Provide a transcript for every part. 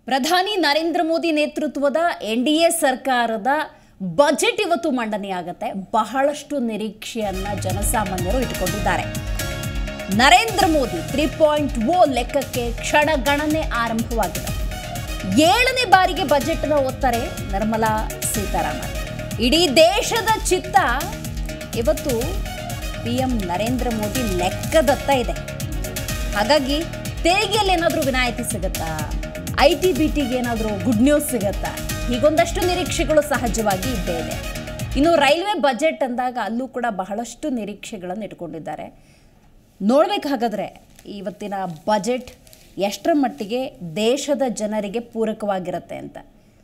ಪ್ರಧಾನಿ ನರೇಂದ್ರ ಮೋದಿ ನೇತೃತ್ವದ N D A ಸರ್ಕಾರದ ಬಜೆಟ್ ಇವತ್ತು ಮಂಡನೆಯಾಗತ್ತೆ ಬಹಳಷ್ಟು ನಿರೀಕ್ಷೆಯನ್ನ ಜನಸಾಮಾನ್ಯರು ಇಟ್ಕೊಂಡಿದ್ದಾರೆ Narendra Modi three point O ಲೆಕ್ಕಕ್ಕೆ ಕ್ಷಣಗಣನೆ ಆರಂಭವಾಗಿದೆ ಏಳನೇ ಬಾರಿಗೆ ಬಜೆಟ್ನ ಓದ್ತಾರೆ ನಿರ್ಮಲಾ ಸೀತಾರಾಮನ್ ಇಡೀ ದೇಶದ ಚಿತ್ತ ಇವತ್ತು ಪಿ ಎಂ ನರೇಂದ್ರ ಮೋದಿ ಲೆಕ್ಕದತ್ತ ಇದೆ ಹಾಗಾಗಿ ತೆರಿಗೆಯಲ್ಲಿ ಏನಾದರೂ ವಿನಾಯಿತಿ ಸಿಗುತ್ತಾ ಐ ಟಿ ಬಿ ಟಿಗೆ ಏನಾದರೂ ಗುಡ್ ನ್ಯೂಸ್ ಸಿಗುತ್ತಾ ಹೀಗೊಂದಷ್ಟು ನಿರೀಕ್ಷೆಗಳು ಸಹಜವಾಗಿ ಇದ್ದೇ ಇದೆ ಇನ್ನು ರೈಲ್ವೆ ಬಜೆಟ್ ಅಂದಾಗ ಅಲ್ಲೂ ಕೂಡ ಬಹಳಷ್ಟು ನಿರೀಕ್ಷೆಗಳನ್ನು ಇಟ್ಕೊಂಡಿದ್ದಾರೆ ನೋಡ್ಬೇಕು ಹಾಗಾದರೆ ಇವತ್ತಿನ ಬಜೆಟ್ ಎಷ್ಟರ ಮಟ್ಟಿಗೆ ದೇಶದ ಜನರಿಗೆ ಪೂರಕವಾಗಿರುತ್ತೆ ಅಂತ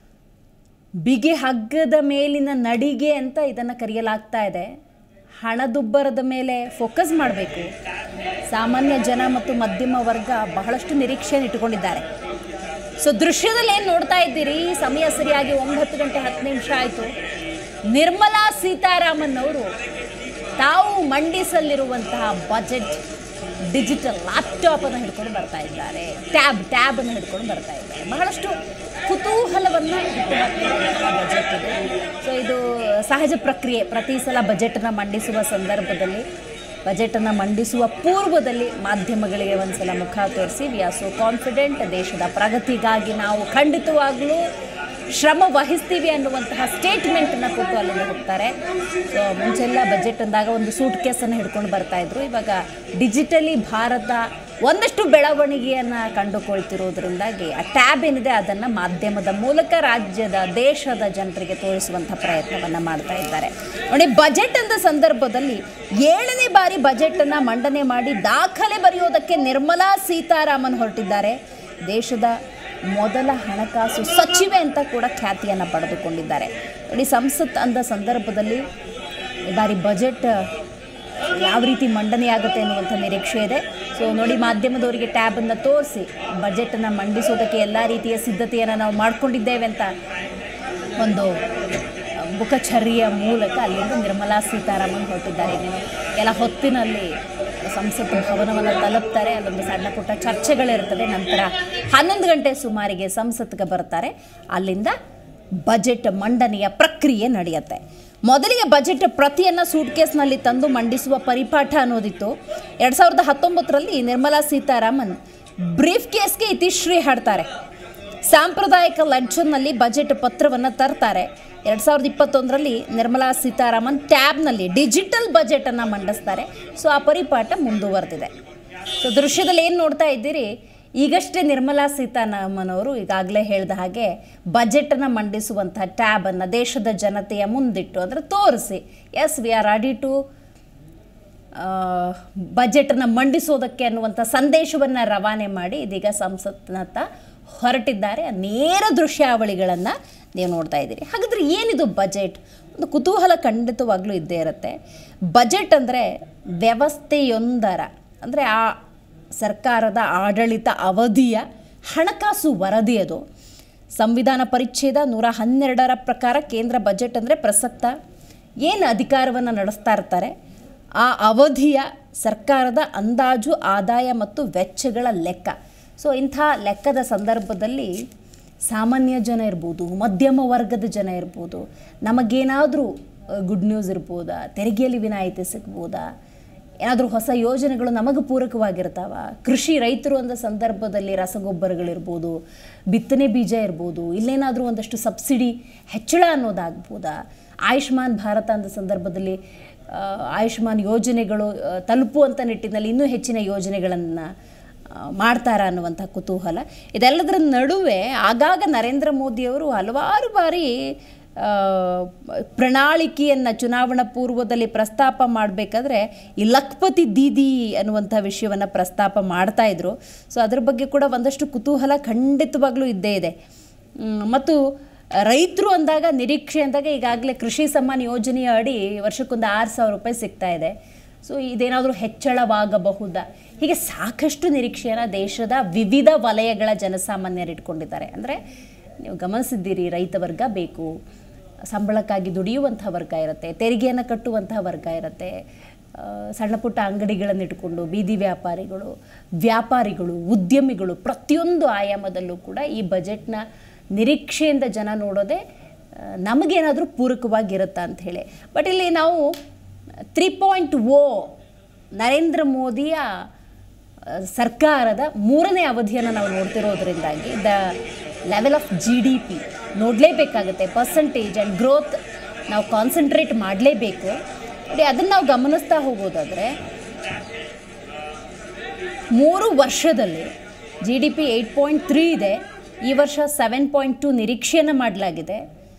ಬಿಗಿ ಹಗ್ಗದ ಮೇಲಿನ ನಡಿಗೆ ಅಂತ ಇದನ್ನು ಕರೆಯಲಾಗ್ತಾ ಇದೆ ಹಣದುಬ್ಬರದ ಮೇಲೆ ಫೋಕಸ್ ಮಾಡಬೇಕು ಸಾಮಾನ್ಯ ಜನ ಮತ್ತು ಮಧ್ಯಮ ವರ್ಗ ಬಹಳಷ್ಟು ನಿರೀಕ್ಷೆಯನ್ನು ಇಟ್ಟುಕೊಂಡಿದ್ದಾರೆ ಸೊ ದೃಶ್ಯದಲ್ಲಿ ಏನು ನೋಡ್ತಾ ಇದ್ದೀರಿ ಸಮಯ ಸರಿಯಾಗಿ ಒಂಬತ್ತು ಗಂಟೆ ಹತ್ತು ನಿಮಿಷ ಆಯಿತು ನಿರ್ಮಲಾ ಸೀತಾರಾಮನ್ ಅವರು ತಾವು ಮಂಡಿಸಲಿರುವಂತಹ ಬಜೆಟ್ ಡಿಜಿಟಲ್ ಲ್ಯಾಪ್ಟಾಪನ್ನು ಹಿಡ್ಕೊಂಡು ಬರ್ತಾ ಇದ್ದಾರೆ ಟ್ಯಾಬ್ ಟ್ಯಾಬನ್ನು ಹಿಡ್ಕೊಂಡು ಬರ್ತಾ ಇದ್ದಾರೆ ಬಹಳಷ್ಟು ಕುತೂಹಲವನ್ನು ಹುಟ್ಟುಹಾಕ್ತಿರುವಂತಹ ಬಜೆಟ್ ಇದು ಸೊ ಇದು ಸಹಜ ಪ್ರಕ್ರಿಯೆ ಪ್ರತಿ ಸಲ ಬಜೆಟನ್ನು ಮಂಡಿಸುವ ಸಂದರ್ಭದಲ್ಲಿ ಬಜೆಟನ್ನು ಮಂಡಿಸುವ ಪೂರ್ವದಲ್ಲಿ ಮಾಧ್ಯಮಗಳಿಗೆ ಒಂದ್ಸಲ ಮುಖ ತೋರಿಸಿ ವಿ ಆರ್ ಸೋ ಕಾನ್ಫಿಡೆಂಟ್ ದೇಶದ ಪ್ರಗತಿಗಾಗಿ ನಾವು ಖಂಡಿತವಾಗ್ಲೂ ಶ್ರಮ ವಹಿಸ್ತೀವಿ ಅನ್ನುವಂತಹ ಸ್ಟೇಟ್ಮೆಂಟನ್ನು ಕೊಟ್ಟು ಅಲ್ಲಿಂದ ಹೋಗ್ತಾರೆ ಸೊ ಮುಂಚೆಲ್ಲ ಬಜೆಟ್ ಅಂದಾಗ ಒಂದು ಸೂಟ್ ಕೇಸನ್ನು ಹಿಡ್ಕೊಂಡು ಬರ್ತಾ ಇದ್ರು ಇವಾಗ ಡಿಜಿಟಲಿ ಭಾರತ ಒಂದಷ್ಟು ಬೆಳವಣಿಗೆಯನ್ನು ಕಂಡುಕೊಳ್ತಿರೋದ್ರಿಂದಾಗಿ ಆ ಟ್ಯಾಬ್ ಏನಿದೆ ಅದನ್ನು ಮಾಧ್ಯಮದ ಮೂಲಕ ರಾಜ್ಯದ ದೇಶದ ಜನರಿಗೆ ತೋರಿಸುವಂಥ ಪ್ರಯತ್ನವನ್ನು ಮಾಡ್ತಾ ಇದ್ದಾರೆ ನೋಡಿ ಬಜೆಟ್ ಅಂದ ಸಂದರ್ಭದಲ್ಲಿ ಏಳನೇ ಬಾರಿ ಬಜೆಟನ್ನು ಮಂಡನೆ ಮಾಡಿ ದಾಖಲೆ ಬರೆಯೋದಕ್ಕೆ ನಿರ್ಮಲಾ ಸೀತಾರಾಮನ್ ಹೊರಟಿದ್ದಾರೆ ದೇಶದ ಮೊದಲ ಹಣಕಾಸು ಸಚಿವೆ ಅಂತ ಕೂಡ ಖ್ಯಾತಿಯನ್ನು ಪಡೆದುಕೊಂಡಿದ್ದಾರೆ ನೋಡಿ ಸಂಸತ್ ಅಂದ ಸಂದರ್ಭದಲ್ಲಿ ಈ ಬಾರಿ ಬಜೆಟ್ ಯಾವ ರೀತಿ ಮಂಡನೆಯಾಗುತ್ತೆ ಅನ್ನುವಂಥ ನಿರೀಕ್ಷೆ ಇದೆ ಸೊ ನೋಡಿ ಮಾಧ್ಯಮದವರಿಗೆ ಟ್ಯಾಬನ್ನು ತೋರಿಸಿ ಬಜೆಟನ್ನು ಮಂಡಿಸೋದಕ್ಕೆ ಎಲ್ಲ ರೀತಿಯ ಸಿದ್ಧತೆಯನ್ನು ನಾವು ಮಾಡ್ಕೊಂಡಿದ್ದೇವೆ ಅಂತ ಒಂದು ಮುಖಚರ್ಯೆಯ ಮೂಲಕ ಅಲ್ಲಿಂದ ನಿರ್ಮಲಾ ಸೀತಾರಾಮನ್ ಹೊರಟಿದ್ದಾರೆ ಇನ್ನೇನು ಕೆಲ ಹೊತ್ತಿನಲ್ಲಿ ಸಂಸತ್ ಭವನವನ್ನು ತಲುಪ್ತಾರೆ ಅಲ್ಲೊಂದು ಸಣ್ಣ ಪುಟ್ಟ ಚರ್ಚೆಗಳಿರ್ತದೆ ನಂತರ ಹನ್ನೊಂದು ಗಂಟೆ ಸುಮಾರಿಗೆ ಸಂಸತ್ಗೆ ಬರ್ತಾರೆ ಅಲ್ಲಿಂದ ಬಜೆಟ್ ಮಂಡನೆಯ ಪ್ರಕ್ರಿಯೆ ನಡೆಯುತ್ತೆ ಮೊದಲಿಗೆ ಬಜೆಟ್ ಪ್ರತಿಯನ್ನು ಸೂಟ್ಕೇಸ್ನಲ್ಲಿ ತಂದು ಮಂಡಿಸುವ ಪರಿಪಾಠ ಅನ್ನೋದಿತ್ತು ಎರಡು ಸಾವಿರದ ಹತ್ತೊಂಬತ್ತರಲ್ಲಿ ನಿರ್ಮಲಾ ಸೀತಾರಾಮನ್ ಬ್ರೀಫ್ ಕೇಸ್ಗೆ ಇತಿಶ್ರೀ ಹಾಡ್ತಾರೆ ಸಾಂಪ್ರದಾಯಿಕ ಲೆಡ್ಜರ್ನಲ್ಲಿ ಬಜೆಟ್ ಪತ್ರವನ್ನು ತರ್ತಾರೆ ಎರಡು ಸಾವಿರದ ಇಪ್ಪತ್ತೊಂದರಲ್ಲಿ ನಿರ್ಮಲಾ ಸೀತಾರಾಮನ್ ಟ್ಯಾಬ್ನಲ್ಲಿ ಡಿಜಿಟಲ್ ಬಜೆಟನ್ನು ಮಂಡಿಸ್ತಾರೆ ಸೊ ಆ ಪರಿಪಾಠ ಮುಂದುವರೆದಿದೆ ಸೊ ದೃಶ್ಯದಲ್ಲಿ ಏನು ನೋಡ್ತಾ ಇದ್ದೀರಿ ಈಗಷ್ಟೇ ನಿರ್ಮಲಾ ಸೀತಾರಾಮನ್ ಅವರು ಈಗಾಗಲೇ ಹೇಳಿದ ಹಾಗೆ ಬಜೆಟನ್ನು ಮಂಡಿಸುವಂಥ ಟ್ಯಾಬನ್ನು ದೇಶದ ಜನತೆಯ ಮುಂದಿಟ್ಟು ಅಂದರೆ ತೋರಿಸಿ yes we are ready to ಬಜೆಟನ್ನು ಮಂಡಿಸೋದಕ್ಕೆ ಅನ್ನುವಂಥ ಸಂದೇಶವನ್ನು ರವಾನೆ ಮಾಡಿ ಇದೀಗ ಸಂಸತ್ನತ್ತ ಹೊರಟಿದ್ದಾರೆ ನೇರ ದೃಶ್ಯಾವಳಿಗಳನ್ನು ನೀವು ನೋಡ್ತಾ ಇದ್ದೀರಿ ಹಾಗಾದರೆ ಏನಿದು ಬಜೆಟ್ ಒಂದು ಕುತೂಹಲ ಖಂಡಿತವಾಗ್ಲೂ ಇದ್ದೇ ಇರುತ್ತೆ ಬಜೆಟ್ ಅಂದರೆ ವ್ಯವಸ್ಥೆಯೊಂದರ ಅಂದರೆ ಆ ಸರ್ಕಾರದ ಆಡಳಿತ ಅವಧಿಯ ಹಣಕಾಸು ವರದಿ ಅದು ಸಂವಿಧಾನ ಪರಿಚ್ಛೇದ ನೂರ ಹನ್ನೆರಡರ ಪ್ರಕಾರ ಕೇಂದ್ರ ಬಜೆಟ್ ಅಂದರೆ ಪ್ರಸಕ್ತ ಏನು ಅಧಿಕಾರವನ್ನು ನಡೆಸ್ತಾ ಇರ್ತಾರೆ ಆ ಅವಧಿಯ ಸರ್ಕಾರದ ಅಂದಾಜು ಆದಾಯ ಮತ್ತು ವೆಚ್ಚಗಳ ಲೆಕ್ಕ ಸೊ ಇಂಥ ಲೆಕ್ಕದ ಸಂದರ್ಭದಲ್ಲಿ ಸಾಮಾನ್ಯ ಜನ ಇರ್ಬೋದು ಮಧ್ಯಮ ವರ್ಗದ ಜನ ಇರ್ಬೋದು ನಮಗೇನಾದರೂ ಗುಡ್ ನ್ಯೂಸ್ ಇರ್ಬೋದಾ ತೆರಿಗೆಯಲ್ಲಿ ವಿನಾಯಿತಿ ಸಿಗ್ಬೋದಾ ಏನಾದರೂ ಹೊಸ ಯೋಜನೆಗಳು ನಮಗೆ ಪೂರಕವಾಗಿರ್ತಾವ ಕೃಷಿ ರೈತರು ಅಂದ ಸಂದರ್ಭದಲ್ಲಿ ರಸಗೊಬ್ಬರಗಳಿರ್ಬೋದು ಬಿತ್ತನೆ ಬೀಜ ಇರ್ಬೋದು ಇಲ್ಲೇನಾದರೂ ಒಂದಷ್ಟು ಸಬ್ಸಿಡಿ ಹೆಚ್ಚಳ ಅನ್ನೋದಾಗ್ಬೋದಾ ಆಯುಷ್ಮಾನ್ ಭಾರತ ಅಂದ ಸಂದರ್ಭದಲ್ಲಿ ಆ, ಆಯುಷ್ಮಾನ್ ಯೋಜನೆಗಳು ಆ, ತಲುಪುವಂಥ ನಿಟ್ಟಿನಲ್ಲಿ ಇನ್ನೂ ಹೆಚ್ಚಿನ ಯೋಜನೆಗಳನ್ನು ಮಾಡ್ತಾರ ಅನ್ನುವಂಥ ಕುತೂಹಲ ಇದೆಲ್ಲದರ ನಡುವೆ ಆಗಾಗ ನರೇಂದ್ರ ಮೋದಿಯವರು ಹಲವಾರು ಬಾರಿ ಆ, ಪ್ರಣಾಳಿಕೆಯನ್ನು ಚುನಾವಣಾ ಪೂರ್ವದಲ್ಲಿ ಪ್ರಸ್ತಾಪ ಮಾಡಬೇಕಾದ್ರೆ ಈ ಲಖ್ಪತಿ ದೀದಿ ಅನ್ನುವಂಥ ವಿಷಯವನ್ನು ಪ್ರಸ್ತಾಪ ಮಾಡ್ತಾ ಇದ್ರು ಸೊ ಅದ್ರ ಬಗ್ಗೆ ಕೂಡ ಒಂದಷ್ಟು ಕುತೂಹಲ ಖಂಡಿತವಾಗ್ಲೂ ಇದ್ದೇ ಇದೆ ಮ್, ಮತ್ತು ರೈತರು ಅಂದಾಗ ನಿರೀಕ್ಷೆ ಅಂದಾಗ ಈಗಾಗಲೇ ಕೃಷಿ ಸಮ್ಮಾನ್ ಯೋಜನೆಯ ಅಡಿ ವರ್ಷಕ್ಕೊಂದು ಆರು ಸಾವಿರ ರೂಪಾಯಿ ಸಿಗ್ತಾ ಇದೆ ಸೊ ಇದೇನಾದರೂ ಹೆಚ್ಚಳವಾಗಬಹುದಾ ಹೀಗೆ ಸಾಕಷ್ಟು ನಿರೀಕ್ಷೆಯನ್ನು ದೇಶದ ವಿವಿಧ ವಲಯಗಳ ಜನಸಾಮಾನ್ಯರು ಇಟ್ಕೊಂಡಿದ್ದಾರೆ ಅಂದರೆ ನೀವು ಗಮನಿಸಿದ್ದೀರಿ ರೈತ ವರ್ಗ ಬೇಕು ಸಂಬಳಕ್ಕಾಗಿ ದುಡಿಯುವಂಥ ವರ್ಗ ಇರುತ್ತೆ ತೆರಿಗೆಯನ್ನು ಕಟ್ಟುವಂತಹ ವರ್ಗ ಇರುತ್ತೆ ಆ, ಸಣ್ಣ ಪುಟ್ಟ ಅಂಗಡಿಗಳನ್ನು ಇಟ್ಕೊಂಡು ಬೀದಿ ವ್ಯಾಪಾರಿಗಳು ವ್ಯಾಪಾರಿಗಳು ಉದ್ಯಮಿಗಳು ಪ್ರತಿಯೊಂದು ಆಯಾಮದಲ್ಲೂ ಕೂಡ ಈ ಬಜೆಟ್ನ ನಿರೀಕ್ಷೆಯಿಂದ ಜನ ನೋಡೋದೇ ಆ, ನಮಗೇನಾದರೂ ಪೂರಕವಾಗಿರುತ್ತಾ ಅಂತ ಹೇಳಿ ಬಟ್ ಇಲ್ಲಿ ನಾವು ತ್ರೀ ಪಾಯಿಂಟ್ ಓ ನರೇಂದ್ರ ಮೋದಿಯ ಆ, ಸರ್ಕಾರದ ಮೂರನೇ ಅವಧಿಯನ್ನು ನಾವು ನೋಡ್ತಿರೋದ್ರಿಂದಾಗಿ the level of G D P ನೋಡಲೇಬೇಕಾಗುತ್ತೆ ಪರ್ಸಂಟೇಜ್ ಆ್ಯಂಡ್ ಗ್ರೋತ್ ನಾವು ಕಾನ್ಸಂಟ್ರೇಟ್ ಮಾಡಲೇಬೇಕು ನೋಡಿ ಅದನ್ನು ನಾವು ಗಮನಿಸ್ತಾ ಹೋಗೋದಾದರೆ ಮೂರು ವರ್ಷದಲ್ಲಿ G D P eight point three ಇದೆ ಈ ವರ್ಷ ಸೆವೆನ್ ಪಾಯಿಂಟ್ ಟು ನಿರೀಕ್ಷೆಯನ್ನು ಮಾಡಲಾಗಿದೆ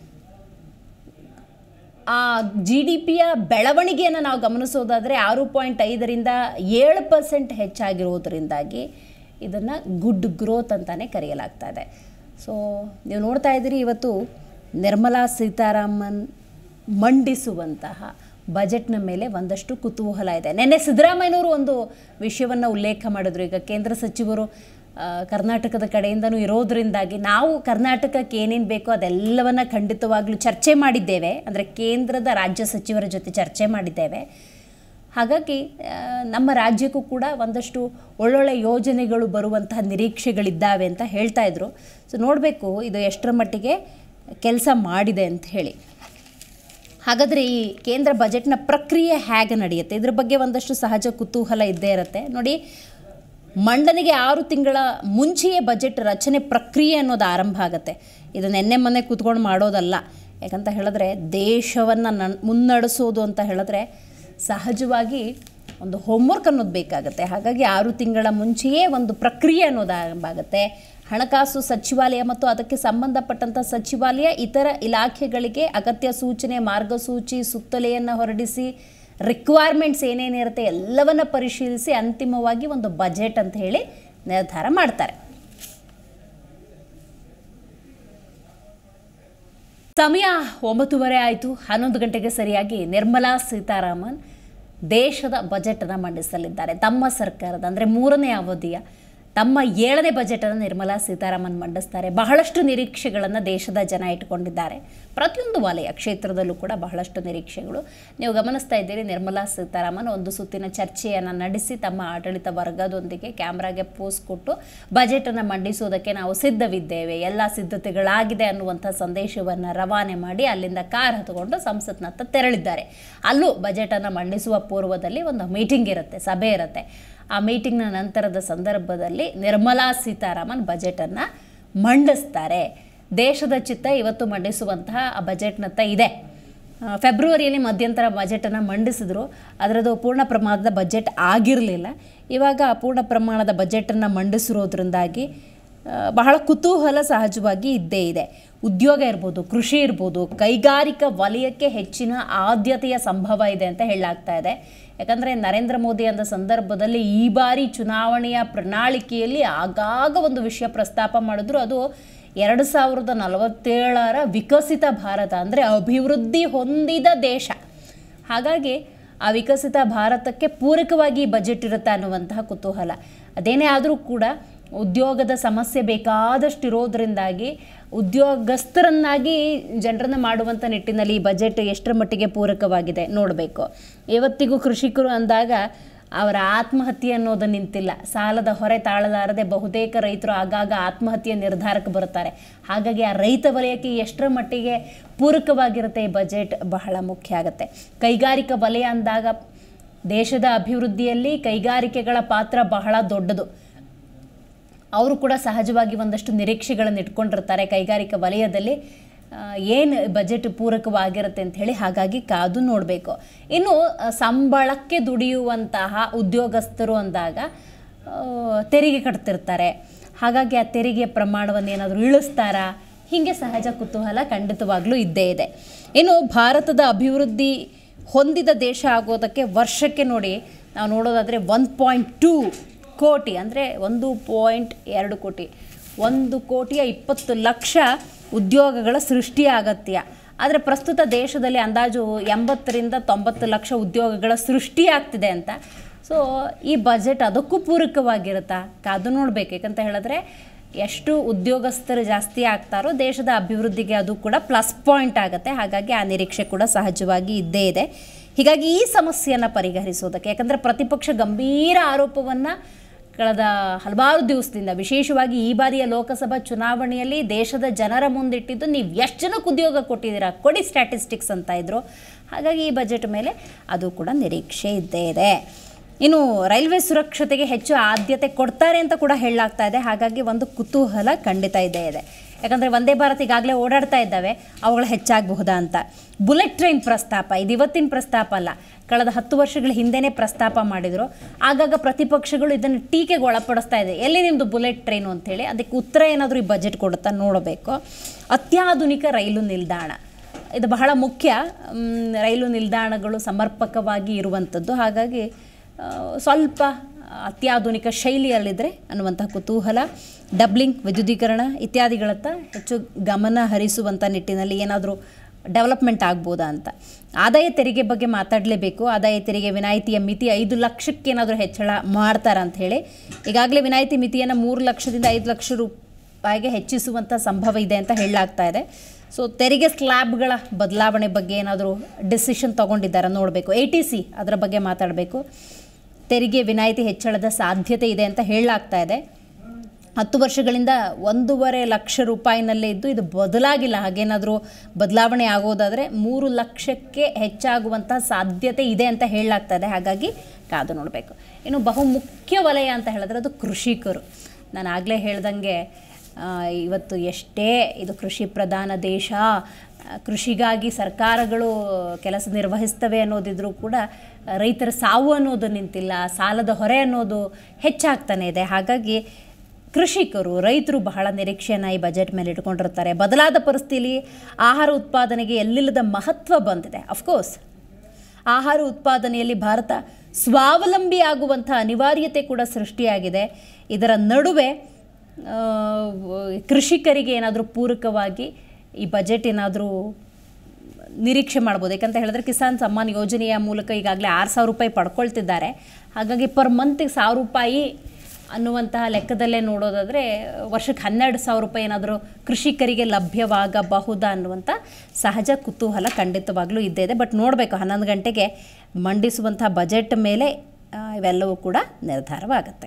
ಆ ಜಿ ಡಿ ಪಿಯ ಬೆಳವಣಿಗೆಯನ್ನು ನಾವು ಗಮನಿಸೋದಾದರೆ ಆರು ಪಾಯಿಂಟ್ ಐದರಿಂದ ಏಳು ಪರ್ಸೆಂಟ್ ಹೆಚ್ಚಾಗಿರೋದ್ರಿಂದಾಗಿ ಇದನ್ನು ಗುಡ್ ಗ್ರೋತ್ ಅಂತಲೇ ಕರೆಯಲಾಗ್ತಾ ಇದೆ ಸೊ ನೀವು ನೋಡ್ತಾ ಇದ್ದೀರಿ ಇವತ್ತು ನಿರ್ಮಲಾ ಸೀತಾರಾಮನ್ ಮಂಡಿಸುವಂತಹ ಬಜೆಟ್ನ ಮೇಲೆ ಒಂದಷ್ಟು ಕುತೂಹಲ ಇದೆ ನಿನ್ನೆ ಸಿದ್ದರಾಮಯ್ಯನವರು ಒಂದು ವಿಷಯವನ್ನು ಉಲ್ಲೇಖ ಮಾಡಿದ್ರು ಈಗ ಕೇಂದ್ರ ಸಚಿವರು ಆ, ಕರ್ನಾಟಕದ ಕಡೆಯಿಂದನೂ ಇರೋದ್ರಿಂದಾಗಿ ನಾವು ಕರ್ನಾಟಕಕ್ಕೆ ಏನೇನು ಬೇಕೋ ಅದೆಲ್ಲವನ್ನ ಖಂಡಿತವಾಗ್ಲೂ ಚರ್ಚೆ ಮಾಡಿದ್ದೇವೆ ಅಂದರೆ ಕೇಂದ್ರದ ರಾಜ್ಯ ಸಚಿವರ ಜೊತೆ ಚರ್ಚೆ ಮಾಡಿದ್ದೇವೆ ಹಾಗಾಗಿ ಆ, ನಮ್ಮ ರಾಜ್ಯಕ್ಕೂ ಕೂಡ ಒಂದಷ್ಟು ಒಳ್ಳೊಳ್ಳೆ ಯೋಜನೆಗಳು ಬರುವಂತಹ ನಿರೀಕ್ಷೆಗಳಿದ್ದಾವೆ ಅಂತ ಹೇಳ್ತಾ ಇದ್ರು ಸೊ ನೋಡಬೇಕು ಇದು ಎಷ್ಟರ ಮಟ್ಟಿಗೆ ಕೆಲಸ ಮಾಡಿದೆ ಅಂತ ಹೇಳಿ ಹಾಗಾದರೆ ಈ ಕೇಂದ್ರ ಬಜೆಟ್ನ ಪ್ರಕ್ರಿಯೆ ಹೇಗೆ ನಡೆಯುತ್ತೆ ಇದ್ರ ಬಗ್ಗೆ ಒಂದಷ್ಟು ಸಹಜ ಕುತೂಹಲ ಇದ್ದೇ ಇರುತ್ತೆ ನೋಡಿ ಮಂಡನೆಗೆ ಆರು ತಿಂಗಳ ಮುಂಚೆಯೇ ಬಜೆಟ್ ರಚನೆ ಪ್ರಕ್ರಿಯೆ ಅನ್ನೋದು ಆರಂಭ ಆಗುತ್ತೆ ಇದು ನೆನ್ನೆ ಮೊನ್ನೆ ಕೂತ್ಕೊಂಡು ಮಾಡೋದಲ್ಲ ಯಾಕಂತ ಹೇಳಿದ್ರೆ ದೇಶವನ್ನು ನನ್ ಮುನ್ನಡೆಸೋದು ಅಂತ ಹೇಳಿದ್ರೆ ಸಹಜವಾಗಿ ಒಂದು ಹೋಮ್ವರ್ಕ್ ಅನ್ನೋದು ಬೇಕಾಗುತ್ತೆ ಹಾಗಾಗಿ ಆರು ತಿಂಗಳ ಮುಂಚೆಯೇ ಒಂದು ಪ್ರಕ್ರಿಯೆ ಅನ್ನೋದು ಆರಂಭ ಆಗುತ್ತೆ ಹಣಕಾಸು ಸಚಿವಾಲಯ ಮತ್ತು ಅದಕ್ಕೆ ಸಂಬಂಧಪಟ್ಟಂಥ ಸಚಿವಾಲಯ ಇತರ ಇಲಾಖೆಗಳಿಗೆ ಅಗತ್ಯ ಸೂಚನೆ ಮಾರ್ಗಸೂಚಿ ಸುತ್ತಲೆಯನ್ನು ಹೊರಡಿಸಿ ರಿಕ್ವೈರ್ಮೆಂಟ್ಸ್ ಏನೇನಿರುತ್ತೆ ಎಲ್ಲವನ್ನ ಪರಿಶೀಲಿಸಿ ಅಂತಿಮವಾಗಿ ಒಂದು ಬಜೆಟ್ ಅಂತ ಹೇಳಿ ನಿರ್ಧಾರ ಮಾಡ್ತಾರೆ ಸಮಯ ಒಂಬತ್ತುವರೆ ಆಯಿತು ಹನ್ನೊಂದು ಗಂಟೆಗೆ ಸರಿಯಾಗಿ ನಿರ್ಮಲಾ ಸೀತಾರಾಮನ್ ದೇಶದ ಬಜೆಟನ್ನು ಮಂಡಿಸಲಿದ್ದಾರೆ ತಮ್ಮ ಸರ್ಕಾರದ ಅಂದರೆ ಮೂರನೇ ಅವಧಿಯ ತಮ್ಮ ಏಳನೇ ಬಜೆಟನ್ನು ನಿರ್ಮಲಾ ಸೀತಾರಾಮನ್ ಮಂಡಿಸ್ತಾರೆ ಬಹಳಷ್ಟು ನಿರೀಕ್ಷೆಗಳನ್ನು ದೇಶದ ಜನ ಇಟ್ಕೊಂಡಿದ್ದಾರೆ ಪ್ರತಿಯೊಂದು ವಲಯ ಕ್ಷೇತ್ರದಲ್ಲೂ ಕೂಡ ಬಹಳಷ್ಟು ನಿರೀಕ್ಷೆಗಳು ನೀವು ಗಮನಿಸ್ತಾ ಇದ್ದೀರಿ ನಿರ್ಮಲಾ ಸೀತಾರಾಮನ್ ಒಂದು ಸುತ್ತಿನ ಚರ್ಚೆಯನ್ನು ನಡೆಸಿ ತಮ್ಮ ಆಡಳಿತ ವರ್ಗದೊಂದಿಗೆ ಕ್ಯಾಮ್ರಾಗೆ ಪೋಸ್ ಕೊಟ್ಟು ಬಜೆಟನ್ನು ಮಂಡಿಸುವುದಕ್ಕೆ ನಾವು ಸಿದ್ಧವಿದ್ದೇವೆ ಎಲ್ಲ ಸಿದ್ಧತೆಗಳಾಗಿದೆ ಅನ್ನುವಂಥ ಸಂದೇಶವನ್ನು ರವಾನೆ ಮಾಡಿ ಅಲ್ಲಿಂದ ಕಾರ್ ಹತ್ಕೊಂಡು ಸಂಸತ್ನತ್ತ ತೆರಳಿದ್ದಾರೆ ಅಲ್ಲೂ ಬಜೆಟನ್ನು ಮಂಡಿಸುವ ಪೂರ್ವದಲ್ಲಿ ಒಂದು ಮೀಟಿಂಗ್ ಇರುತ್ತೆ ಸಭೆ ಇರುತ್ತೆ ಆ ಮೀಟಿಂಗ್ನ ನಂತರದ ಸಂದರ್ಭದಲ್ಲಿ ನಿರ್ಮಲಾ ಸೀತಾರಾಮನ್ ಬಜೆಟನ್ನು ಮಂಡಿಸ್ತಾರೆ ದೇಶದ ಚಿತ್ತ ಇವತ್ತು ಮಂಡಿಸುವಂತಹ ಆ ಬಜೆಟ್ನತ್ತ ಇದೆ ಆ, ಫೆಬ್ರವರಿಯಲ್ಲಿ ಮಧ್ಯಂತರ ಬಜೆಟನ್ನು ಮಂಡಿಸಿದ್ರು ಅದರದ್ದು ಪೂರ್ಣ ಪ್ರಮಾಣದ ಬಜೆಟ್ ಆಗಿರಲಿಲ್ಲ ಇವಾಗ ಪೂರ್ಣ ಪ್ರಮಾಣದ ಬಜೆಟನ್ನು ಮಂಡಿಸಿರೋದ್ರಿಂದಾಗಿ ಆ, ಬಹಳ ಕುತೂಹಲ ಸಹಜವಾಗಿ ಇದ್ದೇ ಇದೆ ಉದ್ಯೋಗ ಇರ್ಬೋದು ಕೃಷಿ ಇರ್ಬೋದು ಕೈಗಾರಿಕಾ ವಲಯಕ್ಕೆ ಹೆಚ್ಚಿನ ಆದ್ಯತೆಯ ಸಂಭವ ಇದೆ ಅಂತ ಹೇಳಲಾಗ್ತಾ ಇದೆ ಯಾಕಂದರೆ ನರೇಂದ್ರ ಮೋದಿ ಅಂದ ಸಂದರ್ಭದಲ್ಲಿ ಈ ಬಾರಿ ಚುನಾವಣೆಯ ಪ್ರಣಾಳಿಕೆಯಲ್ಲಿ ಆಗಾಗ ಒಂದು ವಿಷಯ ಪ್ರಸ್ತಾಪ ಮಾಡಿದ್ರು ಅದು ಎರಡು ಸಾವಿರದ ನಲವತ್ತೇಳರ ವಿಕಸಿತ ಭಾರತ ಅಂದರೆ ಅಭಿವೃದ್ಧಿ ಹೊಂದಿದ ದೇಶ ಹಾಗಾಗಿ ಆ ವಿಕಸಿತ ಭಾರತಕ್ಕೆ ಪೂರಕವಾಗಿ ಈ ಬಜೆಟ್ ಇರುತ್ತೆ ಅನ್ನುವಂತಹ ಕುತೂಹಲ ಅದೇನೇ ಆದರೂ ಕೂಡ ಉದ್ಯೋಗದ ಸಮಸ್ಯೆ ಬೇಕಾದಷ್ಟು ಇರೋದ್ರಿಂದಾಗಿ ಉದ್ಯೋಗಸ್ಥರನ್ನಾಗಿ ಜನರನ್ನು ಮಾಡುವಂಥ ನಿಟ್ಟಿನಲ್ಲಿ ಈ ಬಜೆಟ್ ಎಷ್ಟರ ಮಟ್ಟಿಗೆ ಪೂರಕವಾಗಿದೆ ನೋಡಬೇಕು ಇವತ್ತಿಗೂ ಕೃಷಿಕರು ಅಂದಾಗ ಅವರ ಆತ್ಮಹತ್ಯೆ ಅನ್ನೋದು ನಿಂತಿಲ್ಲ ಸಾಲದ ಹೊರೆ ತಾಳಲಾರದೆ ಬಹುತೇಕ ರೈತರು ಆಗಾಗ ಆತ್ಮಹತ್ಯೆ ನಿರ್ಧಾರಕ್ಕೆ ಬರುತ್ತಾರೆ ಹಾಗಾಗಿ ಆ ರೈತ ವಲಯಕ್ಕೆ ಎಷ್ಟರ ಮಟ್ಟಿಗೆ ಪೂರಕವಾಗಿರುತ್ತೆ ಈ ಬಜೆಟ್ ಬಹಳ ಮುಖ್ಯ ಆಗುತ್ತೆ ಕೈಗಾರಿಕಾ ವಲಯ ಅಂದಾಗ ದೇಶದ ಅಭಿವೃದ್ಧಿಯಲ್ಲಿ ಕೈಗಾರಿಕೆಗಳ ಪಾತ್ರ ಬಹಳ ದೊಡ್ಡದು ಅವರು ಕೂಡ ಸಹಜವಾಗಿ ಒಂದಷ್ಟು ನಿರೀಕ್ಷೆಗಳನ್ನು ಇಟ್ಕೊಂಡಿರ್ತಾರೆ ಕೈಗಾರಿಕಾ ವಲಯದಲ್ಲಿ ಏನು ಬಜೆಟ್ ಪೂರಕವಾಗಿರುತ್ತೆ ಅಂತ ಹೇಳಿ ಹಾಗಾಗಿ ಕಾದು ನೋಡಬೇಕು ಇನ್ನು ಆ, ಸಂಬಳಕ್ಕೆ ದುಡಿಯುವಂತಹ ಉದ್ಯೋಗಸ್ಥರು ಅಂದಾಗ ಆ, ತೆರಿಗೆ ಕಟ್ತಿರ್ತಾರೆ ಹಾಗಾಗಿ ಆ ತೆರಿಗೆ ಪ್ರಮಾಣವನ್ನು ಏನಾದರೂ ಇಳಿಸ್ತಾರಾ ಹೀಗೆ ಸಹಜ ಕುತೂಹಲ ಖಂಡಿತವಾಗ್ಲೂ ಇದ್ದೇ ಇದೆ ಇನ್ನು ಭಾರತದ ಅಭಿವೃದ್ಧಿ ಹೊಂದಿದ ದೇಶ ಆಗೋದಕ್ಕೆ ವರ್ಷಕ್ಕೆ ನೋಡಿ ನಾವು ನೋಡೋದಾದರೆ ಒನ್ ಪಾಯಿಂಟ್ ಟೂ ಕೋಟಿ ಅಂದರೆ ಒಂದು ಪಾಯಿಂಟ್ ಎರಡು ಕೋಟಿ ಒಂದು ಕೋಟಿಯ ಇಪ್ಪತ್ತು ಲಕ್ಷ ಉದ್ಯೋಗಗಳ ಸೃಷ್ಟಿ ಅಗತ್ಯ ಆದರೆ ಪ್ರಸ್ತುತ ದೇಶದಲ್ಲಿ ಅಂದಾಜು ಎಂಬತ್ತರಿಂದ ತೊಂಬತ್ತು ಲಕ್ಷ ಉದ್ಯೋಗಗಳ ಸೃಷ್ಟಿ ಆಗ್ತಿದೆ ಅಂತ ಸೊ ಈ ಬಜೆಟ್ ಅದಕ್ಕೂ ಪೂರಕವಾಗಿರುತ್ತಾ ಕಾದು ನೋಡಬೇಕು ಯಾಕಂತ ಹೇಳಿದ್ರೆ ಎಷ್ಟು ಉದ್ಯೋಗಸ್ಥರು ಜಾಸ್ತಿ ಆಗ್ತಾರೋ ದೇಶದ ಅಭಿವೃದ್ಧಿಗೆ ಅದು ಕೂಡ ಪ್ಲಸ್ ಪಾಯಿಂಟ್ ಆಗುತ್ತೆ ಹಾಗಾಗಿ ಆ ನಿರೀಕ್ಷೆ ಕೂಡ ಸಹಜವಾಗಿ ಇದ್ದೇ ಇದೆ ಹೀಗಾಗಿ ಈ ಸಮಸ್ಯೆಯನ್ನು ಪರಿಹರಿಸೋದಕ್ಕೆ ಯಾಕಂದರೆ ಪ್ರತಿಪಕ್ಷ ಗಂಭೀರ ಆರೋಪವನ್ನು ಕಳೆದ ಹಲವಾರು ದಿವಸದಿಂದ ವಿಶೇಷವಾಗಿ ಈ ಬಾರಿಯ ಲೋಕಸಭಾ ಚುನಾವಣೆಯಲ್ಲಿ ದೇಶದ ಜನರ ಮುಂದಿಟ್ಟಿದ್ದು ನೀವು ಎಷ್ಟು ಜನಕ್ಕೆ ಉದ್ಯೋಗ ಕೊಟ್ಟಿದ್ದೀರಾ ಕೊಡಿ ಸ್ಟ್ಯಾಟಿಸ್ಟಿಕ್ಸ್ ಅಂತ ಇದ್ರು ಹಾಗಾಗಿ ಈ ಬಜೆಟ್ ಮೇಲೆ ಅದು ಕೂಡ ನಿರೀಕ್ಷೆ ಇದ್ದೇ ಇದೆ ಇನ್ನು ರೈಲ್ವೆ ಸುರಕ್ಷತೆಗೆ ಹೆಚ್ಚು ಆದ್ಯತೆ ಕೊಡ್ತಾರೆ ಅಂತ ಕೂಡ ಹೇಳಲಾಗ್ತಾ ಇದೆ ಹಾಗಾಗಿ ಒಂದು ಕುತೂಹಲ ಖಂಡಿತ ಇದ್ದೇ ಇದೆ ಯಾಕಂದರೆ ಒಂದೇ ಭಾರತ್ ಈಗಾಗಲೇ ಓಡಾಡ್ತಾ ಇದ್ದಾವೆ ಅವುಗಳು ಹೆಚ್ಚಾಗಬಹುದಾ ಅಂತ ಬುಲೆಟ್ ಟ್ರೈನ್ ಪ್ರಸ್ತಾಪ ಇದು ಇವತ್ತಿನ ಪ್ರಸ್ತಾಪ ಅಲ್ಲ ಕಳೆದ ಹತ್ತು ವರ್ಷಗಳ ಹಿಂದೆನೇ ಪ್ರಸ್ತಾಪ ಮಾಡಿದರು ಆಗಾಗ ಪ್ರತಿಪಕ್ಷಗಳು ಇದನ್ನು ಟೀಕೆಗೆ ಒಳಪಡಿಸ್ತಾ ಇದೆ ಎಲ್ಲಿ ನಿಮ್ಮದು ಬುಲೆಟ್ ಟ್ರೈನು ಅಂತೇಳಿ ಅದಕ್ಕೆ ಉತ್ತರ ಏನಾದರೂ ಈ ಬಜೆಟ್ ಕೊಡುತ್ತಾ ನೋಡಬೇಕು ಅತ್ಯಾಧುನಿಕ ರೈಲು ನಿಲ್ದಾಣ ಇದು ಬಹಳ ಮುಖ್ಯ ಮ್, ರೈಲು ನಿಲ್ದಾಣಗಳು ಸಮರ್ಪಕವಾಗಿ ಇರುವಂಥದ್ದು ಹಾಗಾಗಿ ಆ, ಸ್ವಲ್ಪ ಅತ್ಯಾಧುನಿಕ ಶೈಲಿಯಲ್ಲಿದ್ದರೆ ಅನ್ನುವಂಥ ಕುತೂಹಲ ಡಬ್ಲಿಂಗ್ ವಿದ್ಯುದೀಕರಣ ಇತ್ಯಾದಿಗಳತ್ತ ಹೆಚ್ಚು ಗಮನ ಹರಿಸುವಂಥ ನಿಟ್ಟಿನಲ್ಲಿ ಏನಾದರೂ ಡೆವಲಪ್ಮೆಂಟ್ ಆಗ್ಬೋದಾ ಅಂತ ಆದಾಯ ತೆರಿಗೆ ಬಗ್ಗೆ ಮಾತಾಡಲೇಬೇಕು ಆದಾಯ ತೆರಿಗೆ ವಿನಾಯಿತಿಯ ಮಿತಿ ಐದು ಲಕ್ಷಕ್ಕೆ ಏನಾದರೂ ಹೆಚ್ಚಳ ಮಾಡ್ತಾರ ಅಂತ ಹೇಳಿ ಈಗಾಗಲೇ ವಿನಾಯಿತಿ ಮಿತಿಯನ್ನು ಮೂರು ಲಕ್ಷದಿಂದ ಐದು ಲಕ್ಷ ರೂಪಾಯಿಗೆ ಹೆಚ್ಚಿಸುವಂಥ ಸಂಭವ ಇದೆ ಅಂತ ಹೇಳಲಾಗ್ತಾ ಇದೆ ಸೊ ತೆರಿಗೆ ಸ್ಲ್ಯಾಬ್ಗಳ ಬದಲಾವಣೆ ಬಗ್ಗೆ ಏನಾದರೂ ಡಿಸಿಷನ್ ತೊಗೊಂಡಿದ್ದಾರಾ ನೋಡಬೇಕು ಎ ಟಿ ಸಿ ಅದರ ಬಗ್ಗೆ ಮಾತಾಡಬೇಕು ತೆರಿಗೆ ವಿನಾಯಿತಿ ಹೆಚ್ಚಳದ ಸಾಧ್ಯತೆ ಇದೆ ಅಂತ ಹೇಳಲಾಗ್ತಾ ಇದೆ ಹತ್ತು ವರ್ಷಗಳಿಂದ ಒಂದೂವರೆ ಲಕ್ಷ ರೂಪಾಯಿನಲ್ಲೇ ಇದ್ದು ಇದು ಬದಲಾಗಿಲ್ಲ ಹಾಗೇನಾದರೂ ಬದಲಾವಣೆ ಆಗೋದಾದರೆ ಮೂರು ಲಕ್ಷಕ್ಕೆ ಹೆಚ್ಚಾಗುವಂಥ ಸಾಧ್ಯತೆ ಇದೆ ಅಂತ ಹೇಳಲಾಗ್ತಾ ಇದೆ ಹಾಗಾಗಿ ಕಾದು ನೋಡಬೇಕು ಇನ್ನು ಬಹುಮುಖ್ಯ ವಲಯ ಅಂತ ಹೇಳಿದ್ರೆ ಅದು ಕೃಷಿಕರು ನಾನು ಆಗಲೇ ಹೇಳ್ದಂಗೆ ಆ, ಇವತ್ತು ಎಷ್ಟೇ ಇದು ಕೃಷಿ ಪ್ರಧಾನ ದೇಶ ಆ, ಕೃಷಿಗಾಗಿ ಸರ್ಕಾರಗಳು ಕೆಲಸ ನಿರ್ವಹಿಸ್ತವೆ ಅನ್ನೋದಿದ್ರೂ ಕೂಡ ರೈತರ ಸಾವು ಅನ್ನೋದು ನಿಂತಿಲ್ಲ ಸಾಲದ ಹೊರೆ ಅನ್ನೋದು ಹೆಚ್ಚಾಗ್ತಾನೆ ಇದೆ ಹಾಗಾಗಿ ಕೃಷಿಕರು ರೈತರು ಬಹಳ ನಿರೀಕ್ಷೆಯನ್ನು ಈ ಬಜೆಟ್ ಮೇಲೆ ಇಟ್ಕೊಂಡಿರ್ತಾರೆ ಬದಲಾದ ಪರಿಸ್ಥಿತಿಯಲ್ಲಿ ಆಹಾರ ಉತ್ಪಾದನೆಗೆ ಎಲ್ಲಿಲ್ಲದ ಮಹತ್ವ ಬಂದಿದೆ ಅಫ್ಕೋರ್ಸ್ ಆಹಾರ ಉತ್ಪಾದನೆಯಲ್ಲಿ ಭಾರತ ಸ್ವಾವಲಂಬಿ ಆಗುವಂಥ ಅನಿವಾರ್ಯತೆ ಕೂಡ ಸೃಷ್ಟಿಯಾಗಿದೆ ಇದರ ನಡುವೆ ಆ, ಕೃಷಿಕರಿಗೆ ಏನಾದರೂ ಪೂರಕವಾಗಿ ಈ ಬಜೆಟ್ ಏನಾದರೂ ನಿರೀಕ್ಷೆ ಮಾಡ್ಬೋದು ಯಾಕಂತ ಹೇಳಿದ್ರೆ ಕಿಸಾನ್ ಸಮ್ಮಾನ್ ಯೋಜನೆಯ ಮೂಲಕ ಈಗಾಗಲೇ ಆರು ಸಾವಿರ ರೂಪಾಯಿ ಪಡ್ಕೊಳ್ತಿದ್ದಾರೆ ಹಾಗಾಗಿ ಪರ್ ಮಂತಿಗೆ ಸಾವಿರ ರೂಪಾಯಿ ಅನ್ನುವಂತಹ ಲೆಕ್ಕದಲ್ಲೇ ನೋಡೋದಾದರೆ ವರ್ಷಕ್ಕೆ ಹನ್ನೆರಡು ಸಾವಿರ ರೂಪಾಯಿ ಏನಾದರೂ ಕೃಷಿಕರಿಗೆ ಲಭ್ಯವಾಗಬಹುದಾ ಅನ್ನುವಂಥ ಸಹಜ ಕುತೂಹಲ ಖಂಡಿತವಾಗ್ಲೂ ಇದ್ದೇ ಇದೆ ಬಟ್ ನೋಡಬೇಕು ಹನ್ನೊಂದು ಗಂಟೆಗೆ ಮಂಡಿಸುವಂಥ ಬಜೆಟ್ ಮೇಲೆ ಆ, ಇವೆಲ್ಲವೂ ಕೂಡ ನಿರ್ಧಾರವಾಗುತ್ತೆ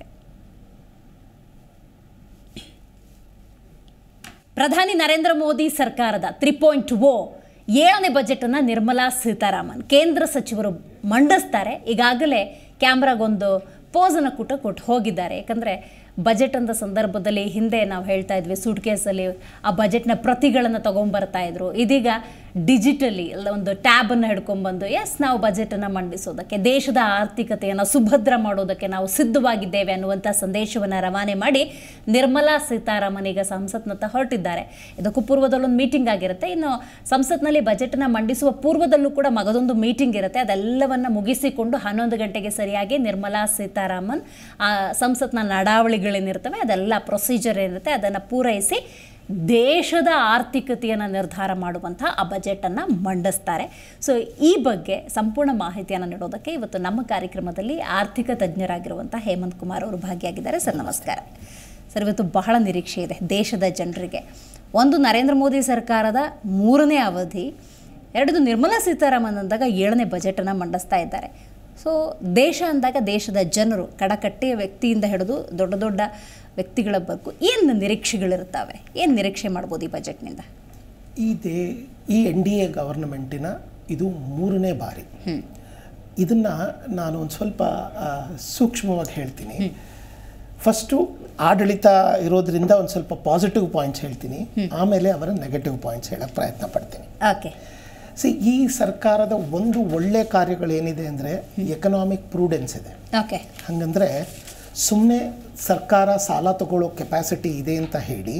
ಪ್ರಧಾನಿ ನರೇಂದ್ರ ಮೋದಿ ಸರ್ಕಾರದ ತ್ರೀ ಪಾಯಿಂಟ್ ಓ ಏಳನೇ ಬಜೆಟನ್ನು ನಿರ್ಮಲಾ ಸೀತಾರಾಮನ್ ಕೇಂದ್ರ ಸಚಿವರು ಮಂಡಿಸ್ತಾರೆ ಈಗಾಗಲೇ ಕ್ಯಾಮ್ರಾಗೊಂದು ಪೋಸನ್ನು ಕೂಟ ಕೊಟ್ಟು ಹೋಗಿದ್ದಾರೆ ಯಾಕಂದರೆ ಬಜೆಟ್ ಅಂದ ಸಂದರ್ಭದಲ್ಲಿ ಹಿಂದೆ ನಾವು ಹೇಳ್ತಾ ಇದ್ವಿ ಸೂಟ್ ಕೇಸಲ್ಲಿ ಆ ಬಜೆಟ್ನ ಪ್ರತಿಗಳನ್ನು ತೊಗೊಂಬರ್ತಾ ಇದ್ರು ಇದೀಗ ಡಿಜಿಟಲಿ ಒಂದು ಟ್ಯಾಬನ್ನು ಹಿಡ್ಕೊಂಡ್ಬಂದು ಎಸ್ ನಾವು ಬಜೆಟನ್ನು ಮಂಡಿಸೋದಕ್ಕೆ ದೇಶದ ಆರ್ಥಿಕತೆಯನ್ನು ಸುಭದ್ರ ಮಾಡೋದಕ್ಕೆ ನಾವು ಸಿದ್ಧವಾಗಿದ್ದೇವೆ ಅನ್ನುವಂಥ ಸಂದೇಶವನ್ನು ರವಾನೆ ಮಾಡಿ ನಿರ್ಮಲಾ ಸೀತಾರಾಮನ್ ಈಗ ಸಂಸತ್ನತ್ತ ಹೊರಟಿದ್ದಾರೆ ಇದಕ್ಕೂ ಪೂರ್ವದಲ್ಲೊಂದು ಮೀಟಿಂಗ್ ಆಗಿರುತ್ತೆ ಇನ್ನು ಸಂಸತ್ನಲ್ಲಿ ಬಜೆಟನ್ನು ಮಂಡಿಸುವ ಪೂರ್ವದಲ್ಲೂ ಕೂಡ ಮಗದೊಂದು ಮೀಟಿಂಗ್ ಇರುತ್ತೆ ಅದೆಲ್ಲವನ್ನು ಮುಗಿಸಿಕೊಂಡು ಹನ್ನೊಂದು ಗಂಟೆಗೆ ಸರಿಯಾಗಿ ನಿರ್ಮಲಾ ಸೀತಾರಾಮನ್ ಆ ಸಂಸತ್ನ ನಡಾವಳಿಗಳೇನಿರ್ತವೆ ಅದೆಲ್ಲ ಪ್ರೊಸೀಜರ್ ಏನಿರುತ್ತೆ ಅದನ್ನು ಪೂರೈಸಿ ದೇಶದ ಆರ್ಥಿಕತೆಯನ್ನು ನಿರ್ಧಾರ ಮಾಡುವಂಥ ಆ ಬಜೆಟನ್ನು ಮಂಡಿಸ್ತಾರೆ ಸೊ ಈ ಬಗ್ಗೆ ಸಂಪೂರ್ಣ ಮಾಹಿತಿಯನ್ನು ನೀಡೋದಕ್ಕೆ ಇವತ್ತು ನಮ್ಮ ಕಾರ್ಯಕ್ರಮದಲ್ಲಿ ಆರ್ಥಿಕ ತಜ್ಞರಾಗಿರುವಂಥ ಹೇಮಂತ್ ಕುಮಾರ್ ಅವರು ಭಾಗಿಯಾಗಿದ್ದಾರೆ ಸರ್ ನಮಸ್ಕಾರ ಸರ್ ಇವತ್ತು ಬಹಳ ನಿರೀಕ್ಷೆ ಇದೆ ದೇಶದ ಜನರಿಗೆ ಒಂದು ನರೇಂದ್ರ ಮೋದಿ ಸರ್ಕಾರದ ಮೂರನೇ ಅವಧಿ ಎರಡದು ನಿರ್ಮಲಾ ಸೀತಾರಾಮನ್ ಅಂದಾಗ ಏಳನೇ ಬಜೆಟನ್ನು ಮಂಡಿಸ್ತಾ ಇದ್ದಾರೆ ಸೊ ದೇಶ ಅಂದಾಗ ದೇಶದ ಜನರು ಕಡಕಟ್ಟೆಯ ವ್ಯಕ್ತಿಯಿಂದ ಹಿಡಿದು ದೊಡ್ಡ ದೊಡ್ಡ ವ್ಯಕ್ತಿಗಳವರೆಗೂ ಏನು ನಿರೀಕ್ಷೆಗಳಿರ್ತವೆ ಏನು ನಿರೀಕ್ಷೆ ಮಾಡ್ಬೋದು ಈ ಬಜೆಟ್ನಿಂದ ಈ ದೇ ಈ ಎನ್ ಡಿ ಎ ಗವರ್ನಮೆಂಟಿನ ಇದು ಮೂರನೇ ಬಾರಿ ಇದನ್ನು ನಾನು ಒಂದು ಸ್ವಲ್ಪ ಆ, ಸೂಕ್ಷ್ಮವಾಗಿ ಹೇಳ್ತೀನಿ ಫಸ್ಟು ಆಡಳಿತ ಇರೋದ್ರಿಂದ ಒಂದು ಸ್ವಲ್ಪ ಪಾಸಿಟಿವ್ ಪಾಯಿಂಟ್ಸ್ ಹೇಳ್ತೀನಿ ಆಮೇಲೆ ಅವರ ನೆಗೆಟಿವ್ ಪಾಯಿಂಟ್ಸ್ ಹೇಳೋಕ್ಕೆ ಪ್ರಯತ್ನ ಪಡ್ತೀನಿ ಓಕೆ ಸಿ ಈ ಸರ್ಕಾರದ ಒಂದು ಒಳ್ಳೆ ಕಾರ್ಯಗಳೇನಿದೆ ಅಂದರೆ ಎಕನಾಮಿಕ್ ಪ್ರೂಡೆನ್ಸ್ ಇದೆ ಓಕೆ ಹಂಗಂದ್ರೆ ಸುಮ್ಮನೆ ಸರ್ಕಾರ ಸಾಲ ತಗೊಳ್ಳೋ ಕೆಪಾಸಿಟಿ ಇದೆ ಅಂತ ಹೇಳಿ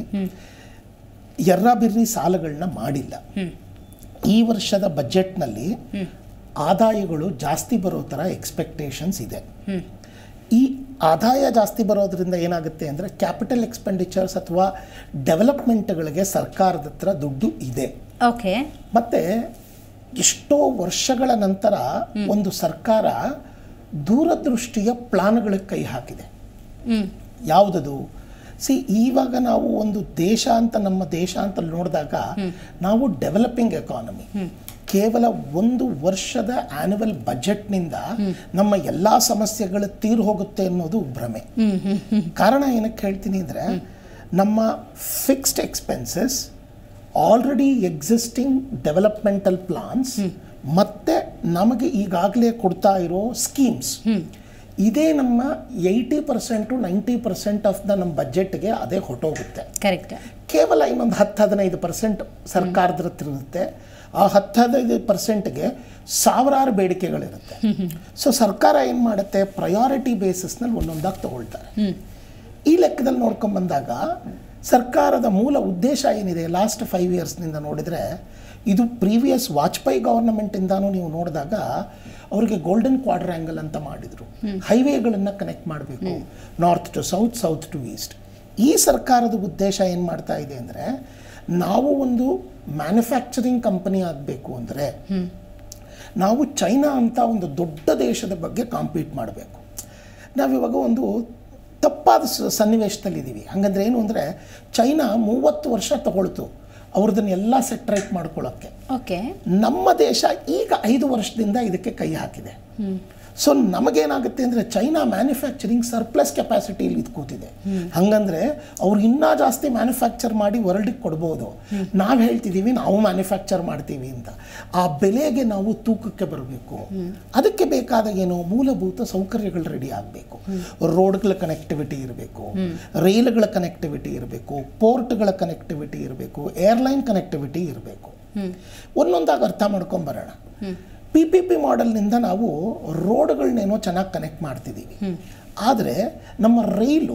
ಎರ್ರಬಿರ್ರಿ ಸಾಲಗಳನ್ನ ಮಾಡಿಲ್ಲ ಈ ವರ್ಷದ ಬಜೆಟ್ನಲ್ಲಿ ಆದಾಯಗಳು ಜಾಸ್ತಿ ಬರೋ ಥರ ಎಕ್ಸ್ಪೆಕ್ಟೇಷನ್ಸ್ ಇದೆ ಈ ಆದಾಯ ಜಾಸ್ತಿ ಬರೋದ್ರಿಂದ ಏನಾಗುತ್ತೆ ಅಂದರೆ ಕ್ಯಾಪಿಟಲ್ ಎಕ್ಸ್ಪೆಂಡಿಚರ್ಸ್ ಅಥವಾ ಡೆವಲಪ್ಮೆಂಟ್ಗಳಿಗೆ ಸರ್ಕಾರದ ಹತ್ರ ದುಡ್ಡು ಇದೆ ಓಕೆ ಮತ್ತೆ ಎಷ್ಟೋ ವರ್ಷಗಳ ನಂತರ ಒಂದು ಸರ್ಕಾರ ದೂರದೃಷ್ಟಿಯ ಪ್ಲಾನ್ಗಳಿಗೆ ಕೈ ಹಾಕಿದೆ ಹ್ಞೂ ಯಾವುದದು ಸಿ ಇವಾಗ ನಾವು ಒಂದು ದೇಶ ಅಂತ ನಮ್ಮ ದೇಶ ಅಂತ ನೋಡಿದಾಗ ನಾವು ಡೆವಲಪಿಂಗ್ ಎಕಾನಮಿ ಕೇವಲ ಒಂದು ವರ್ಷದ ಆನ್ಯುವಲ್ ಬಜೆಟ್ನಿಂದ ನಮ್ಮ ಎಲ್ಲ ಸಮಸ್ಯೆಗಳು ತೀರ್ ಹೋಗುತ್ತೆ ಅನ್ನೋದು ಭ್ರಮೆ ಕಾರಣ ಏನಕ್ಕೆ ಹೇಳ್ತೀನಿ ಅಂದರೆ ನಮ್ಮ fixed expenses already existing developmental plans ಮತ್ತೆ ನಮಗೆ ಈಗಾಗಲೇ ಕೊಡ್ತಾ ಇರೋ ಸ್ಕೀಮ್ಸ್ ಇದೇ ನಮ್ಮ eighty percent ninety percent of the ನಮ್ಮ ಬಜೆಟ್ಗೆ ಅದೇ ಹೊಟ್ಟೋಗುತ್ತೆ ಕರೆಕ್ಟ್ ಕೇವಲ ಇನ್ನೊಂದು ಹತ್ತು ಹದಿನೈದು ಪರ್ಸೆಂಟ್ ಸರ್ಕಾರದ ಹತ್ರ ಇರುತ್ತೆ ಆ ಹತ್ತು ಹದಿನೈದು ಪರ್ಸೆಂಟ್ಗೆ ಸಾವಿರಾರು ಬೇಡಿಕೆಗಳಿರುತ್ತೆ ಸೊ ಸರ್ಕಾರ ಏನು ಮಾಡುತ್ತೆ ಪ್ರಯಾರಿಟಿ ಬೇಸಿಸ್ನಲ್ಲಿ ಒಂದೊಂದಾಗಿ ತಗೊಳ್ತಾರೆ ಈ ಲೆಕ್ಕದಲ್ಲಿ ನೋಡ್ಕೊಂಡ್ ಬಂದಾಗ ಸರ್ಕಾರದ ಮೂಲ ಉದ್ದೇಶ ಏನಿದೆ ಲಾಸ್ಟ್ ಫೈವ್ ಇಯರ್ಸ್ನಿಂದ ನೋಡಿದರೆ ಇದು ಪ್ರೀವಿಯಸ್ ವಾಜಪೇಯಿ ಗವರ್ನಮೆಂಟಿಂದಾನು ನೀವು ನೋಡಿದಾಗ ಅವರಿಗೆ ಗೋಲ್ಡನ್ ಕ್ವಾಡ್ರ್ಯಾಂಗಲ್ ಅಂತ ಮಾಡಿದರು ಹೈವೇಗಳನ್ನು ಕನೆಕ್ಟ್ ಮಾಡಬೇಕು north to south south to east ಈ ಸರ್ಕಾರದ ಉದ್ದೇಶ ಏನು ಮಾಡ್ತಾ ಇದೆ ಅಂದರೆ ನಾವು ಒಂದು ಮ್ಯಾನುಫ್ಯಾಕ್ಚರಿಂಗ್ ಕಂಪನಿ ಆಗಬೇಕು ಅಂದರೆ ನಾವು ಚೈನಾ ಅಂತ ಒಂದು ದೊಡ್ಡ ದೇಶದ ಬಗ್ಗೆ ಕಾಂಪೀಟ್ ಮಾಡಬೇಕು ನಾವಿವಾಗ ಒಂದು ತಪ್ಪಾದ ಸ- ಸನ್ನಿವೇಶದಲ್ಲಿದ್ದೀವಿ ಹಾಗಂದ್ರೆ ಏನು ಅಂದರೆ ಚೈನಾ ಮೂವತ್ತು ವರ್ಷ ತಗೊಳ್ತು ಅವ್ರದನ್ನೆಲ್ಲ ಸೆಟ್ರೇಟ್ ಮಾಡ್ಕೊಳ್ಳೋಕ್ಕೆ ಓಕೆ ನಮ್ಮ ದೇಶ ಈಗ ಐದು ವರ್ಷದಿಂದ ಇದಕ್ಕೆ ಕೈ ಹಾಕಿದೆ ಸೊ ನಮಗೇನಾಗುತ್ತೆ ಅಂದರೆ ಚೈನಾ ಮ್ಯಾನುಫ್ಯಾಕ್ಚರಿಂಗ್ ಸರ್ಪ್ಲಸ್ ಕೆಪಾಸಿಟಿಯಲ್ಲಿ ಇದು ಕೂತಿದೆ ಹಂಗಂದ್ರೆ ಅವ್ರು ಇನ್ನೂ ಜಾಸ್ತಿ ಮ್ಯಾನುಫ್ಯಾಕ್ಚರ್ ಮಾಡಿ ವರ್ಲ್ಡಿಗೆ ಕೊಡ್ಬೋದು ನಾವು ಹೇಳ್ತಿದ್ದೀವಿ ನಾವು ಮ್ಯಾನುಫ್ಯಾಕ್ಚರ್ ಮಾಡ್ತೀವಿ ಅಂತ ಆ ಬೆಲೆಗೆ ನಾವು ತೂಕಕ್ಕೆ ಬರಬೇಕು ಅದಕ್ಕೆ ಬೇಕಾದ ಏನು ಮೂಲಭೂತ ಸೌಕರ್ಯಗಳು ರೆಡಿ ಆಗಬೇಕು ರೋಡ್ಗಳ ಕನೆಕ್ಟಿವಿಟಿ ಇರಬೇಕು ರೈಲುಗಳ ಕನೆಕ್ಟಿವಿಟಿ ಇರಬೇಕು ಪೋರ್ಟ್ಗಳ ಕನೆಕ್ಟಿವಿಟಿ ಇರಬೇಕು ಏರ್ಲೈನ್ ಕನೆಕ್ಟಿವಿಟಿ ಇರಬೇಕು ಒಂದೊಂದಾಗಿ ಅರ್ಥ ಮಾಡ್ಕೊಂಬರೋಣ ಪಿ ಪಿ ಪಿ ಮಾಡೆಲ್ನಿಂದ ನಾವು ರೋಡ್ಗಳನ್ನೇನೋ ಚೆನ್ನಾಗಿ ಕನೆಕ್ಟ್ ಮಾಡ್ತಿದ್ದೀವಿ ಆದರೆ ನಮ್ಮ ರೈಲು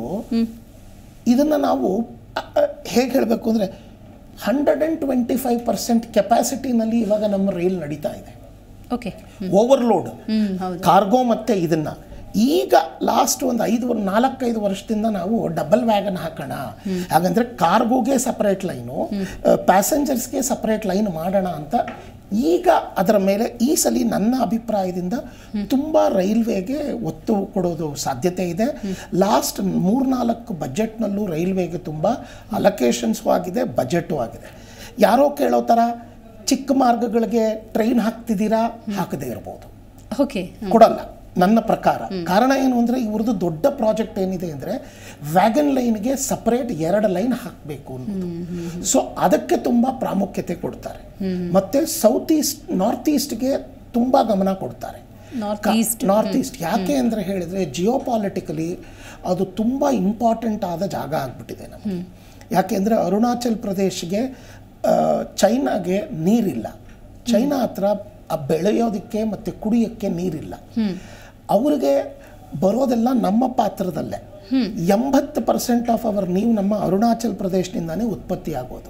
ಇದನ್ನು ನಾವು ಹೇಗೆ ಹೇಳಬೇಕು ಅಂದರೆ hundred and twenty five percent ಕೆಪಾಸಿಟಿನಲ್ಲಿ ಇವಾಗ ನಮ್ಮ ರೈಲ್ ನಡೀತಾ ಇದೆ ಓಕೆ ಓವರ್ಲೋಡ್ ಹ್ಮ್ ಹೌದು ಕಾರ್ಗೋ ಮತ್ತು ಇದನ್ನ ಈಗ ಲಾಸ್ಟ್ ಒಂದು ಐದು ವರ್- ನಾಲ್ಕೈದು ವರ್ಷದಿಂದ ನಾವು ಡಬಲ್ ವ್ಯಾಗನ್ ಹಾಕೋಣ ಹಾಗಂದ್ರೆ ಕಾರ್ಗೋಗೆ ಸಪರೇಟ್ ಲೈನು ಪ್ಯಾಸೆಂಜರ್ಸ್ಗೆ ಸಪರೇಟ್ ಲೈನ್ ಮಾಡೋಣ ಅಂತ ಈಗ ಅದರ ಮೇಲೆ ಈ ಸಲ ನನ್ನ ಅಭಿಪ್ರಾಯದಿಂದ ತುಂಬ ರೈಲ್ವೆಗೆ ಒತ್ತು ಕೊಡೋದು ಸಾಧ್ಯತೆ ಇದೆ ಲಾಸ್ಟ್ ಮೂರ್ನಾಲ್ಕು ಬಜೆಟ್ನಲ್ಲೂ ರೈಲ್ವೆಗೆ ತುಂಬ ಅಲೊಕೇಶನ್ಸು ಆಗಿದೆ ಬಜೆಟು ಆಗಿದೆ ಯಾರೋ ಕೇಳೋ ಥರ ಚಿಕ್ಕ ಮಾರ್ಗಗಳಿಗೆ ಟ್ರೈನ್ ಹಾಕ್ತಿದ್ದೀರಾ ಹಾಕದೇ ಇರ್ಬೋದು ಓಕೆ ಕೊಡಲ್ಲ ನನ್ನ ಪ್ರಕಾರ ಕಾರಣ ಏನು ಅಂದರೆ ಇವ್ರದ್ದು ದೊಡ್ಡ ಪ್ರಾಜೆಕ್ಟ್ ಏನಿದೆ ಅಂದರೆ ವ್ಯಾಗನ್ ಲೈನ್ಗೆ ಸಪರೇಟ್ ಎರಡು ಲೈನ್ ಹಾಕಬೇಕು ಅನ್ನೋದು ಸೊ ಅದಕ್ಕೆ ತುಂಬ ಪ್ರಾಮುಖ್ಯತೆ ಕೊಡ್ತಾರೆ ಮತ್ತೆ ಸೌತ್ ಈಸ್ಟ್ ನಾರ್ತ್ ಈಸ್ಟ್ಗೆ ತುಂಬ ಗಮನ ಕೊಡ್ತಾರೆ ನಾರ್ತ್ ಈಸ್ಟ್ ನಾರ್ತ್ ಈಸ್ಟ್ ಯಾಕೆ ಅಂದರೆ ಹೇಳಿದರೆ ಜಿಯೋ ಪಾಲಿಟಿಕಲಿ ಅದು ತುಂಬ ಇಂಪಾರ್ಟೆಂಟ್ ಆದ ಜಾಗ ಆಗಿಬಿಟ್ಟಿದೆ ನಮಗೆ ಯಾಕೆಂದರೆ ಅರುಣಾಚಲ್ ಪ್ರದೇಶ್ಗೆ ಆ, ಚೈನಾಗೆ ನೀರಿಲ್ಲ ಚೈನಾ ಹತ್ರ ಆ ಬೆಳೆಯೋದಕ್ಕೆ ಮತ್ತು ಕುಡಿಯೋಕ್ಕೆ ನೀರಿಲ್ಲ ಅವ್ರಿಗೆ ಬರೋದೆಲ್ಲ ನಮ್ಮ ಪಾತ್ರದಲ್ಲೇ ಎಂಬತ್ತು ಪರ್ಸೆಂಟ್ ಆಫ್ ಅವರ್ ನೀವು ನಮ್ಮ ಅರುಣಾಚಲ್ ಪ್ರದೇಶದಿಂದಾನೇ ಉತ್ಪತ್ತಿ ಆಗೋದು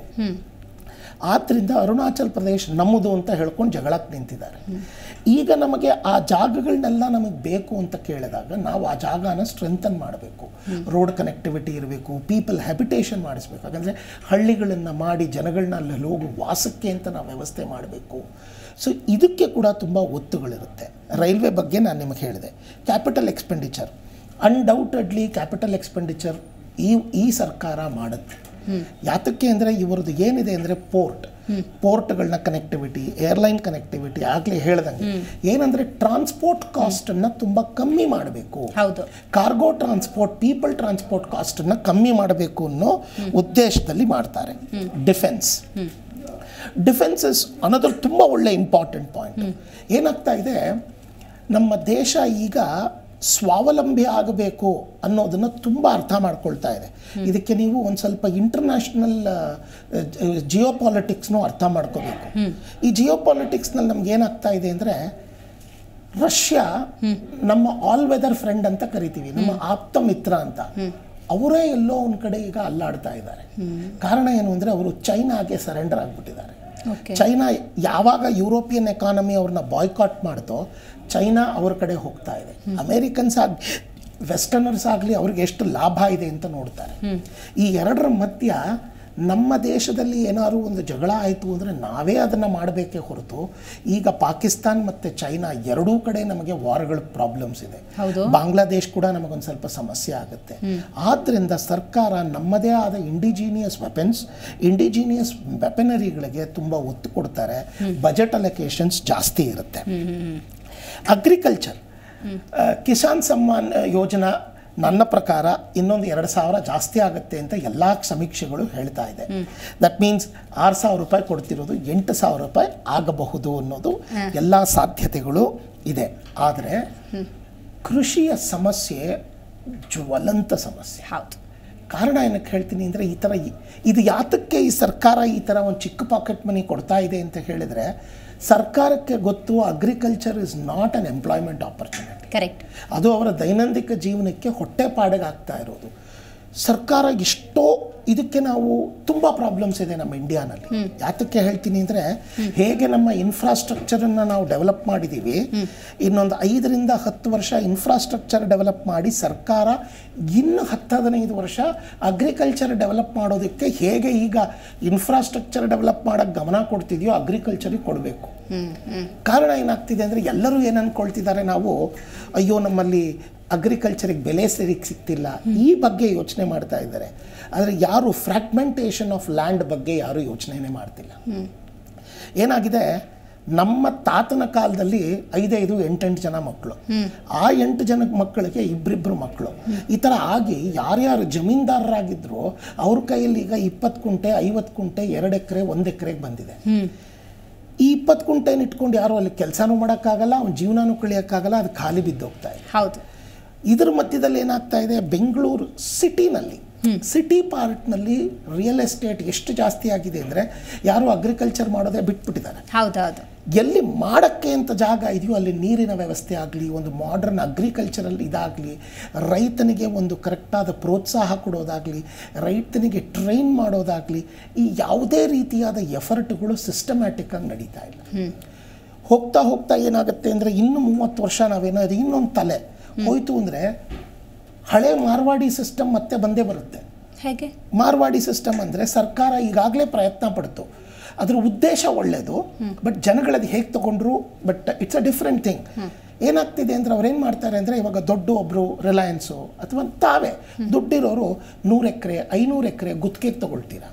ಆದ್ದರಿಂದ ಅರುಣಾಚಲ್ ಪ್ರದೇಶ್ ನಮ್ಮದು ಅಂತ ಹೇಳ್ಕೊಂಡು ಜಗಳಕ್ಕೆ ನಿಂತಿದ್ದಾರೆ ಈಗ ನಮಗೆ ಆ ಜಾಗಗಳನ್ನೆಲ್ಲ ನಮಗೆ ಬೇಕು ಅಂತ ಕೇಳಿದಾಗ ನಾವು ಆ ಜಾಗನ ಸ್ಟ್ರೆಂಥನ್ ಮಾಡಬೇಕು ರೋಡ್ ಕನೆಕ್ಟಿವಿಟಿ ಇರಬೇಕು ಪೀಪಲ್ ಹ್ಯಾಬಿಟೇಷನ್ ಮಾಡಿಸ್ಬೇಕು ಯಾಕಂದರೆ ಹಳ್ಳಿಗಳನ್ನು ಮಾಡಿ ಜನಗಳನ್ನ ಅಲ್ಲಿ ಹೋಗಿ ವಾಸಕ್ಕೆ ಅಂತ ನಾವು ವ್ಯವಸ್ಥೆ ಮಾಡಬೇಕು ಸೊ ಇದಕ್ಕೆ ಕೂಡ ತುಂಬ ಒತ್ತುಗಳಿರುತ್ತೆ ರೈಲ್ವೆ ಬಗ್ಗೆ ನಾನು ನಿಮಗೆ ಹೇಳಿದೆ capital expenditure undoubtedly capital expenditure ಈ ಈ ಸರ್ಕಾರ ಮಾಡುತ್ತೆ ಯಾತಕ್ಕೆ ಅಂದರೆ ಇವರದ್ದು ಏನಿದೆ ಅಂದರೆ ಪೋರ್ಟ್ ಪೋರ್ಟ್ಗಳನ್ನ ಕನೆಕ್ಟಿವಿಟಿ ಏರ್ಲೈನ್ ಕನೆಕ್ಟಿವಿಟಿ ಆಗಲೇ ಹೇಳ್ದಂಗೆ ಏನಂದರೆ ಟ್ರಾನ್ಸ್ಪೋರ್ಟ್ ಕಾಸ್ಟನ್ನು ತುಂಬ ಕಮ್ಮಿ ಮಾಡಬೇಕು ಹೌದು ಕಾರ್ಗೋ ಟ್ರಾನ್ಸ್ಪೋರ್ಟ್ ಪೀಪಲ್ ಟ್ರಾನ್ಸ್ಪೋರ್ಟ್ ಕಾಸ್ಟನ್ನು ಕಮ್ಮಿ ಮಾಡಬೇಕು ಅನ್ನೋ ಉದ್ದೇಶದಲ್ಲಿ ಮಾಡ್ತಾರೆ ಡಿಫೆನ್ಸ್ ಡಿಫೆನ್ಸಸ್ ಅನ್ನೋದ್ರ ತುಂಬ ಒಳ್ಳೆ ಇಂಪಾರ್ಟೆಂಟ್ ಪಾಯಿಂಟ್ ಏನಾಗ್ತಾ ಇದೆ ನಮ್ಮ ದೇಶ ಈಗ ಸ್ವಾವಲಂಬಿ ಆಗಬೇಕು ಅನ್ನೋದನ್ನು ತುಂಬ ಅರ್ಥ ಮಾಡ್ಕೊಳ್ತಾ ಇದೆ ಇದಕ್ಕೆ ನೀವು ಒಂದು ಸ್ವಲ್ಪ ಇಂಟರ್ನ್ಯಾಷನಲ್ ಜಿಯೋ ಪಾಲಿಟಿಕ್ಸ್ನು ಅರ್ಥ ಮಾಡ್ಕೋಬೇಕು ಈ ಜಿಯೋ ಪಾಲಿಟಿಕ್ಸ್ನಲ್ಲಿ ನಮ್ಗೆ ಏನಾಗ್ತಾ ಇದೆ ಅಂದರೆ ರಷ್ಯಾ ನಮ್ಮ ಆಲ್ ವೆದರ್ ಫ್ರೆಂಡ್ ಅಂತ ಕರಿತೀವಿ ನಮ್ಮ ಆಪ್ತ ಮಿತ್ರ ಅಂತ ಅವರೇ ಎಲ್ಲೋ ಒಂದ್ ಕಡೆ ಈಗ ಅಲ್ಲಾಡ್ತಾ ಇದ್ದಾರೆ ಕಾರಣ ಏನು ಅಂದ್ರೆ ಅವರು ಚೈನಾಗೆ ಸರೆಂಡರ್ ಆಗ್ಬಿಟ್ಟಿದ್ದಾರೆ ಓಕೆ ಚೈನಾ ಯಾವಾಗ ಯುರೋಪಿಯನ್ ಎಕಾನಮಿ ಅವ್ರನ್ನ ಬಾಯ್ಕಾಟ್ ಮಾಡ್ತೋ ಚೈನಾ ಅವ್ರ ಕಡೆ ಹೋಗ್ತಾ ಇದೆ ಅಮೇರಿಕನ್ಸ್ ಆಗಿ ವೆಸ್ಟರ್ನರ್ಸ್ ಆಗಲಿ ಅವ್ರಿಗೆ ಎಷ್ಟು ಲಾಭ ಇದೆ ಅಂತ ನೋಡ್ತಾರೆ ಈ ಎರಡರ ಮಧ್ಯ ನಮ್ಮ ದೇಶದಲ್ಲಿ ಏನಾದ್ರು ಒಂದು ಜಗಳ ಆಯಿತು ಅಂದರೆ ನಾವೇ ಅದನ್ನು ಮಾಡಬೇಕೇ ಹೊರತು ಈಗ ಪಾಕಿಸ್ತಾನ್ ಮತ್ತು ಚೈನಾ ಎರಡೂ ಕಡೆ ನಮಗೆ ವಾರ್ಗಳ ಪ್ರಾಬ್ಲಮ್ಸ್ ಇದೆ ಹೌದು. ಬಾಂಗ್ಲಾದೇಶ್ ಕೂಡ ನಮಗೊಂದು ಸ್ವಲ್ಪ ಸಮಸ್ಯೆ ಆಗುತ್ತೆ ಆದ್ದರಿಂದ ಸರ್ಕಾರ ನಮ್ಮದೇ ಆದ ಇಂಡಿಜಿನಿಯಸ್ ವೆಪನ್ಸ್ ಇಂಡಿಜಿನಿಯಸ್ ವೆಪನರಿಗಳಿಗೆ ತುಂಬ ಒತ್ತು ಕೊಡ್ತಾರೆ ಬಜೆಟ್ ಅಲೊಕೇಶನ್ಸ್ ಜಾಸ್ತಿ ಇರುತ್ತೆ ಅಗ್ರಿಕಲ್ಚರ್ ಕಿಸಾನ್ ಸಮ್ಮಾನ್ ಯೋಜನಾ ನನ್ನ ಪ್ರಕಾರ ಇನ್ನೊಂದು ಎರಡು ಸಾವಿರ ಜಾಸ್ತಿ ಆಗುತ್ತೆ ಅಂತ ಎಲ್ಲ ಸಮೀಕ್ಷೆಗಳು ಹೇಳ್ತಾ ಇದೆ ದಟ್ ಮೀನ್ಸ್ ಆರು ಸಾವಿರ ರೂಪಾಯಿ ಕೊಡ್ತಿರೋದು ಎಂಟು ಸಾವಿರ ರೂಪಾಯಿ ಆಗಬಹುದು ಅನ್ನೋದು ಎಲ್ಲ ಸಾಧ್ಯತೆಗಳು ಇದೆ ಆದರೆ ಕೃಷಿಯ ಸಮಸ್ಯೆ ಜ್ವಲಂತ ಸಮಸ್ಯೆ ಹೌದು ಕಾರಣ ಏನಕ್ಕೆ ಹೇಳ್ತೀನಿ ಅಂದರೆ ಈ ಥರ ಈ- ಇದು ಯಾತಕ್ಕೆ ಈ ಸರ್ಕಾರ ಈ ಥರ ಒಂದು ಚಿಕ್ಕ ಪಾಕೆಟ್ ಮನಿ ಕೊಡ್ತಾ ಇದೆ ಅಂತ ಹೇಳಿದರೆ ಸರ್ಕಾರಕ್ಕೆ ಗೊತ್ತು agriculture is not an employment opportunity correct ಅದು ಅವರ ದೈನಂದಿಕ ಜೀವನಕ್ಕೆ ಹೊಟ್ಟೆಪಾಡಿಗೆ ಆಗ್ತಾ ಇರೋದು ಸರ್ಕಾರ ಎಷ್ಟೋ ಇದಕ್ಕೆ ನಾವು ತುಂಬ ಪ್ರಾಬ್ಲಮ್ಸ್ ಇದೆ ನಮ್ಮ ಇಂಡಿಯಾನಲ್ಲಿ ಯಾತಕ್ಕೆ ಹೇಳ್ತೀನಿ ಅಂದರೆ ಹೇಗೆ ನಮ್ಮ ಇನ್ಫ್ರಾಸ್ಟ್ರಕ್ಚರನ್ನು ನಾವು ಡೆವಲಪ್ ಮಾಡಿದ್ದೀವಿ ಇನ್ನೊಂದು ಐದರಿಂದ ಹತ್ತು ವರ್ಷ ಇನ್ಫ್ರಾಸ್ಟ್ರಕ್ಚರ್ ಡೆವಲಪ್ ಮಾಡಿ ಸರ್ಕಾರ ಇನ್ನು ಹತ್ತು ಹದಿನೈದು ವರ್ಷ ಅಗ್ರಿಕಲ್ಚರ್ ಡೆವಲಪ್ ಮಾಡೋದಕ್ಕೆ ಹೇಗೆ ಈಗ ಇನ್ಫ್ರಾಸ್ಟ್ರಕ್ಚರ್ ಡೆವಲಪ್ ಮಾಡೋಕ್ಕೆ ಗಮನ ಕೊಡ್ತಿದೆಯೋ ಅಗ್ರಿಕಲ್ಚರಿಗೆ ಕೊಡಬೇಕು ಕಾರಣ ಏನಾಗ್ತಿದೆ ಅಂದರೆ ಎಲ್ಲರೂ ಏನು ಅಂದ್ಕೊಳ್ತಿದ್ದಾರೆ ನಾವು ಅಯ್ಯೋ ನಮ್ಮಲ್ಲಿ ಅಗ್ರಿಕಲ್ಚರಿಗೆ ಬೆಲೆ ಸರಿಗೆ ಸಿಗ್ತಿಲ್ಲ ಈ ಬಗ್ಗೆ ಯೋಚನೆ ಮಾಡ್ತಾ ಇದ್ದಾರೆ ಆದರೆ ಯಾರು ಫ್ರ್ಯಾಗ್ಮೆಂಟೇಷನ್ ಆಫ್ ಲ್ಯಾಂಡ್ ಬಗ್ಗೆ ಯಾರು ಯೋಚನೆನೇ ಮಾಡ್ತಿಲ್ಲ ಏನಾಗಿದೆ ನಮ್ಮ ತಾತನ ಕಾಲದಲ್ಲಿ ಐದೈದು ಎಂಟೆಂಟು ಜನ ಮಕ್ಕಳು ಆ ಎಂಟು ಜನ ಮಕ್ಕಳಿಗೆ ಇಬ್ಬರಿಬ್ಬರು ಮಕ್ಕಳು ಈ ಥರ ಆಗಿ ಯಾರ್ಯಾರು ಜಮೀನ್ದಾರರಾಗಿದ್ರು ಅವ್ರ ಕೈಯಲ್ಲಿ ಈಗ ಇಪ್ಪತ್ತು ಕುಂಟೆ ಐವತ್ತು ಕುಂಟೆ ಎರಡು ಎಕರೆ ಒಂದು ಎಕರೆಗೆ ಬಂದಿದೆ ಈ ಇಪ್ಪತ್ತು ಕುಂಟೆನ ಇಟ್ಕೊಂಡು ಯಾರು ಅಲ್ಲಿ ಕೆಲಸನೂ ಮಾಡೋಕ್ಕಾಗಲ್ಲ ಅವ್ನ ಜೀವನನೂ ಕಳಿಯೋಕ್ಕಾಗಲ್ಲ ಅದು ಖಾಲಿ ಬಿದ್ದೋಗ್ತಾ ಇದೆ ಹೌದು ಇದ್ರ ಮಧ್ಯದಲ್ಲಿ ಏನಾಗ್ತಾ ಇದೆ ಬೆಂಗಳೂರು ಸಿಟಿನಲ್ಲಿ ಸಿಟಿ ಪಾರ್ಟ್ನಲ್ಲಿ ರಿಯಲ್ ಎಸ್ಟೇಟ್ ಎಷ್ಟು ಜಾಸ್ತಿ ಆಗಿದೆ ಅಂದರೆ ಯಾರು ಅಗ್ರಿಕಲ್ಚರ್ ಮಾಡೋದೇ ಬಿಟ್ಬಿಟ್ಟಿದ್ದಾರೆ ಹೌದು ಹೌದು ಎಲ್ಲಿ ಮಾಡಕ್ಕೆ ಅಂತ ಜಾಗ ಇದೆಯೋ ಅಲ್ಲಿ ನೀರಿನ ವ್ಯವಸ್ಥೆ ಆಗಲಿ ಒಂದು ಮಾಡರ್ನ್ ಅಗ್ರಿಕಲ್ಚರಲ್ ಇದಾಗಲಿ ರೈತನಿಗೆ ಒಂದು ಕರೆಕ್ಟಾದ ಪ್ರೋತ್ಸಾಹ ಕೊಡೋದಾಗಲಿ ರೈತನಿಗೆ ಟ್ರೈನ್ ಮಾಡೋದಾಗಲಿ ಈ ಯಾವುದೇ ರೀತಿಯಾದ ಎಫರ್ಟ್ಗಳು ಸಿಸ್ಟಮ್ಯಾಟಿಕ್ ಆಗಿ ನಡೀತಾ ಇಲ್ಲ ಹೋಗ್ತಾ ಹೋಗ್ತಾ ಏನಾಗುತ್ತೆ ಅಂದರೆ ಇನ್ನು ಮೂವತ್ತು ವರ್ಷ ನಾವೇನಾದ್ರು ಇನ್ನೊಂದು ತಲೆ ಹೋಯ್ತು ಅಂದರೆ ಹಳೆ ಮಾರ್ವಾಡಿ ಸಿಸ್ಟಮ್ ಮತ್ತೆ ಬಂದೇ ಬರುತ್ತೆ ಹೇಗೆ ಮಾರ್ವಾಡಿ ಸಿಸ್ಟಮ್ ಅಂದರೆ ಸರ್ಕಾರ ಈಗಾಗಲೇ ಪ್ರಯತ್ನ ಪಡ್ತು ಅದ್ರ ಉದ್ದೇಶ ಒಳ್ಳೆಯದು ಬಟ್ ಜನಗಳದು ಹೇಗೆ ತಗೊಂಡ್ರು but it's a different thing ಏನಾಗ್ತಿದೆ ಅಂದ್ರೆ ಅವ್ರು ಏನು ಮಾಡ್ತಾರೆ ಅಂದರೆ ಇವಾಗ ದೊಡ್ಡ ಒಬ್ಬರು ರಿಲಯನ್ಸು ಅಥವಾ ತಾವೇ ದುಡ್ಡಿರೋರು ನೂರು ಎಕರೆ ಐನೂರು ಎಕರೆ ಗುತ್ತಿಗೆಗೆ ತಗೊಳ್ತೀರಾ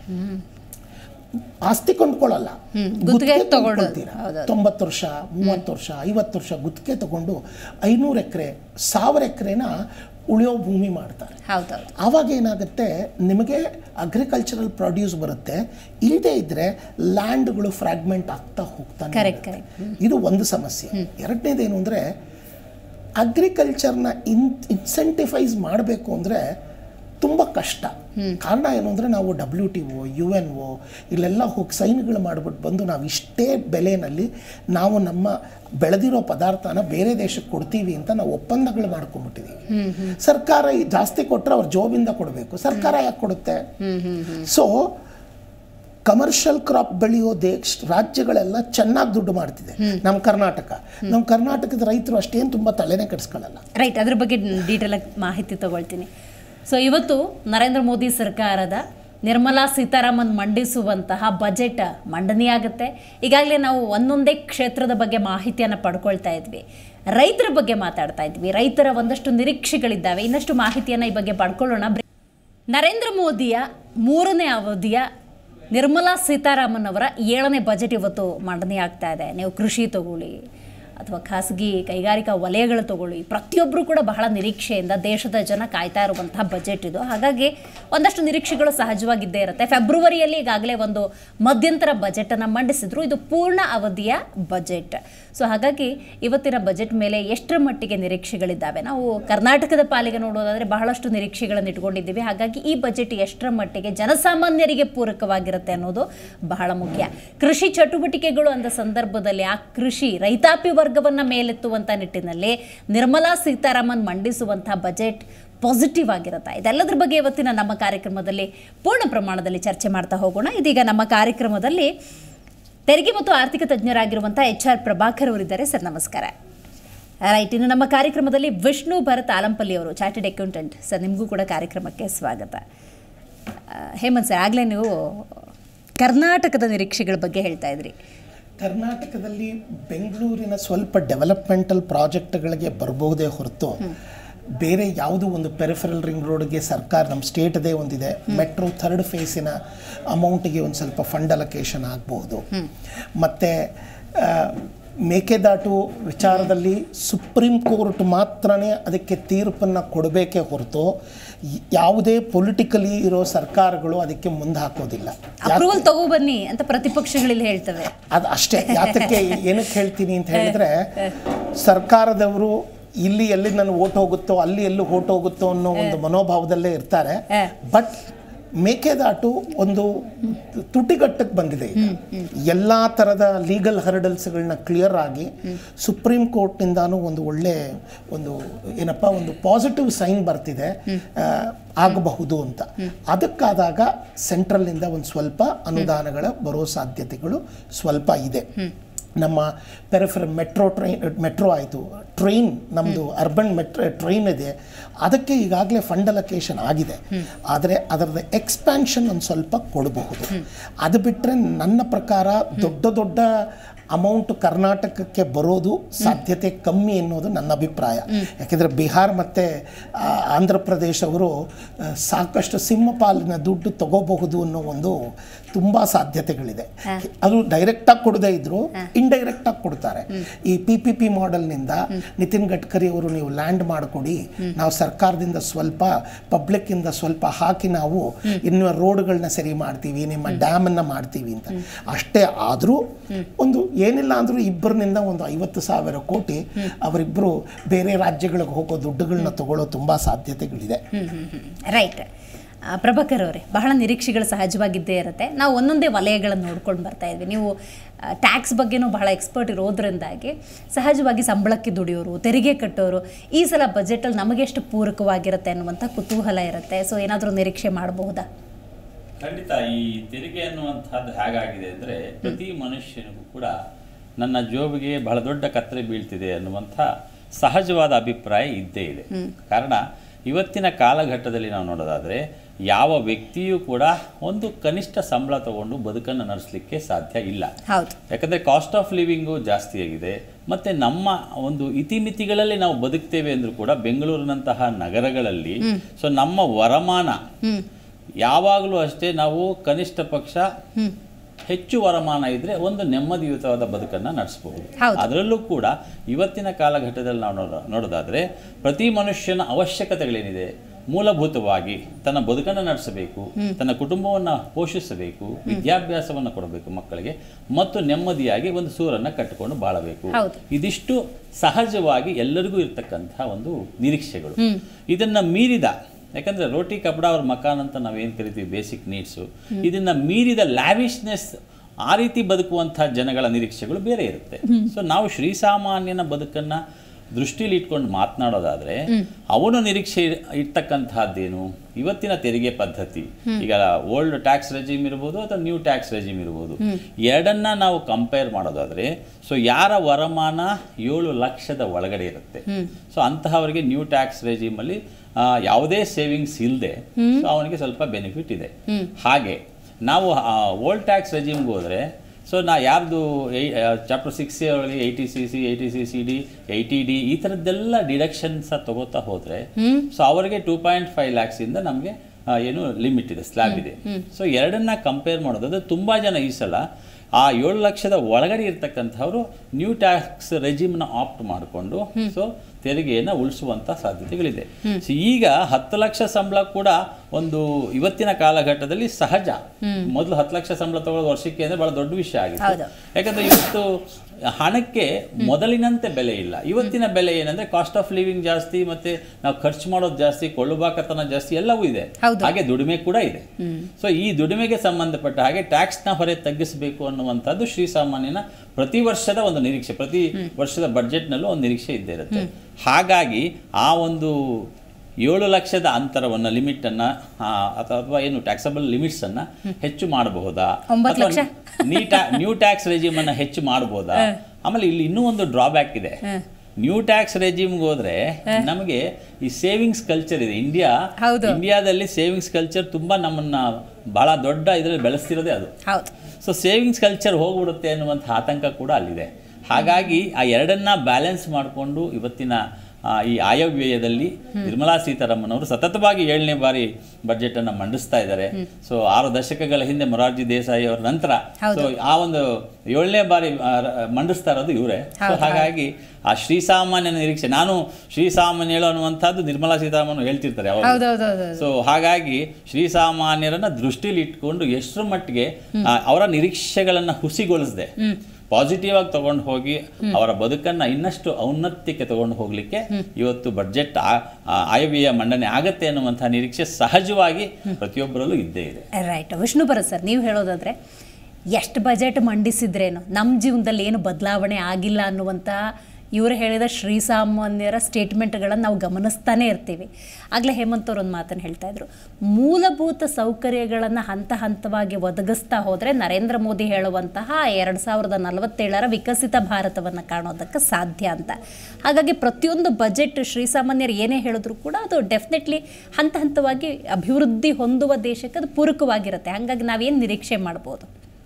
ಆಸ್ತಿ ಕೊಂಡ್ಕೊಳ್ಳಲ್ಲ ಗುತ್ತಿಗೆಗೆ ತಗೊಳ್ಳೋದು. ಕೊಂಡ್ಕೊಳ್ತೀರಾ. ಹೌದೌದು. ತೊಂಬತ್ತು ವರ್ಷ ಮೂವತ್ತು ವರ್ಷ ಐವತ್ತು ವರ್ಷ ಗುತ್ತಿಗೆ ತಗೊಂಡು ಐನೂರು ಎಕರೆ ಸಾವಿರ ಎಕರೆನ ಉಳಿಯೋ ಭೂಮಿ ಮಾಡ್ತಾರೆ ಹೌದೌದು ಆವಾಗ ಏನಾಗುತ್ತೆ ನಿಮಗೆ ಅಗ್ರಿಕಲ್ಚರಲ್ ಪ್ರೊಡ್ಯೂಸ್ ಬರುತ್ತೆ ಇಲ್ಲದೇ ಇದ್ದರೆ ಲ್ಯಾಂಡ್ಗಳು ಫ್ರಾಗ್ಮೆಂಟ್ ಆಗ್ತಾ ಹೋಗ್ತಾನೆ Correct, ಇರುತ್ತೆ. ಇದು ಒಂದು ಸಮಸ್ಯೆ ಎರಡನೇದೇನು ಅಂದರೆ ಅಗ್ರಿಕಲ್ಚರ್ನ ಇನ್ ಇನ್ಸೆಂಟಿಫೈಸ್ ಮಾಡಬೇಕು ಅಂದರೆ ತುಂಬ ಕಷ್ಟ ಕಾರಣ ಏನು ಅಂದರೆ ನಾವು W T O U N O ಇಲ್ಲೆಲ್ಲ ಹೋಗಿ ಸೈನ್ಗಳು ಮಾಡಿಬಿಟ್ಟು ಬಂದು ನಾವು ಇಷ್ಟೇ ಬೆಲೆಯಲ್ಲಿ ನಾವು ನಮ್ಮ ಬೆಳೆದಿರೋ ಪದಾರ್ಥನ ಬೇರೆ ದೇಶಕ್ಕೆ ಕೊಡ್ತೀವಿ ಅಂತ ನಾವು ಒಪ್ಪಂದಗಳು ಮಾಡ್ಕೊಂಡ್ಬಿಟ್ಟಿದ್ದೀವಿ ಸರ್ಕಾರ ಈ ಜಾಸ್ತಿ ಕೊಟ್ಟರೆ ಅವ್ರ ಜೋಬಿಂದ ಕೊಡಬೇಕು ಸರ್ಕಾರ ಯಾಕೆ ಕೊಡುತ್ತೆ ಸೊ ಕಮರ್ಷಿಯಲ್ ಕ್ರಾಪ್ ಬೆಳೆಯೋ ದೇಶ ರಾಜ್ಯಗಳೆಲ್ಲ ಚೆನ್ನಾಗಿ ದುಡ್ಡು ಮಾಡ್ತಿದೆ ನಮ್ಮ ಕರ್ನಾಟಕ ನಮ್ಮ ಕರ್ನಾಟಕದ ರೈತರು ಅಷ್ಟೇನು ತುಂಬ ತಲೆನೇ ಕೆಡಿಸ್ಕೊಳ್ಳಲ್ಲ ರೈಟ್ ಅದ್ರ ಬಗ್ಗೆ ಡೀಟೇಲ್ ಆಗಿ ಮಾಹಿತಿ ತಗೊಳ್ತೀನಿ ಸೊ ಇವತ್ತು ನರೇಂದ್ರ ಮೋದಿ ಸರ್ಕಾರದ ನಿರ್ಮಲಾ ಸೀತಾರಾಮನ್ ಮಂಡಿಸುವಂತಹ ಬಜೆಟ್ ಮಂಡನೆಯಾಗುತ್ತೆ ಈಗಾಗಲೇ ನಾವು ಒಂದೊಂದೇ ಕ್ಷೇತ್ರದ ಬಗ್ಗೆ ಮಾಹಿತಿಯನ್ನು ಪಡ್ಕೊಳ್ತಾ ಇದ್ವಿ ರೈತರ ಬಗ್ಗೆ ಮಾತಾಡ್ತಾ ಇದ್ವಿ ರೈತರ ಒಂದಷ್ಟು ನಿರೀಕ್ಷೆಗಳಿದ್ದಾವೆ ಇನ್ನಷ್ಟು ಮಾಹಿತಿಯನ್ನು ಈ ಬಗ್ಗೆ ಪಡ್ಕೊಳ್ಳೋಣ ಬ್ರೇ- ನರೇಂದ್ರ ಮೋದಿಯ ಮೂರನೇ ಅವಧಿಯ ನಿರ್ಮಲಾ ಸೀತಾರಾಮನ್ ಅವರ ಏಳನೇ ಬಜೆಟ್ ಇವತ್ತು ಮಂಡನೆ ಆಗ್ತಾ ಇದೆ ನೀವು ಕೃಷಿ ತಗೊಳ್ಳಿ ಅಥವಾ ಖಾಸಗಿ ಕೈಗಾರಿಕಾ ವಲಯಗಳು ತಗೊಳ್ಳಿ ಪ್ರತಿಯೊಬ್ಬರು ಕೂಡ ಬಹಳ ನಿರೀಕ್ಷೆಯಿಂದ ದೇಶದ ಜನ ಕಾಯ್ತಾ ಇರುವಂತಹ ಬಜೆಟ್ ಇದು ಹಾಗಾಗಿ ಒಂದಷ್ಟು ನಿರೀಕ್ಷೆಗಳು ಸಹಜವಾಗಿದ್ದೇ ಇರುತ್ತೆ ಫೆಬ್ರವರಿಯಲ್ಲಿ ಈಗಾಗಲೇ ಒಂದು ಮಧ್ಯಂತರ ಬಜೆಟನ್ನು ಮಂಡಿಸಿದ್ರು ಇದು ಪೂರ್ಣ ಅವಧಿಯ ಬಜೆಟ್ ಸೊ ಹಾಗಾಗಿ ಇವತ್ತಿನ ಬಜೆಟ್ ಮೇಲೆ ಎಷ್ಟರ ಮಟ್ಟಿಗೆ ನಿರೀಕ್ಷೆಗಳಿದ್ದಾವೆ ನಾವು ಕರ್ನಾಟಕದ ಪಾಲಿಗೆ ನೋಡೋದಾದರೆ ಬಹಳಷ್ಟು ನಿರೀಕ್ಷೆಗಳನ್ನು ಇಟ್ಕೊಂಡಿದ್ದೀವಿ ಹಾಗಾಗಿ ಈ ಬಜೆಟ್ ಎಷ್ಟರ ಮಟ್ಟಿಗೆ ಜನಸಾಮಾನ್ಯರಿಗೆ ಪೂರಕವಾಗಿರುತ್ತೆ ಅನ್ನೋದು ಬಹಳ ಮುಖ್ಯ ಕೃಷಿ ಚಟುವಟಿಕೆಗಳು ಅಂದ ಸಂದರ್ಭದಲ್ಲಿ ಆ ಕೃಷಿ ರೈತಾಪಿ ವರ್ಗವನ್ನು ಮೇಲೆತ್ತುವಂಥ ನಿಟ್ಟಿನಲ್ಲಿ ನಿರ್ಮಲಾ ಸೀತಾರಾಮನ್ ಮಂಡಿಸುವಂಥ ಬಜೆಟ್ ಪಾಸಿಟಿವ್ ಆಗಿರುತ್ತೆ ಇದೆಲ್ಲದ್ರ ಬಗ್ಗೆ ಇವತ್ತಿನ ನಮ್ಮ ಕಾರ್ಯಕ್ರಮದಲ್ಲಿ ಪೂರ್ಣ ಪ್ರಮಾಣದಲ್ಲಿ ಚರ್ಚೆ ಮಾಡ್ತಾ ಹೋಗೋಣ ಇದೀಗ ನಮ್ಮ ಕಾರ್ಯಕ್ರಮದಲ್ಲಿ ತೆರಿಗೆ ಮತ್ತು ಆರ್ಥಿಕ ತಜ್ಞರಾಗಿರುವಂಥ ಎಚ್ ಆರ್ ಪ್ರಭಾಕರ್ ಅವರಿದ್ದಾರೆ ಸರ್ ನಮಸ್ಕಾರ ರೈಟ್ ಇನ್ನು ನಮ್ಮ ಕಾರ್ಯಕ್ರಮದಲ್ಲಿ ವಿಷ್ಣು ಭರತ್ ಆಲಂಪಲ್ಲಿ ಅವರು ಚಾರ್ಟೆಡ್ ಅಕೌಂಟೆಂಟ್ ಸರ್ ನಿಮಗೂ ಕೂಡ ಕಾರ್ಯಕ್ರಮಕ್ಕೆ ಸ್ವಾಗತ ಹೇಮಂತ್ ಸರ್ ಆಗಲೇ ನೀವು ಕರ್ನಾಟಕದ ನಿರೀಕ್ಷೆಗಳ ಬಗ್ಗೆ ಹೇಳ್ತಾ ಇದ್ರಿ ಕರ್ನಾಟಕದಲ್ಲಿ ಬೆಂಗಳೂರಿನ ಸ್ವಲ್ಪ ಡೆವಲಪ್ಮೆಂಟಲ್ ಪ್ರಾಜೆಕ್ಟ್ಗಳಿಗೆ ಬರಬಹುದೇ ಹೊರತು ಬೇರೆ ಯಾವುದೋ ಒಂದು ಪೆರಿಫರಲ್ ರಿಂಗ್ ರೋಡ್ಗೆ ಸರ್ಕಾರ ನಮ್ಮ ಸ್ಟೇಟ್ದೇ ಒಂದಿದೆ ಮೆಟ್ರೋ ಥರ್ಡ್ ಫೇಸಿನ ಅಮೌಂಟಿಗೆ ಒಂದು ಸ್ವಲ್ಪ ಫಂಡ್ ಅಲೊಕೇಶನ್ ಆಗ್ಬೋದು ಮತ್ತು ಮೇಕೆದಾಟು ವಿಚಾರದಲ್ಲಿ ಸುಪ್ರೀಂ ಕೋರ್ಟ್ ಮಾತ್ರನೇ ಅದಕ್ಕೆ ತೀರ್ಪನ್ನು ಕೊಡಬೇಕೇ ಹೊರತು ಯ- ಯಾವುದೇ ಪೊಲಿಟಿಕಲಿ ಇರೋ ಸರ್ಕಾರಗಳು ಅದಕ್ಕೆ ಮುಂದೆ ಹಾಕೋದಿಲ್ಲ ಅಪ್ರೂವಲ್ ತಗೋಬನ್ನಿ ಅಂತ ಪ್ರತಿಪಕ್ಷಗಳಲ್ಲಿ ಹೇಳ್ತವೆ ಅದು ಅಷ್ಟೇ ಯಾತಕ್ಕೆ ಏನಕ್ಕೆ ಹೇಳ್ತೀನಿ ಅಂತ ಹೇಳಿದ್ರೆ ಸರ್ಕಾರದವರು ಇಲ್ಲಿ ಎಲ್ಲಿ ನನ್ನ ಓಟ್ ಹೋಗುತ್ತೋ ಅಲ್ಲಿ ಎಲ್ಲಿ ಓಟ್ ಹೋಗುತ್ತೋ ಅನ್ನೋ ಒಂದು ಮನೋಭಾವದಲ್ಲೇ ಇರ್ತಾರೆ ಹ. ಬಟ್ ಮೇಕೆದಾಟು ಒಂದು ತುಟಿಗಟ್ಟಕ್ಕೆ ಬಂದಿದೆ ಈಗ ಎಲ್ಲ ಥರದ ಲೀಗಲ್ ಹರ್ಡಲ್ಸ್ಗಳನ್ನ ಕ್ಲಿಯರ್ ಆಗಿ ಸುಪ್ರೀಂ ಕೋರ್ಟ್ನಿಂದಾನು ಒಂದು ಒಳ್ಳೆ ಒಂದು ಏನಪ್ಪ ಒಂದು ಪಾಸಿಟಿವ್ ಸೈನ್ ಬರ್ತಿದೆ ಆ, ಆಗಬಹುದು ಅಂತ ಅದಕ್ಕಾದಾಗ ಸೆಂಟ್ರಲ್ನಿಂದ ಒಂದು ಸ್ವಲ್ಪ ಅನುದಾನಗಳ ಬರೋ ಸಾಧ್ಯತೆಗಳು ಸ್ವಲ್ಪ ಇದೆ ನಮ್ಮ ಪೆರಿಫರ್ ಮೆಟ್ರೋ ಟ್ರೈನ್ ಮೆಟ್ರೋ ಆಯಿತು ಟ್ರೈನ್ ನಮ್ಮದು ಅರ್ಬನ್ ಮೆಟ್ರೋ ಟ್ರೈನ್ ಇದೆ ಅದಕ್ಕೆ ಈಗಾಗಲೇ ಫಂಡ್ ಅಲೊಕೇಶನ್ ಆಗಿದೆ ಆದರೆ ಅದರದ ಎಕ್ಸ್ಪ್ಯಾನ್ಷನ್ ಒಂದು ಸ್ವಲ್ಪ ಕೊಡಬಹುದು ಅದು ಬಿಟ್ಟರೆ ನನ್ನ ಪ್ರಕಾರ ದೊಡ್ಡ ದೊಡ್ಡ ಅಮೌಂಟ್ ಕರ್ನಾಟಕಕ್ಕೆ ಬರೋದು ಸಾಧ್ಯತೆ ಕಮ್ಮಿ ಎನ್ನುವುದು ನನ್ನ ಅಭಿಪ್ರಾಯ ಯಾಕೆಂದರೆ ಬಿಹಾರ್ ಮತ್ತು ಆಂಧ್ರ ಪ್ರದೇಶ ಅವರು ಆ, ಸಾಕಷ್ಟು ಸಿಂಹಪಾಲಿನ ದುಡ್ಡು ತಗೋಬಹುದು ಅನ್ನೋ ಒಂದು ತುಂಬ ಸಾಧ್ಯತೆಗಳಿದೆ ಅದು ಡೈರೆಕ್ಟಾಗಿ ಕೊಡದೇ ಇದ್ರು ಇಂಡೈರೆಕ್ಟಾಗಿ ಕೊಡ್ತಾರೆ ಈ ಪಿ ಪಿ ಪಿ ಮಾಡೆಲ್ನಿಂದ ನಿತಿನ್ ಗಡ್ಕರಿ ಅವರು ನೀವು ಲ್ಯಾಂಡ್ ಮಾಡಿಕೊಡಿ ನಾವು ಸರ್ಕಾರದಿಂದ ಸ್ವಲ್ಪ ಪಬ್ಲಿಕ್ಕಿಂದ ಸ್ವಲ್ಪ ಹಾಕಿ ನಾವು ಇನ್ನು ರೋಡ್ಗಳನ್ನ ಸರಿ ಮಾಡ್ತೀವಿ ನಿಮ್ಮ ಡ್ಯಾಮನ್ನು ಮಾಡ್ತೀವಿ ಅಂತ ಅಷ್ಟೇ ಆದರೂ ಒಂದು ಏನಿಲ್ಲ ಅಂದರೂ ಇಬ್ಬರಿನಿಂದ ಒಂದು ಐವತ್ತು ಸಾವಿರ ಕೋಟಿ ಅವರಿಬ್ಬರು ಬೇರೆ ರಾಜ್ಯಗಳಿಗೆ ಹೋಗೋ ದುಡ್ಡುಗಳನ್ನ ತಗೊಳ್ಳೋ ತುಂಬ ಸಾಧ್ಯತೆಗಳಿದೆ ರೈಟ್ ಪ್ರಭಾಕರ್ ಅವರೇ ಬಹಳ ನಿರೀಕ್ಷೆಗಳು ಸಹಜವಾಗಿದ್ದೇ ಇರುತ್ತೆ ನಾವು ಒಂದೊಂದೇ ವಲಯಗಳನ್ನು ನೋಡ್ಕೊಂಡು ಬರ್ತಾ ಇದ್ವಿ ನೀವು ಟ್ಯಾಕ್ಸ್ ಬಗ್ಗೆನೂ ಬಹಳ ಎಕ್ಸ್ಪರ್ಟ್ ಇರೋದ್ರಿಂದಾಗಿ ಸಹಜವಾಗಿ ಸಂಬಳಕ್ಕೆ ದುಡಿಯೋರು ತೆರಿಗೆ ಕಟ್ಟೋರು ಈ ಸಲ ಬಜೆಟಲ್ಲಿ ನಮಗೆಷ್ಟು ಪೂರಕವಾಗಿರುತ್ತೆ ಅನ್ನುವಂಥ ಕುತೂಹಲ ಇರುತ್ತೆ ಸೊ ಏನಾದರೂ ನಿರೀಕ್ಷೆ ಮಾಡಬಹುದಾ ಖಂಡಿತ ಈ ತೆರಿಗೆ ಅನ್ನುವಂಥದ್ದು ಹೇಗಾಗಿದೆ ಅಂದರೆ ಪ್ರತಿ ಮನುಷ್ಯನಿಗೂ ಕೂಡ ನನ್ನ ಜೋಬಿಗೆ ಬಹಳ ದೊಡ್ಡ ಕತ್ತರಿ ಬೀಳ್ತಿದೆ ಅನ್ನುವಂಥ ಸಹಜವಾದ ಅಭಿಪ್ರಾಯ ಇದ್ದೇ ಇದೆ ಕಾರಣ ಇವತ್ತಿನ ಕಾಲಘಟ್ಟದಲ್ಲಿ ನಾವು ನೋಡೋದಾದರೆ ಯಾವ ವ್ಯಕ್ತಿಯೂ ಕೂಡ ಒಂದು ಕನಿಷ್ಠ ಸಂಬಳ ತಗೊಂಡು ಬದುಕನ್ನು ನಡೆಸಲಿಕ್ಕೆ ಸಾಧ್ಯ ಇಲ್ಲ ಹೌದು ಯಾಕಂದರೆ ಕಾಸ್ಟ್ ಆಫ್ ಲಿವಿಂಗು ಜಾಸ್ತಿ ಆಗಿದೆ ಮತ್ತು ನಮ್ಮ ಒಂದು ಇತಿಮಿತಿಗಳಲ್ಲಿ ನಾವು ಬದುಕ್ತೇವೆ ಅಂದರೂ ಕೂಡ ಬೆಂಗಳೂರಿನಂತಹ ನಗರಗಳಲ್ಲಿ ಸೊ ನಮ್ಮ ವರಮಾನ ಯಾವಾಗಲೂ ಅಷ್ಟೇ ನಾವು ಕನಿಷ್ಠ ಪಕ್ಷ ಹೆಚ್ಚು ವರಮಾನ ಇದ್ರೆ ಒಂದು ನೆಮ್ಮದಿಯುತವಾದ ಬದುಕನ್ನು ನಡೆಸಬಹುದು ಹೌದು. ಅದರಲ್ಲೂ ಕೂಡ ಇವತ್ತಿನ ಕಾಲಘಟ್ಟದಲ್ಲಿ ನಾವು ನೋಡ ನೋಡೋದಾದ್ರೆ ಪ್ರತಿ ಮನುಷ್ಯನ ಅವಶ್ಯಕತೆಗಳೇನಿದೆ ಮೂಲಭೂತವಾಗಿ ತನ್ನ ಬದುಕನ್ನು ನಡೆಸಬೇಕು ತನ್ನ ಕುಟುಂಬವನ್ನು ಪೋಷಿಸಬೇಕು ವಿದ್ಯಾಭ್ಯಾಸವನ್ನು ಕೊಡಬೇಕು ಮಕ್ಕಳಿಗೆ ಮತ್ತು ನೆಮ್ಮದಿಯಾಗಿ ಒಂದು ಸೂರನ್ನು ಕಟ್ಟಿಕೊಂಡು ಬಾಳಬೇಕು ಹೌದು. ಇದಿಷ್ಟು ಸಹಜವಾಗಿ ಎಲ್ಲರಿಗೂ ಇರ್ತಕ್ಕಂತಹ ಒಂದು ನಿರೀಕ್ಷೆಗಳು ಇದನ್ನ ಮೀರಿದ ಯಾಕಂದ್ರೆ ರೋಟಿ ಕಪಡ ಅವ್ರ ಮಕಾನ್ ಅಂತ ನಾವೇನು ಕರಿತೀವಿ ಬೇಸಿಕ್ ನೀಡ್ಸು ಇದನ್ನ ಮೀರಿದ ಲ್ಯಾವಿಶ್ನೆಸ್ ಆ ರೀತಿ ಬದುಕುವಂತಹ ಜನಗಳ ನಿರೀಕ್ಷೆಗಳು ಬೇರೆ ಇರುತ್ತೆ ಸೊ ನಾವು ಶ್ರೀಸಾಮಾನ್ಯನ ಬದುಕನ್ನ ದೃಷ್ಟಿಲಿ ಇಟ್ಕೊಂಡು ಮಾತನಾಡೋದಾದ್ರೆ ಅವನು ನಿರೀಕ್ಷೆ ಇರ್- ಇರ್ತಕ್ಕಂತಹದ್ದೇನು ಇವತ್ತಿನ ತೆರಿಗೆ ಪದ್ಧತಿ ಈಗ ಓಲ್ಡ್ ಟ್ಯಾಕ್ಸ್ ರೆಜಿಮ್ ಇರ್ಬೋದು ಅಥವಾ ನ್ಯೂ ಟ್ಯಾಕ್ಸ್ ರೆಜಿಮ್ ಇರ್ಬೋದು ಎರಡನ್ನ ನಾವು ಕಂಪೇರ್ ಮಾಡೋದಾದ್ರೆ ಸೊ ಯಾರ ವರಮಾನ ಏಳು ಲಕ್ಷದ ಒಳಗಡೆ ಇರುತ್ತೆ ಸೊ ಅಂತಹವರಿಗೆ ನ್ಯೂ ಟ್ಯಾಕ್ಸ್ ರೆಜಿಮಲ್ಲಿ ಯಾವುದೇ ಸೇವಿಂಗ್ಸ್ ಇಲ್ಲದೆ ಸೊ ಅವನಿಗೆ ಸ್ವಲ್ಪ ಬೆನಿಫಿಟ್ ಇದೆ ಹಾಗೆ ನಾವು ಓಲ್ಡ್ ಟ್ಯಾಕ್ಸ್ ರೆಜಿಮ್ಗೆ ಹೋದರೆ ಸೊ ನಾ ಯಾರ್ದು ಚಾಪ್ಟರ್ ಸಿಕ್ಸ್ ಒಳಗೆ eighty C C eighty C C D eighty D ಈ ಥರದ್ದೆಲ್ಲ ಡಿಡಕ್ಷನ್ಸ್ ತಗೋತಾ ಹೋದರೆ ಸೊ ಅವರಿಗೆ ಟೂ ಪಾಯಿಂಟ್ ಫೈವ್ ಲ್ಯಾಕ್ಸಿಂದ ನಮಗೆ ಏನು ಲಿಮಿಟ್ ಇದೆ ಸ್ಲ್ಯಾಬ್ ಇದೆ ಸೊ ಎರಡನ್ನ ಕಂಪೇರ್ ಮಾಡೋದಾದ್ರೆ ತುಂಬ ಜನ ಈ ಸಲ ಆ ಏಳು ಲಕ್ಷದ ಒಳಗಡೆ ಇರ್ತಕ್ಕಂಥವ್ರು ನ್ಯೂ ಟ್ಯಾಕ್ಸ್ ರೆಜಿಮ್ನ ಆಪ್ಟ್ ಮಾಡಿಕೊಂಡು ಸೊ ತೆರಿಗೆಯನ್ನು ಉಳಿಸುವಂತ ಸಾಧ್ಯತೆಗಳಿದೆ ಸೊ ಈಗ ಹತ್ತು ಲಕ್ಷ ಸಂಬಳ ಕೂಡ ಒಂದು ಇವತ್ತಿನ ಕಾಲಘಟ್ಟದಲ್ಲಿ ಸಹಜ ಮೊದಲು ಹತ್ತು ಲಕ್ಷ ಸಂಬಳ ತಗೊಳ್ಳೋದು ವರ್ಷಕ್ಕೆ ಅಂದ್ರೆ ಬಹಳ ದೊಡ್ಡ ವಿಷಯ ಆಗಿತ್ತು ಹೌದು. ಯಾಕಂದ್ರೆ ಇವತ್ತು ಹಣಕ್ಕೆ ಮೊದಲಿನಂತೆ ಬೆಲೆ ಇಲ್ಲ ಇವತ್ತಿನ ಬೆಲೆ ಏನಂದ್ರೆ ಕಾಸ್ಟ್ ಆಫ್ ಲಿವಿಂಗ್ ಜಾಸ್ತಿ ಮತ್ತೆ ನಾವು ಖರ್ಚು ಮಾಡೋದು ಜಾಸ್ತಿ ಕೊಳ್ಳುಬಾಕತನ ಜಾಸ್ತಿ ಎಲ್ಲವೂ ಇದೆ ಹೌದು. ಹಾಗೆ ದುಡಿಮೆ ಕೂಡ ಇದೆ ಸೊ ಈ ದುಡಿಮೆಗೆ ಸಂಬಂಧಪಟ್ಟ ಹಾಗೆ ಟ್ಯಾಕ್ಸ್ನ ಹೊರೆ ತಗ್ಗಿಸಬೇಕು ಅನ್ನುವಂಥದ್ದು ಶ್ರೀಸಾಮಾನ್ಯನ ಪ್ರತಿ ವರ್ಷದ ಒಂದು ನಿರೀಕ್ಷೆ ಪ್ರತಿ ವರ್ಷದ ಬಡ್ಜೆಟ್ನಲ್ಲೂ ಒಂದು ನಿರೀಕ್ಷೆ ಇದ್ದೇ ಇರುತ್ತೆ ಹಾಗಾಗಿ ಆ ಒಂದು ಏಳು ಲಕ್ಷದ ಅಂತರವನ್ನು ಲಿಮಿಟನ್ನು ಅಥವಾ ಏನು ಟ್ಯಾಕ್ಸಬಲ್ ಲಿಮಿಟ್ಸನ್ನು ಹೆಚ್ಚು ಮಾಡಬಹುದಾ ಒಂಬತ್ತು ಲಕ್ಷ? ನೀ ಟ್ಯಾ ನ್ಯೂ ಟ್ಯಾಕ್ಸ್ ರೆಜಿಮನ್ನು ಹೆಚ್ಚು ಮಾಡ್ಬೋದಾ ಆಮೇಲೆ ಇಲ್ಲಿ ಇನ್ನೂ ಒಂದು ಡ್ರಾಬ್ಯಾಕ್ ಇದೆ ನ್ಯೂ ಟ್ಯಾಕ್ಸ್ ರೆಜಿಮ್ಗೆ ಹೋದ್ರೆ ನಮಗೆ ಈ ಸೇವಿಂಗ್ಸ್ ಕಲ್ಚರ್ ಇದೆ ಇಂಡಿಯಾ ಹೌದು. ಇಂಡಿಯಾದಲ್ಲಿ ಸೇವಿಂಗ್ಸ್ ಕಲ್ಚರ್ ತುಂಬಾ ನಮ್ಮನ್ನ ಬಹಳ ದೊಡ್ಡ ಇದರಲ್ಲಿ ಬೆಳೆಸ್ತಿರೋದೇ ಅದು ಹೌದು ಸೊ ಸೇವಿಂಗ್ಸ್ ಕಲ್ಚರ್ ಹೋಗ್ಬಿಡುತ್ತೆ ಅನ್ನುವಂಥ ಆತಂಕ ಕೂಡ ಅಲ್ಲಿದೆ ಹಾಗಾಗಿ ಆ ಎರಡನ್ನ ಬ್ಯಾಲೆನ್ಸ್ ಮಾಡಿಕೊಂಡು ಇವತ್ತಿನ ಆ, ಈ ಆಯವ್ಯಯದಲ್ಲಿ ನಿರ್ಮಲಾ ಸೀತಾರಾಮನ್ ಅವರು ಸತತವಾಗಿ ಏಳನೇ ಬಾರಿ ಬಜೆಟ್ ಅನ್ನ ಮಂಡಿಸ್ತಾ ಇದ್ದಾರೆ ಸೊ ಆರು ದಶಕಗಳ ಹಿಂದೆ ಮೊರಾರ್ಜಿ ದೇಸಾಯಿ ಅವರ ನಂತರ ಸೊ ಆ ಒಂದು ಏಳನೇ ಬಾರಿ ಆ, ರ- ಮಂಡಿಸ್ತಾ ಇರೋದು ಇವರೇ ಸೊ ಹಾಗಾಗಿ ಆ ಶ್ರೀಸಾಮಾನ್ಯನ ನಿರೀಕ್ಷೆ ನಾನು ಶ್ರೀಸಾಮಾನ್ಯಳು ಅನ್ನುವಂಥದ್ದು ನಿರ್ಮಲಾ ಸೀತಾರಾಮನ್ ಹೇಳ್ತಿರ್ತಾರೆ ಯಾವಾಗ ಹೌದೌದೌದು ಸೊ ಹಾಗಾಗಿ ಶ್ರೀಸಾಮಾನ್ಯರನ್ನ ದೃಷ್ಟಿಲಿ ಇಟ್ಕೊಂಡು ಎಷ್ಟರ ಮಟ್ಟಿಗೆ ಆ, ಅವರ ನಿರೀಕ್ಷೆಗಳನ್ನ ಹುಸಿಗೊಳಿಸದೆ ಪಾಸಿಟಿವ್ ಆಗಿ ತಗೊಂಡು ಹೋಗಿ ಅವರ ಬದುಕನ್ನ ಇನ್ನಷ್ಟು ಔನ್ನತ್ಯಕ್ಕೆ ತಗೊಂಡು ಹೋಗ್ಲಿಕ್ಕೆ ಇವತ್ತು ಬಡ್ಜೆಟ್ ಆಯವ್ಯಯ ಮಂಡನೆ ಆಗತ್ತೆ ಅನ್ನುವಂತಹ ನಿರೀಕ್ಷೆ ಸಹಜವಾಗಿ ಪ್ರತಿಯೊಬ್ಬರಲ್ಲೂ ಇದ್ದೇ ಇದೆ ರೈಟ್ ವಿಷ್ಣು ಭರತ್ ಸರ್ ನೀವು ಹೇಳೋದಾದ್ರೆ ಎಷ್ಟು ಬಜೆಟ್ ಮಂಡಿಸಿದ್ರೇನು ನಮ್ಮ ಜೀವನದಲ್ಲಿ ಏನು ಬದಲಾವಣೆ ಆಗಿಲ್ಲ ಅನ್ನುವಂಥ ಇವರು ಹೇಳಿದ ಶ್ರೀಸಾಮಾನ್ಯರ ಸ್ಟೇಟ್ಮೆಂಟ್ಗಳನ್ನು ನಾವು ಗಮನಿಸ್ತಾನೆ ಇರ್ತೀವಿ ಆಗಲೇ ಹೇಮಂತ್ ಅವ್ರು ಒಂದು ಮಾತನ್ನು ಹೇಳ್ತಾ ಇದ್ರು ಮೂಲಭೂತ ಸೌಕರ್ಯಗಳನ್ನು ಹಂತ ಹಂತವಾಗಿ ಒದಗಿಸ್ತಾ ಹೋದರೆ ನರೇಂದ್ರ ಮೋದಿ ಹೇಳುವಂತಹ ಎರಡು ಸಾವಿರದ ನಲವತ್ತೇಳರ ವಿಕಸಿತ ಭಾರತವನ್ನು ಕಾಣೋದಕ್ಕೆ ಸಾಧ್ಯ ಅಂತ ಹಾಗಾಗಿ ಪ್ರತಿಯೊಂದು ಬಜೆಟ್ ಶ್ರೀಸಾಮಾನ್ಯರು ಏನೇ ಹೇಳಿದ್ರು ಕೂಡ ಅದು ಡೆಫಿನೆಟ್ಲಿ ಹಂತ ಹಂತವಾಗಿ ಅಭಿವೃದ್ಧಿ ಹೊಂದುವ ದೇಶಕ್ಕೆ ಅದು ಪೂರಕವಾಗಿರುತ್ತೆ ಹಾಗಾಗಿ ನಾವೇನು ನಿರೀಕ್ಷೆ ಮಾಡ್ಬೋದು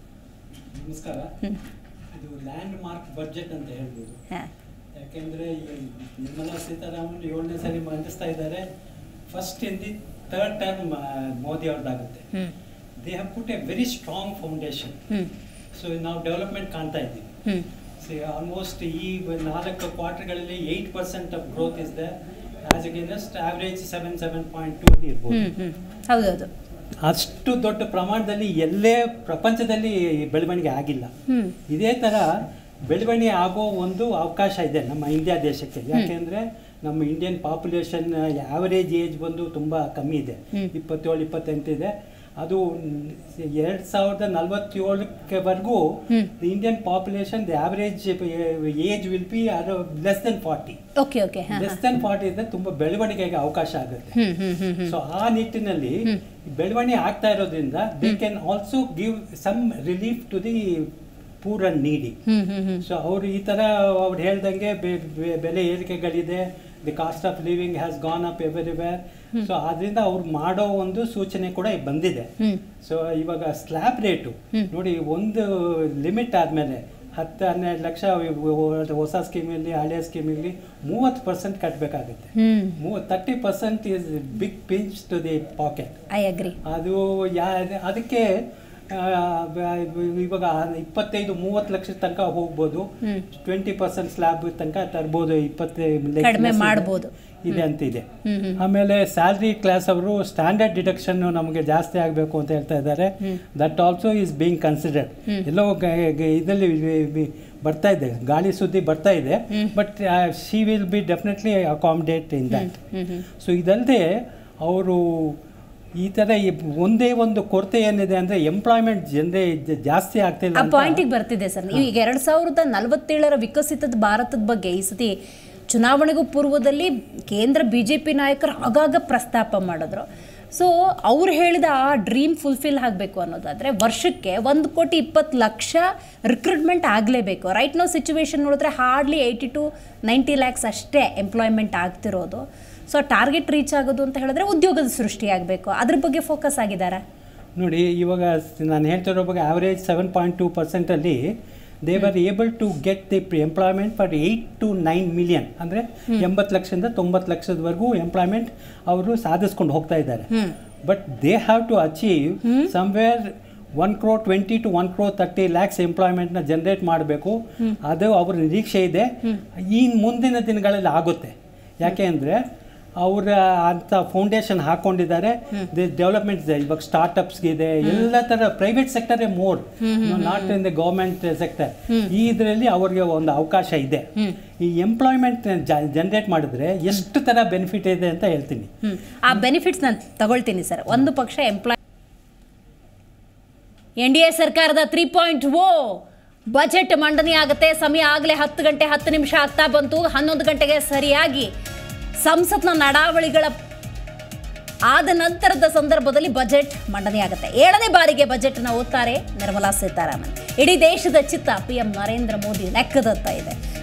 ನಮಸ್ಕಾರ ಇದು ಲ್ಯಾಂಡ್ ಮಾರ್ಕ್ ಬಡ್ಜೆಟ್ ಅಂತ ಹೇಳ್ಬೋದು ಹಾಂ ಯಾಕೆಂದ್ರೆ ಈ ನಿರ್ಮಲಾ ಸೀತಾರಾಮನ್ ಏಳನೇ ಸರಿ ಮಂಡಿಸ್ತಾ ಇದ್ದಾರೆ first in the third term Modi ಅವ್ರದ್ದಾಗುತ್ತೆ ಹ್ಞೂ they have put a very strong foundation ಹ್ಞೂ ಸೊ ನಾವು ಡೆವಲಪ್ಮೆಂಟ್ ಕಾಣ್ತಾ ಇದ್ದೀವಿ ಹ್ಞೂ ಸಿ ಆಲ್ಮೋಸ್ಟ್ ಈ ನಾಲ್ಕು ಕ್ವಾರ್ಟರ್ಗಳಲ್ಲಿ eight percent of growth is the as against average seven seven point two ಇರ್ಬೋದು ಹ್ಞೂ ಹ್ಞೂ ಹೌದೌದು ಅಷ್ಟು ದೊಡ್ಡ ಪ್ರಮಾಣದಲ್ಲಿ ಎಲ್ಲೇ ಪ್ರಪಂಚದಲ್ಲಿ ಬೆಳವಣಿಗೆ ಆಗಿಲ್ಲ ಹ್ಞೂ ಇದೇ ಥರ ಬೆಳವಣಿಗೆ ಆಗೋ ಒಂದು ಅವಕಾಶ ಇದೆ ನಮ್ಮ ಇಂಡಿಯಾ ದೇಶಕ್ಕೆ ಯಾಕೆಂದರೆ ನಮ್ಮ ಇಂಡಿಯನ್ ಪಾಪ್ಯುಲೇಷನ್ ಆವರೇಜ್ ಏಜ್ ಬಂದು ತುಂಬ ಕಮ್ಮಿ ಇದೆ ಹ್ಮ್. ಇಪ್ಪತ್ತೇಳು ಇಪ್ಪತ್ತೆಂಟು ಇದೆ ಅದು ಎರಡು ಸಾವಿರದ ನಲವತ್ತೇಳಕ್ಕೆವರೆಗೂ hmm. Indian population the average age will be less than forty okay okay ಹಾಂ ಲೆಸ್ ದೆನ್ ಫಾರ್ಟಿ ಇದ್ದರೆ ತುಂಬ ಬೆಳವಣಿಗೆಗೆ ಅವಕಾಶ ಆಗುತ್ತೆ ಹ್ಞೂ ಹ್ಞೂ ಹ್ಞೂ ಹ್ಞೂ ಸೊ ಆ ನಿಟ್ಟಿನಲ್ಲಿ ಬೆಳವಣಿಗೆ ಆಗ್ತಾ ಇರೋದ್ರಿಂದ they can also give some relief to the poor and ನೀಡಿ ಹ್ಞೂ ಹ್ಞೂ ಹ್ಞೂ ಸೊ ಅವ್ರು ಈ ಥರ ಅವ್ರು ಹೇಳ್ದಂಗೆ ಬೆ- ಬೆ- ಬೆಲೆ ಏರಿಕೆಗಳಿದೆ the cost of living has gone up everywhere so ಅದರಿಂದ ಅವ್ರು ಮಾಡೋ ಒಂದು ಸೂಚನೆ ಕೂಡ ಬಂದಿದೆ ಹ್ಮ್. ಸೊ ಇವಾಗ ಸ್ಲ್ಯಾಬ್ ರೇಟು ನೋಡಿ ಒಂದು ಲಿಮಿಟ್ ಆದಮೇಲೆ ಹತ್ತು ಹನ್ನೆರಡು ಲಕ್ಷ ಇವ್- ಹೊಸ ಸ್ಕೀಮಲ್ಲಿ ಹಳೆಯ ಸ್ಕೀಮಲ್ಲಿ ಮೂವತ್ತು ಪರ್ಸೆಂಟ್ ಕಟ್ಟಬೇಕಾಗುತ್ತೆ ಹ್ಞೂ ಮೂವ thirty percent is big pinch to the pocket I agree ಅದು ಯಾ ಅದಕ್ಕೆ ಆ, ಬ- ಇವಾಗ ಇಪ್ಪತ್ತೈದು ಮೂವತ್ತು ಲಕ್ಷದ ತನಕ ಹೋಗ್ಬೋದು ಹ್ಮ್. ಟ್ವೆಂಟಿ ಪರ್ಸೆಂಟ್ ಸ್ಲ್ಯಾಬ್ ತನಕ ತರ್ಬೋದು ಇಪ್ಪತ್ತೈದು ಕಡಿಮೆ ಮಾಡ್ಬೋದು. ಇದೆ ಅಂತ ಇದೆ ಹ್ಮ್, ಹ್ಮ್. ಆಮೇಲೆ ಸ್ಯಾಲ್ರಿ ಕ್ಲಾಸ್ ಅವರು ಸ್ಟ್ಯಾಂಡರ್ಡ್ ಡಿಡಕ್ಷನ್ ನಮಗೆ ಜಾಸ್ತಿ ಆಗಬೇಕು ಅಂತ ಹೇಳ್ತಾ ಇದ್ದಾರೆ that also is being considered ಎಲ್ಲೋ ಇದರಲ್ಲಿ ಬರ್ತಾ ಇದೆ ಗಾಳಿ ಸುದ್ದಿ ಬರ್ತಾ ಇದೆ but she will be definitely accommodate in that so ಇದಲ್ಲದೆ ಅವರು ಈ ಥರ ಈ ಒಂದೇ ಒಂದು ಕೊರತೆ ಏನಿದೆ ಅಂದರೆ ಎಂಪ್ಲಾಯ್ಮೆಂಟ್ ಜನರೇ ಜಾಸ್ತಿ ಆಗ್ತಿಲ್ಲ ಆ ಅಂತ ಪಾಯಿಂಟಿಗೆ ಬರ್ತಿದೆ ಸರ್ ನೀವು ಈಗ ಎರಡು ಸಾವಿರದ ನಲವತ್ತೇಳರ ವಿಕಸಿತ ಭಾರತದ ಬಗ್ಗೆ ಈ ಸತಿ ಚುನಾವಣೆಗೂ ಪೂರ್ವದಲ್ಲಿ ಕೇಂದ್ರ ಬಿ ಜೆ ಪಿ ನಾಯಕರು ಆಗಾಗ ಪ್ರಸ್ತಾಪ ಮಾಡಿದ್ರು ಸೊ ಅವ್ರು ಹೇಳಿದ ಆ ಡ್ರೀಮ್ ಫುಲ್ಫಿಲ್ ಆಗಬೇಕು ಅನ್ನೋದಾದರೆ ವರ್ಷಕ್ಕೆ ಒಂದು ಕೋಟಿ ಇಪ್ಪತ್ತು ಲಕ್ಷ ರಿಕ್ರೂಟ್ಮೆಂಟ್ ಆಗಲೇಬೇಕು ರೈಟ್ ನೋ ಸಿಚುವೇಶನ್ ನೋಡಿದ್ರೆ hardly eighty to ninety lakhs ಅಷ್ಟೇ ಎಂಪ್ಲಾಯ್ಮೆಂಟ್ ಆಗ್ತಿರೋದು ಸೊ ಟಾರ್ಗೆಟ್ ರೀಚ್ ಆಗೋದು ಅಂತ ಹೇಳಿದ್ರೆ ಉದ್ಯೋಗದ ಸೃಷ್ಟಿಯಾಗಬೇಕು ಅದ್ರ ಬಗ್ಗೆ ಫೋಕಸ್ ಆಗಿದ್ದಾರಾ ನೋಡಿ ಇವಾಗ ಸ್- ನಾನು ಹೇಳ್ತಿರೋ ಬಗ್ಗೆ ಆವರೇಜ್ ಸೆವೆನ್ ಪಾಯಿಂಟ್ ಟೂ ಪರ್ಸೆಂಟಲ್ಲಿ they were able to get the employment for eight to nine million ಅಂದರೆ ಎಂಬತ್ತು ಲಕ್ಷದಿಂದ ತೊಂಬತ್ತು ಲಕ್ಷದವರೆಗೂ ಎಂಪ್ಲಾಯ್ಮೆಂಟ್ ಅವರು ಸಾಧಿಸ್ಕೊಂಡು ಹೋಗ್ತಾ ಇದ್ದಾರೆ but they have to achieve somewhere one crore twenty to one crore thirty lakhs ಎಂಪ್ಲಾಯ್ಮೆಂಟ್ನ ಜನರೇಟ್ ಮಾಡಬೇಕು ಅದು ಅವ್ರ ನಿರೀಕ್ಷೆ ಇದೆ ಈ ಮುಂದಿನ ದಿನಗಳಲ್ಲಿ ಆಗುತ್ತೆ ಯಾಕೆ ಅಂದರೆ ಅವರ ಅಂತ ಫೌಂಡೇಶನ್ ಹಾಕೊಂಡಿದ್ದಾರೆ ಡೆವಲಪ್ಮೆಂಟ್ ಇದೆ ಇವಾಗ ಸ್ಟಾರ್ಟ್ಅಪ್ಸ್ಗೆ ಇದೆ ಎಲ್ಲ ಥರ ಪ್ರೈವೇಟ್ ಸೆಕ್ಟರೇ more not in the government sector ಈ ಇದರಲ್ಲಿ ಅವ್ರಿಗೆ ಒಂದು ಅವಕಾಶ ಇದೆ ಈ ಎಂಪ್ಲಾಯ್ಮೆಂಟ್ ಜನರೇಟ್ ಮಾಡಿದ್ರೆ ಎಷ್ಟು ಥರ ಬೆನಿಫಿಟ್ ಇದೆ ಅಂತ ಹೇಳ್ತೀನಿ ಹ್ಮ್. ಆ ಬೆನಿಫಿಟ್ಸ್ ನಾನು ತಗೊಳ್ತೀನಿ ಸರ್ ಒಂದು ಪಕ್ಷ ಎಂಪ್ಲಾಯ್ ಎನ್ ಡಿ ಎ ಸರ್ಕಾರದ ತ್ರೀ ಪಾಯಿಂಟ್ ಓ ಬಜೆಟ್ ಮಂಡನೆ ಆಗುತ್ತೆ ಸಮಯ ಆಗಲೇ ಹತ್ತು ಗಂಟೆ ಹತ್ತು ನಿಮಿಷ ಆಗ್ತಾ ಬಂತು ಹನ್ನೊಂದು ಗಂಟೆಗೆ ಸರಿಯಾಗಿ ಸಂಸತ್ನ ನಡಾವಳಿಗಳ ಆದ ನಂತರದ ಸಂದರ್ಭದಲ್ಲಿ ಬಜೆಟ್ ಮಂಡನೆ ಆಗುತ್ತೆ ಏಳನೇ ಬಾರಿಗೆ ಬಜೆಟ್ನ ಓದ್ತಾರೆ ನಿರ್ಮಲಾ ಸೀತಾರಾಮನ್ ಇಡೀ ದೇಶದ ಚಿತ್ತ ಪಿ ಎಂ ನರೇಂದ್ರ ಮೋದಿ ಲೆಕ್ಕದತ್ತ ಇದೆ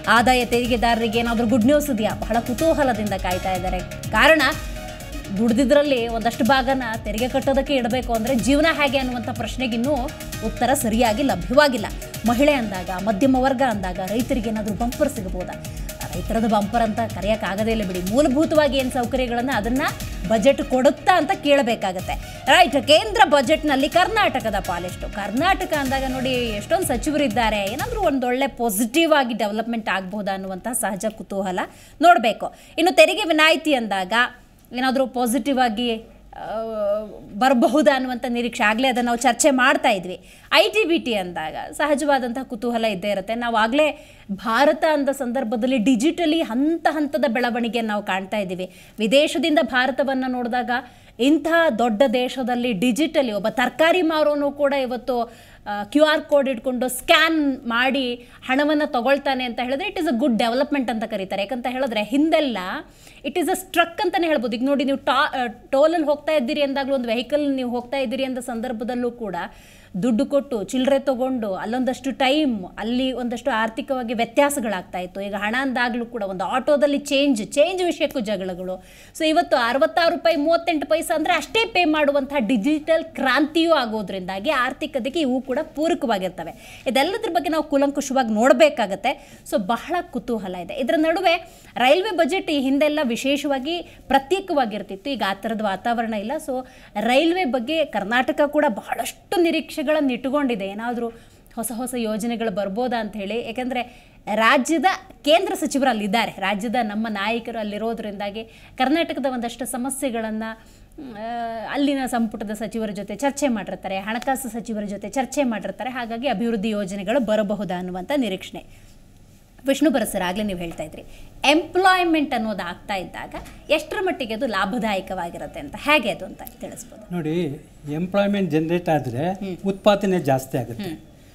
ಆದಾಯ ತೆರಿಗೆದಾರರಿಗೆ ಏನಾದರೂ ಗುಡ್ ನ್ಯೂಸ್ ಇದೆಯಾ ಬಹಳ ಕುತೂಹಲದಿಂದ ಕಾಯ್ತಾ ಇದ್ದಾರೆ ಕಾರಣ ದುಡ್ದಿದ್ರಲ್ಲಿ ಒಂದಷ್ಟು ಭಾಗನ ತೆರಿಗೆ ಕಟ್ಟೋದಕ್ಕೆ ಇಡಬೇಕು ಅಂದರೆ ಜೀವನ ಹೇಗೆ ಅನ್ನುವಂಥ ಪ್ರಶ್ನೆಗೆ ಇನ್ನೂ ಉತ್ತರ ಸರಿಯಾಗಿ ಲಭ್ಯವಾಗಿಲ್ಲ ಮಹಿಳೆ ಅಂದಾಗ ಮಧ್ಯಮ ವರ್ಗ ಅಂದಾಗ ರೈತರಿಗೆ ಏನಾದರೂ ಬಂಪರ್ ಸಿಗಬಹುದಾ ರೈತರದ ಬಂಪರ್ ಅಂತ ಕರೆಯೋಕ್ಕಾಗದೇ ಇಲ್ಲ ಬಿಡಿ ಮೂಲಭೂತವಾಗಿ ಏನು ಸೌಕರ್ಯಗಳನ್ನು ಅದನ್ನು ಬಜೆಟ್ ಕೊಡುತ್ತಾ ಅಂತ ಕೇಳಬೇಕಾಗತ್ತೆ ರೈಟ್ ಕೇಂದ್ರ ಬಜೆಟ್ನಲ್ಲಿ ಕರ್ನಾಟಕದ ಪಾಲೆಷ್ಟು ಕರ್ನಾಟಕ ಅಂದಾಗ ನೋಡಿ ಎಷ್ಟೊಂದು ಸಚಿವರಿದ್ದಾರೆ ಏನಾದರೂ ಒಂದೊಳ್ಳೆ ಪಾಸಿಟಿವ್ ಆಗಿ ಡೆವಲಪ್ಮೆಂಟ್ ಆಗ್ಬೋದಾ ಅನ್ನುವಂಥ ಸಹಜ ಕುತೂಹಲ ನೋಡಬೇಕು ಇನ್ನು ತೆರಿಗೆ ವಿನಾಯಿತಿ ಅಂದಾಗ ಏನಾದರೂ ಪಾಸಿಟಿವ್ ಆಗಿ ಆ, ಬರಬಹುದಾ ಅನ್ನುವಂಥ ನಿರೀಕ್ಷೆ ಆಗಲೇ ಅದನ್ನು ನಾವು ಚರ್ಚೆ ಮಾಡ್ತಾ ಇದ್ವಿ ಐ ಟಿ ಬಿ ಟಿ ಅಂದಾಗ ಸಹಜವಾದಂತಹ ಕುತೂಹಲ ಇದ್ದೇ ಇರುತ್ತೆ ನಾವು ಆಗಲೇ ಭಾರತ ಅಂದ ಸಂದರ್ಭದಲ್ಲಿ ಡಿಜಿಟಲಿ ಹಂತ ಹಂತದ ಬೆಳವಣಿಗೆಯನ್ನು ನಾವು ಕಾಣ್ತಾ ಇದ್ದೀವಿ ವಿದೇಶದಿಂದ ಭಾರತವನ್ನು ನೋಡಿದಾಗ ಇಂಥ ದೊಡ್ಡ ದೇಶದಲ್ಲಿ ಡಿಜಿಟಲಿ ಒಬ್ಬ ತರಕಾರಿ ಮಾರೋನು ಕೂಡ ಇವತ್ತು ಕ್ಯೂ ಆರ್ ಕೋಡ್ ಇಟ್ಕೊಂಡು ಸ್ಕ್ಯಾನ್ ಮಾಡಿ ಹಣವನ್ನು ತಗೊಳ್ತಾನೆ ಅಂತ ಹೇಳಿದ್ರೆ it is a good development ಅಂತ ಕರೀತಾರೆ ಯಾಕಂತ ಹೇಳಿದ್ರೆ ಹಿಂದೆಲ್ಲ ಇಟ್ ಈಸ್ ಅ ಸ್ಟ್ರಕ್ ಅಂತಲೇ ಹೇಳ್ಬೋದು ಈಗ ನೋಡಿ ನೀವು ಟಾ ಟೋಲಲ್ಲಿ ಹೋಗ್ತಾ ಇದ್ದೀರಿ ಅಂದಾಗಲೂ ಒಂದು ವೆಹಿಕಲ್ ನೀವು ಹೋಗ್ತಾ ಇದ್ದೀರಿ ಅಂದ ಸಂದರ್ಭದಲ್ಲೂ ಕೂಡ ದುಡ್ಡು ಕೊಟ್ಟು ಚಿಲ್ಲರೆ ತಗೊಂಡು ಅಲ್ಲೊಂದಷ್ಟು ಟೈಮ್ ಅಲ್ಲಿ ಒಂದಷ್ಟು ಆರ್ಥಿಕವಾಗಿ ವ್ಯತ್ಯಾಸಗಳಾಗ್ತಾ ಇತ್ತು ಈಗ ಹಣ ಅಂದಾಗಲೂ ಕೂಡ ಒಂದು ಆಟೋದಲ್ಲಿ ಚೇಂಜ್ ಚೇಂಜ್ ವಿಷಯಕ್ಕೂ ಜಗಳಗಳು ಸೊ ಇವತ್ತು ಅರವತ್ತಾರು ರೂಪಾಯಿ ಮೂವತ್ತೆಂಟು ಪೈಸೆ ಅಂದರೆ ಅಷ್ಟೇ ಪೇ ಮಾಡುವಂತಹ ಡಿಜಿಟಲ್ ಕ್ರಾಂತಿಯೂ ಆಗೋದ್ರಿಂದಾಗಿ ಆರ್ಥಿಕತೆಗೆ ಇವು ಕೂಡ ಪೂರಕವಾಗಿರ್ತವೆ ಇದೆಲ್ಲದ್ರ ಬಗ್ಗೆ ನಾವು ಕೂಲಂಕುಷವಾಗಿ ನೋಡಬೇಕಾಗತ್ತೆ ಸೊ ಬಹಳ ಕುತೂಹಲ ಇದೆ ಇದರ ನಡುವೆ ರೈಲ್ವೆ ಬಜೆಟ್ ಈ ಹಿಂದೆಲ್ಲ ವಿಶೇಷವಾಗಿ ಪ್ರತ್ಯೇಕವಾಗಿರ್ತಿತ್ತು ಈಗ ಆ ಥರದ ವಾತಾವರಣ ಇಲ್ಲ ಸೊ ರೈಲ್ವೆ ಬಗ್ಗೆ ಕರ್ನಾಟಕ ಕೂಡ ಬಹಳಷ್ಟು ನಿರೀಕ್ಷೆಗಳನ್ನು ಇಟ್ಟುಕೊಂಡಿದೆ ಏನಾದರೂ ಹೊಸ ಹೊಸ ಯೋಜನೆಗಳು ಬರ್ಬೋದಾ ಅಂತ ಹೇಳಿ ಯಾಕಂದರೆ ರಾಜ್ಯದ ಕೇಂದ್ರ ಸಚಿವರು ಅಲ್ಲಿದ್ದಾರೆ ರಾಜ್ಯದ ನಮ್ಮ ನಾಯಕರು ಅಲ್ಲಿರೋದ್ರಿಂದಾಗಿ ಕರ್ನಾಟಕದ ಒಂದಷ್ಟು ಸಮಸ್ಯೆಗಳನ್ನು ಅಲ್ಲಿನ ಸಂಪುಟದ ಸಚಿವರ ಜೊತೆ ಚರ್ಚೆ ಮಾಡಿರ್ತಾರೆ ಹಣಕಾಸು ಸಚಿವರ ಜೊತೆ ಚರ್ಚೆ ಮಾಡಿರ್ತಾರೆ ಹಾಗಾಗಿ ಅಭಿವೃದ್ಧಿ ಯೋಜನೆಗಳು ಬರಬಹುದಾ ಅನ್ನುವಂಥ ನಿರೀಕ್ಷಣೆ ವಿಷ್ಣು ಬರಸರ್ ಆಗಲೇ ನೀವು ಹೇಳ್ತಾ ಇದ್ರಿ ಎಂಪ್ಲಾಯ್ಮೆಂಟ್ ಅನ್ನೋದು ಆಗ್ತಾ ಇದ್ದಾಗ ಎಷ್ಟರ ಮಟ್ಟಿಗೆ ಅದು ಲಾಭದಾಯಕವಾಗಿರುತ್ತೆ ಅಂತ ಹೇಗೆ ಅದು ಅಂತ ತಿಳಿಸ್ಬೋದು ನೋಡಿ ಎಂಪ್ಲಾಯ್ಮೆಂಟ್ ಜನರೇಟ್ ಆದರೆ ಉತ್ಪಾದನೆ ಜಾಸ್ತಿ ಆಗುತ್ತೆ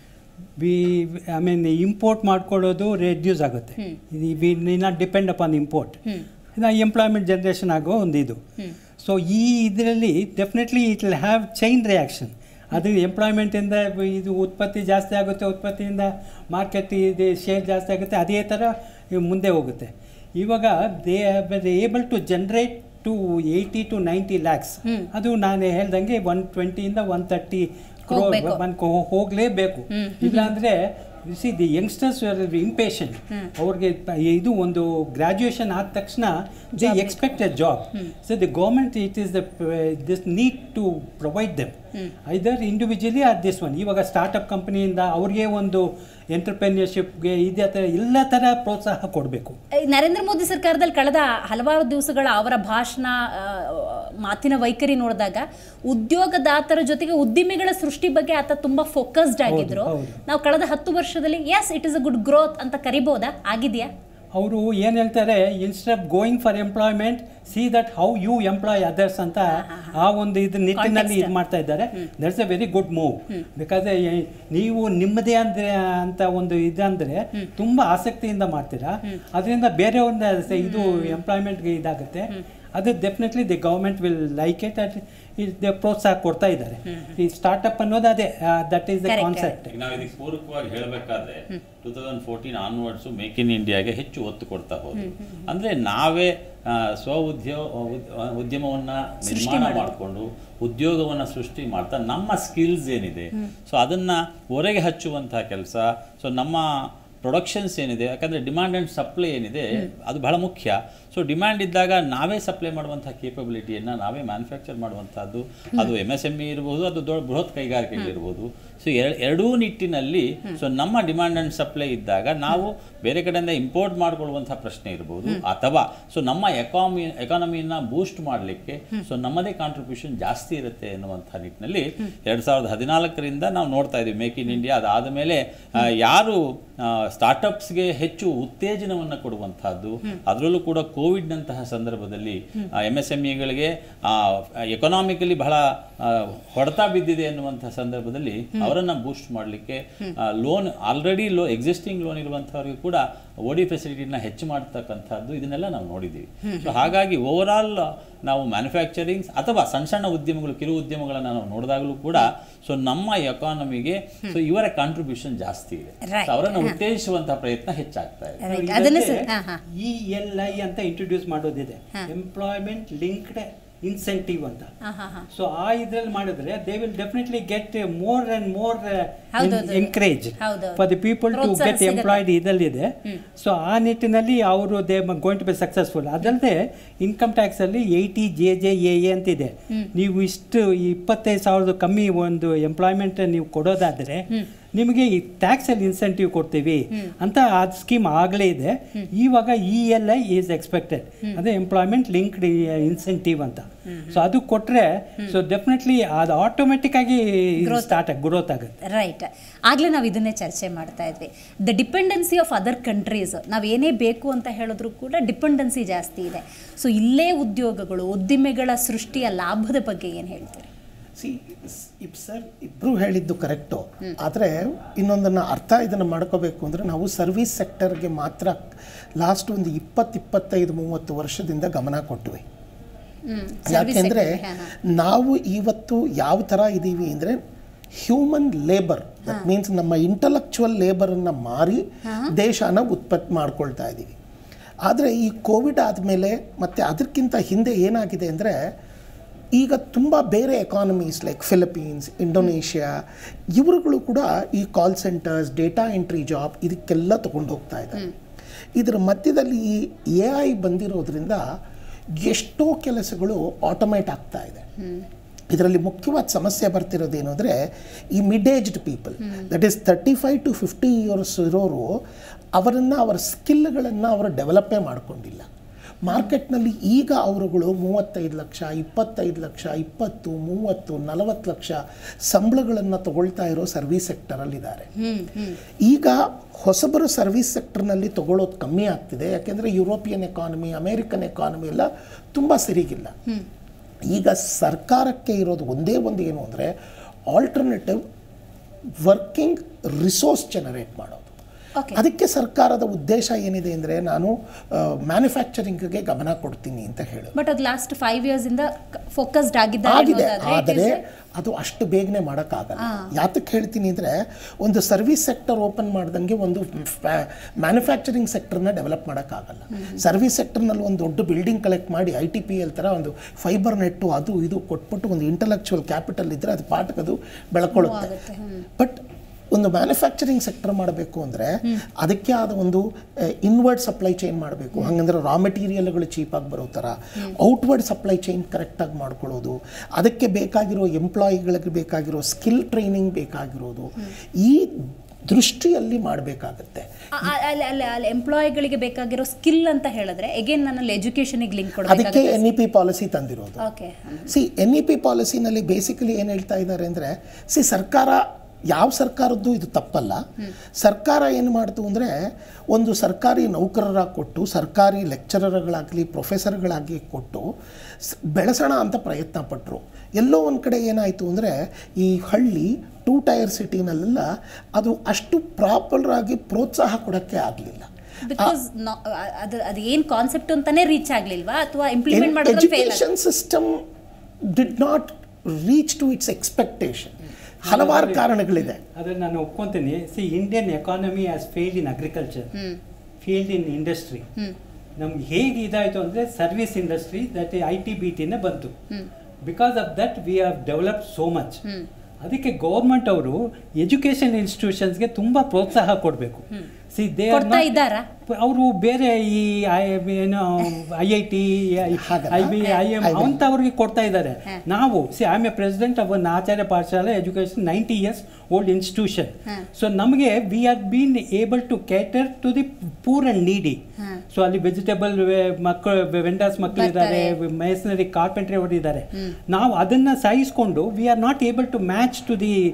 ವಿ ಐ ಮೀನ್ ಇಂಪೋರ್ಟ್ ಮಾಡ್ಕೊಳ್ಳೋದು ರೆಡ್ಯೂಸ್ ಆಗುತ್ತೆ we not depend upon import ಇದು ಎಂಪ್ಲಾಯ್ಮೆಂಟ್ ಜನ್ರೇಷನ್ ಆಗೋ ಒಂದು ಇದು ಸೊ ಈ ಇದರಲ್ಲಿ definitely it will have chain reaction ಅದು ಎಂಪ್ಲಾಯ್ಮೆಂಟಿಂದ ಇದು ಉತ್ಪತ್ತಿ ಜಾಸ್ತಿ ಆಗುತ್ತೆ ಉತ್ಪತ್ತಿಯಿಂದ ಮಾರ್ಕೆಟ್ ಇದು ಶೇರ್ ಜಾಸ್ತಿ ಆಗುತ್ತೆ ಅದೇ ಥರ ಇವ್ ಮುಂದೆ ಹೋಗುತ್ತೆ ಇವಾಗ they have able to generate to eighty to ninety lakhs ಅದು ನಾನು ಹೇಳ್ದಂಗೆ ಒನ್ ಟ್ವೆಂಟಿಯಿಂದ ಒನ್ ತರ್ಟಿ ಹೋಗ್ಬೇಕು. ಕ್ರೋ ಹೋಗಲೇಬೇಕು ಇಲ್ಲಾಂದರೆ ಸಿ ದಿ ಯಂಗ್ಸ್ಟರ್ಸ್ ಇಂಪೇಷಂಟ್ ಅವ್ರಿಗೆ ಪ- ಇದು ಒಂದು ಗ್ರಾಜುಯೇಷನ್ ಆದ ತಕ್ಷಣ they expect a job so the government it is the this need to provide them either individually or this one ಇವಾಗ ಸ್ಟಾರ್ಟಪ್ ಕಂಪ್ನಿಯಿಂದ ಅವ್ರಿಗೆ ಒಂದು ಎಂಟರ್ಪ್ರೆನ್ಯೂರ್ಶಿಪ್ಗೆ ಇದೇ ಥರ ಎಲ್ಲ ಥರ ಪ್ರೋತ್ಸಾಹ ಕೊಡಬೇಕು ಈ ನರೇಂದ್ರ ಮೋದಿ ಸರ್ಕಾರದಲ್ಲಿ ಕಳೆದ ಹಲವಾರು ದಿವಸಗಳ ಅವರ ಭಾಷಣ ಆ, ಮಾತಿನ ವೈಖರಿ ನೋಡಿದಾಗ ಉದ್ಯೋಗದಾತರ ಜೊತೆಗೆ ಉದ್ದಿಮೆಗಳ ಸೃಷ್ಟಿ ಬಗ್ಗೆ ಆತ ತುಂಬಾ ಫೋಕಸ್ಡ್ ಆಗಿದ್ರು ಹೌದು. ನಾವು ಕಳೆದ ಹತ್ತು ವರ್ಷದಲ್ಲಿ yes it is a good growth ಅಂತ ಕರಿಬೋದಾ ಆಗಿದೆಯಾ ಅವರು ಏನು ಹೇಳ್ತಾರೆ instead of going for employment see that how you employ others ಅಂತ ಆ ಒಂದು ಇದು ನಿಟ್ಟಿನಲ್ಲಿ ಇದು ಮಾಡ್ತಾ ಇದ್ದಾರೆ that's a very good move because ನೀವು ನಿಮ್ಮದೇ ಅಂದ್ರೆ ಅಂತ ಒಂದು ಇದಂದ್ರೆ ತುಂಬಾ ಆಸಕ್ತಿಯಿಂದ ಮಾಡ್ತೀರಾ ಅದರಿಂದ ಬೇರೆಯವ್ರನ್ನ ಸ- ಇದು ಎಂಪ್ಲಾಯ್ಮೆಂಟ್ಗೆ ಇದಾಗುತ್ತೆ ಅದು definitely the government will like it at ಇದು ಪ್ರೋತ್ಸಾಹ ಕೊಡ್ತಾ ಇದ್ದಾರೆ ಈ ಸ್ಟಾರ್ಟಪ್ ಅನ್ನೋದು ಅದೇ that is the Correct, concept ಈಗ ನಾವು ಇದಕ್ಕೆ ಪೂರಕವಾಗಿ ಹೇಳಬೇಕಾದ್ರೆ two thousand fourteen onwards make in ಇಂಡಿಯಾಗೆ ಹೆಚ್ಚು ಒತ್ತು ಕೊಡ್ತಾ ಹೋದ್ರು ಅಂದ್ರೆ ನಾವೇ ಆ, ಸ್ವ ಉದ್ಯೋ ಉದ್- ಉದ್ಯಮವನ್ನ ನಿರ್ಮಾಣ ಮಾಡಿಕೊಂಡು ಉದ್ಯೋಗವನ್ನ ಸೃಷ್ಟಿ ಮಾಡ್ತಾ ನಮ್ಮ ಸ್ಕಿಲ್ಸ್ ಏನಿದೆ ಸೊ ಅದನ್ನ ಹೊರಗೆ ಹಚ್ಚುವಂತಹ ಕೆಲಸ ಸೊ ನಮ್ಮ ಪ್ರೊಡಕ್ಷನ್ಸ್ ಏನಿದೆ ಯಾಕಂದರೆ ಡಿಮಾಂಡ್ ಆ್ಯಂಡ್ ಸಪ್ಲೈ ಏನಿದೆ ಅದು ಬಹಳ ಮುಖ್ಯ ಸೊ ಡಿಮ್ಯಾಂಡ್ ಇದ್ದಾಗ ನಾವೇ ಸಪ್ಲೈ ಮಾಡುವಂಥ ಕೇಪಬಿಲಿಟಿಯನ್ನು ನಾವೇ ಮ್ಯಾನುಫ್ಯಾಕ್ಚರ್ ಮಾಡುವಂಥದ್ದು ಅದು ಎಮ್ ಎಸ್ ಎಮ್ ಇ ಇರ್ಬೋದು ಅದು ದೊಡ್ಡ ಬೃಹತ್ ಕೈಗಾರಿಕೆಗಳಿರ್ಬೋದು ಸೊ ಎರಡೂ ನಿಟ್ಟಿನಲ್ಲಿ ಸೊ ನಮ್ಮ ಡಿಮ್ಯಾಂಡ್ ಆ್ಯಂಡ್ ಸಪ್ಲೈ ಇದ್ದಾಗ ನಾವು ಬೇರೆ ಕಡೆಯಿಂದ ಇಂಪೋರ್ಟ್ ಮಾಡ್ಕೊಳ್ಳುವಂಥ ಪ್ರಶ್ನೆ ಇರ್ಬೋದು ಅಥವಾ ಸೊ ನಮ್ಮ ಎಕಾಮಿ ಎಕಾನಮಿಯನ್ನು ಬೂಸ್ಟ್ ಮಾಡಲಿಕ್ಕೆ ಸೊ ನಮ್ಮದೇ ಕಾಂಟ್ರಿಬ್ಯೂಷನ್ ಜಾಸ್ತಿ ಇರುತ್ತೆ ಎನ್ನುವಂಥ ನಿಟ್ಟಿನಲ್ಲಿ ಎರಡು ಸಾವಿರದ ಹದಿನಾಲ್ಕರಿಂದ ನಾವು ನೋಡ್ತಾ ಇದ್ದೀವಿ ಮೇಕ್ ಇನ್ ಇಂಡಿಯಾ ಅದಾದ ಮೇಲೆ ಆ, ಯಾರು ಸ್ಟಾರ್ಟಪ್ಸ್ಗೆ ಹೆಚ್ಚು ಉತ್ತೇಜನವನ್ನು ಕೊಡುವಂತಹದ್ದು ಅದರಲ್ಲೂ ಕೂಡ ಕೋವಿಡ್ನಂತಹ ಸಂದರ್ಭದಲ್ಲಿ ಎಮ್ ಎಸ್ ಎಮ್ ಇಗಳಿಗೆ ಎಕನಾಮಿಕಲಿ ಬಹಳ ಆ, ಹೊಡೆತ ಬಿದ್ದಿದೆ ಎನ್ನುವಂತಹ ಸಂದರ್ಭದಲ್ಲಿ ಅವರನ್ನ ಬೂಸ್ಟ್ ಮಾಡಲಿಕ್ಕೆ loan already low existing loan ಇರುವಂಥವ್ರಿಗೆ ಕೂಡ ಓಡಿ ಫೆಸಿಲಿಟಿನ ಹೆಚ್ಚು ಮಾಡ್ತಕ್ಕಂಥದ್ದು ಇದನ್ನೆಲ್ಲ ನಾವು ನೋಡಿದ್ದೀವಿ ಸೊ ಹಾಗಾಗಿ ಓವರ್ ಆಲ್ ನಾವು ಮ್ಯಾನುಫ್ಯಾಕ್ಚರಿಂಗ್ ಅಥವಾ ಸಣ್ಣ ಸಣ್ಣ ಉದ್ಯಮಗಳು ಕಿರು ಉದ್ಯಮಗಳನ್ನು ನಾವು ನೋಡಿದಾಗಲೂ ಕೂಡ ಸೊ ನಮ್ಮ ಎಕಾನಮಿಗೆ ಸೊ ಇವರ ಕಾಂಟ್ರಿಬ್ಯೂಷನ್ ಜಾಸ್ತಿ ಇದೆ Right. So ಅವರನ್ನು ಉತ್ತೇಜಿಸುವಂತಹ ಪ್ರಯತ್ನ ಹೆಚ್ಚಾಗ್ತಾ ಇದೆ Right. ಅದನ್ನ ಸ- ಹಾ, ಹಾ. ಇ ಎಲ್ ಐ ಅಂತ ಇಂಟ್ರೊಡ್ಯೂಸ್ ಮಾಡೋದಿದೆ ಎಂಪ್ಲಾಯ್ಮೆಂಟ್ ಲಿಂಕ್ಡ್ ಇನ್ಸೆಂಟಿವ್ ಅಂತ ಹಾ, ಹಾ, ಹಾ. ಸೊ ಆ ಇದ್ರಲ್ಲಿ ಮಾಡಿದ್ರೆ they will definitely get more and more ಹೌದೌದು. ಎಂಕರೇಜ್ ಹೌದೌದು. ಫಾರ್ ದಿ ಪೀಪಲ್ ಟು ಪ್ರೋತ್ಸಾಹ ಗೆಟ್ ಸಿಗುತ್ತೆ. ಎಂಪ್ಲಾಯ್ಡ್ ಇದರಲ್ಲಿದೆ ಸೊ ಆ ನಿಟ್ಟಿನಲ್ಲಿ ಅವರು they going to be successful ಅದಲ್ಲದೆ ಇನ್ಕಮ್ ಟ್ಯಾಕ್ಸ್ ಅಲ್ಲಿ eighty J J A A ಅಂತಿದೆ ನೀವು ಇಷ್ಟು ಇಪ್ಪತ್ತೈದು ಸಾವಿರದ ಕಮ್ಮಿ ಒಂದು ಎಂಪ್ಲಾಯ್ಮೆಂಟ್ ನೀವು ಕೊಡೋದಾದ್ರೆ ನಿಮಗೆ ಈ ಟ್ಯಾಕ್ಸ್ ಅಲ್ಲಿ ಇನ್ಸೆಂಟಿವ್ ಕೊಡ್ತೀವಿ ಅಂತ ಆ ಸ್ಕೀಮ್ ಆಗಲೇ ಇದೆ ಇವಾಗ E L I is expected ಅದೇ ಎಂಪ್ಲಾಯ್ಮೆಂಟ್ ಲಿಂಕ್ಡ್ ಇನ್ಸೆಂಟಿವ್ ಅಂತ ಸೊ ಅದು ಕೊಟ್ರೆ ಸೊ ಡೆಫಿನೆಟ್ಲಿ ಅದು ಆಟೋಮೆಟಿಕ್ ಆಗಿ ಸ್ಟಾರ್ಟ್ ಗ್ರೋತ್ ಆಗುತ್ತೆ ರೈಟ್ ಆಗಲೇ ನಾವು ಇದನ್ನೇ ಚರ್ಚೆ ಮಾಡ್ತಾ ಇದ್ವಿ the dependency of other countries ನಾವು ಏನೇ ಬೇಕು ಅಂತ ಹೇಳಿದ್ರು ಕೂಡ ಡಿಪೆಂಡೆನ್ಸಿ ಜಾಸ್ತಿ ಇದೆ ಸೊ ಇಲ್ಲೇ ಉದ್ಯೋಗಗಳು ಉದ್ದಿಮೆಗಳ ಸೃಷ್ಟಿಯ ಲಾಭದ ಬಗ್ಗೆ ಏನು ಹೇಳ್ತೀರಿ ಸಿ ಇಪ್ ಸರ್ ಇಬ್ಬರು ಹೇಳಿದ್ದು ಕರೆಕ್ಟು ಆದರೆ ಇನ್ನೊಂದನ್ನು ಅರ್ಥ ಇದನ್ನು ಮಾಡ್ಕೋಬೇಕು ಅಂದರೆ ನಾವು ಸರ್ವಿಸ್ ಸೆಕ್ಟರ್ಗೆ ಮಾತ್ರ ಲಾಸ್ಟ್ ಒಂದು ಇಪ್ಪತ್ತು ಇಪ್ಪತ್ತೈದು ಮೂವತ್ತು ವರ್ಷದಿಂದ ಗಮನ ಕೊಟ್ವಿ ಯಾಕೆಂದರೆ ನಾವು ಇವತ್ತು ಯಾವ ಥರ ಇದ್ದೀವಿ ಅಂದರೆ ಹ್ಯೂಮನ್ ಲೇಬರ್ ದಟ್ ಮೀನ್ಸ್ ನಮ್ಮ ಇಂಟಲೆಕ್ಚುವಲ್ ಲೇಬರನ್ನು ಮಾರಿ ದೇಶನ ಉತ್ಪತ್ತಿ ಮಾಡ್ಕೊಳ್ತಾ ಇದ್ದೀವಿ ಆದರೆ ಈ ಕೋವಿಡ್ ಆದಮೇಲೆ ಮತ್ತು ಅದಕ್ಕಿಂತ ಹಿಂದೆ ಏನಾಗಿದೆ ಅಂದರೆ ಈಗ ತುಂಬ ಬೇರೆ ಎಕಾನಮೀಸ್ ಲೈಕ್ ಫಿಲಿಪೀನ್ಸ್ ಇಂಡೋನೇಷ್ಯಾ ಇವರುಗಳು ಕೂಡ ಈ call centres data entry job ಇದಕ್ಕೆಲ್ಲ ತಗೊಂಡು ಹೋಗ್ತಾ ಇದ್ದಾರೆ ಇದರ ಮಧ್ಯದಲ್ಲಿ ಈ ಎ ಐ ಬಂದಿರೋದ್ರಿಂದ ಎಷ್ಟೋ ಕೆಲಸಗಳು ಆಟೋಮೇಟ್ ಆಗ್ತಾ ಇದೆ ಇದರಲ್ಲಿ ಮುಖ್ಯವಾದ ಸಮಸ್ಯೆ ಬರ್ತಿರೋದೇನು ಅಂದರೆ ಈ mid aged people that is thirty five to fifty years ಇರೋರು ಅವರನ್ನು ಅವರ ಸ್ಕಿಲ್ಗಳನ್ನು ಅವರು ಡೆವಲಪೇ ಮಾಡಿಕೊಂಡಿಲ್ಲ ಮಾರ್ಕೆಟ್ನಲ್ಲಿ ಈಗ ಅವರುಗಳು ಮೂವತ್ತೈದು ಲಕ್ಷ ಇಪ್ಪತ್ತೈದು ಲಕ್ಷ ಇಪ್ಪತ್ತು ಮೂವತ್ತು ನಲವತ್ತು ಲಕ್ಷ ಸಂಬಳಗಳನ್ನು ತಗೊಳ್ತಾ ಇರೋ ಸರ್ವಿಸ್ ಸೆಕ್ಟರಲ್ಲಿದ್ದಾರೆ ಈಗ ಹೊಸಬರು ಸರ್ವಿಸ್ ಸೆಕ್ಟರ್ನಲ್ಲಿ ತಗೊಳ್ಳೋದು ಕಮ್ಮಿ ಆಗ್ತಿದೆ ಯಾಕೆಂದರೆ ಯುರೋಪಿಯನ್ ಎಕಾನಮಿ ಅಮೇರಿಕನ್ ಎಕಾನಮಿ ಎಲ್ಲ ತುಂಬ ಸರಿಗಿಲ್ಲ ಈಗ ಸರ್ಕಾರಕ್ಕೆ ಇರೋದು ಒಂದೇ ಒಂದು ಏನು ಅಂದರೆ ಆಲ್ಟರ್ನೇಟಿವ್ ವರ್ಕಿಂಗ್ ರಿಸೋರ್ಸ್ ಜನರೇಟ್ ಮಾಡೋದು ಓಕೆ ಅದಕ್ಕೆ ಸರ್ಕಾರದ ಉದ್ದೇಶ ಏನಿದೆ ಅಂದರೆ ನಾನು ಮ್ಯಾನುಫ್ಯಾಕ್ಚರಿಂಗ್ಗೆ ಗಮನ ಕೊಡ್ತೀನಿ ಅಂತ ಹೇಳಿ ಬಟ್ ಅದು ಲಾಸ್ಟ್ ಫೈವ್ ಇಯರ್ಸ್ ಇಂದ ಫೋಕಸ್ಡ್ ಆಗಿದ್ದಾರೆ ಆಗಿದೆ ಅನ್ನೋದಾದ್ರೆ it ಆದರೆ is- ಅದು ಅಷ್ಟು ಬೇಗನೆ ಮಾಡೋಕ್ಕಾಗಲ್ಲ ಯಾತಕ್ಕೆ ಹೇಳ್ತೀನಿ ಅಂದರೆ ಒಂದು ಸರ್ವಿಸ್ ಸೆಕ್ಟರ್ ಓಪನ್ ಮಾಡ್ದಂಗೆ ಒಂದು ಮ್ಯಾನುಫ್ಯಾಕ್ಚರಿಂಗ್ ಸೆಕ್ಟರ್ನ ಡೆವಲಪ್ ಮಾಡೋಕ್ಕಾಗಲ್ಲ ಸರ್ವಿಸ್ ಸೆಕ್ಟರ್ನಲ್ಲಿ ಒಂದು ದೊಡ್ಡ ಬಿಲ್ಡಿಂಗ್ ಕಲೆಕ್ಟ್ ಮಾಡಿ ಐ ಟಿ ಪಿ ಎಲ್ ಥರ ಒಂದು ಫೈಬರ್ ನೆಟ್ಟು ಅದು ಇದು ಕೊಟ್ಬಿಟ್ಟು ಒಂದು ಇಂಟಲೆಕ್ಚುವಲ್ ಕ್ಯಾಪಿಟಲ್ ಇದ್ದರೆ ಅದು ಪಾಠಕ್ಕೆ ಅದು ಬೆಳ್ಕೊಳ್ಳುತ್ತೆ ಬಟ್ ಒಂದು ಮ್ಯಾನುಫ್ಯಾಕ್ಚರಿಂಗ್ ಸೆಕ್ಟರ್ ಮಾಡಬೇಕು ಅಂದರೆ ಅದಕ್ಕೆ ಆದ ಒಂದು ಇನ್ವರ್ಡ್ ಸಪ್ಲೈ ಚೈನ್ ಮಾಡಬೇಕು ಹಾಗಂದ್ರೆ ರಾ ಮೆಟೀರಿಯಲ್ಗಳು ಚೀಪಾಗಿ ಬರೋ ಥರ ಔಟ್ವರ್ಡ್ ಸಪ್ಲೈ ಚೈನ್ ಕರೆಕ್ಟಾಗಿ ಮಾಡ್ಕೊಳ್ಳೋದು ಅದಕ್ಕೆ ಬೇಕಾಗಿರೋ ಎಂಪ್ಲಾಯಿಗಳಿಗೆ ಬೇಕಾಗಿರೋ ಸ್ಕಿಲ್ ಟ್ರೈನಿಂಗ್ ಬೇಕಾಗಿರೋದು ಈ ದೃಷ್ಟಿಯಲ್ಲಿ ಮಾಡಬೇಕಾಗತ್ತೆ ಆ- ಆ- ಅಲ್ಲಿ ಅಲ್ಲಿ ಅಲ್ಲಿ ಎಂಪ್ಲಾಯಿಗಳಿಗೆ ಬೇಕಾಗಿರೋ ಸ್ಕಿಲ್ ಅಂತ ಹೇಳಿದ್ರೆ ಎಗೇನ್ ನನ್ನಲ್ಲಿ ಎಜುಕೇಶನ್ಗೆ ಲಿಂಕ್ ಅದಕ್ಕೆ ಕೊಡಬೇಕಾಗುತ್ತೆ ಎನ್ ಇ ಪಿ ಪಾಲಿಸಿ ತಂದಿರೋದು okay see N E P ಪಾಲಿಸಿನಲ್ಲಿ ಬೇಸಿಕಲಿ ಏನು ಹೇಳ್ತಾ ಇದ್ದಾರೆ ಅಂದರೆ ಸಿ ಸರ್ಕಾರ ಯಾವ ಸರ್ಕಾರದ್ದು ಇದು ತಪ್ಪಲ್ಲ ಸರ್ಕಾರ ಏನು ಮಾಡ್ತು ಅಂದರೆ ಒಂದು ಸರ್ಕಾರಿ ನೌಕರರ ಕೊಟ್ಟು ಸರ್ಕಾರಿ ಲೆಕ್ಚರರ್ಗಳಾಗಲಿ ಪ್ರೊಫೆಸರ್ಗಳಾಗಿ ಕೊಟ್ಟು ಸ್- ಬೆಳೆಸೋಣ ಅಂತ ಪ್ರಯತ್ನ ಪಟ್ಟರು ಎಲ್ಲೋ ಒಂದು ಕಡೆ ಏನಾಯಿತು ಅಂದರೆ ಈ ಹಳ್ಳಿ ಟೂ ಟೈರ್ ಸಿಟಿನಲ್ಲೆಲ್ಲ ಅದು ಅಷ್ಟು ಪ್ರಾಪರ್ ಆಗಿ ಪ್ರೋತ್ಸಾಹ ಕೊಡೋಕ್ಕೆ ಆಗಲಿಲ್ಲ ಬಿಕಾಸ್ ಅದು ಅದು ಏನ್ ಕಾನ್ಸೆಪ್ಟ್ ಅಂತಾನೆ ರೀಚ್ ಆಗ್ಲಿಲ್ವಾ ಅಥವಾ ಇಂಪ್ಲಿಮೆಂಟ್ ಮಾಡೋದ್ರಲ್ಲಿ fail education system did not reach to its expectation ಹಲವಾರು ಕಾರಣಗಳಿದೆ ಅದನ್ನು ನಾನು ಒಪ್ಕೊಂತೀನಿ see Indian economy has failed in agriculture failed in industry ನಮ್ಗೆ ಹೇಗೆ ಇದಾಯಿತು ಅಂದರೆ service industry that I T B ಟಿನೇ ಬಂತು because of that we have develop so much ಅದಕ್ಕೆ ಗೌರ್ಮೆಂಟ್ ಅವರು ಎಜುಕೇಶನ್ ಇನ್ಸ್ಟಿಟ್ಯೂಷನ್ಸ್ಗೆ ತುಂಬ ಪ್ರೋತ್ಸಾಹ ಕೊಡಬೇಕು ಸಿ ದೇ ಕೊಡ್ತಾ ಇದ್ದಾರಾ? ಅವರು ಬೇರೆ ಈ ಐ- ಏನು ಐ ಐ ಟಿ ಹಾಗಲ್ಲ. ಐ ಬಿ ಐ ಎಮ್ ಅಂಥವ್ರಿಗೆ ಕೊಡ್ತಾ ಇದ್ದಾರೆ ನಾವು C I M A president of one Acharya Pathashala education ninety years old institution so ನಮಗೆ we are been able to cater to the poor and needy so ಅಲ್ಲಿ vegetable ಮಕ್ಕಳು vendors ಮಕ್ಕಳು ಇದ್ದಾರೆ masonry carpentry ಅವರು ಇದ್ದಾರೆ ನಾವು ಅದನ್ನ ಸಾಯಿಸ್ಕೊಂಡು we are not able to match to the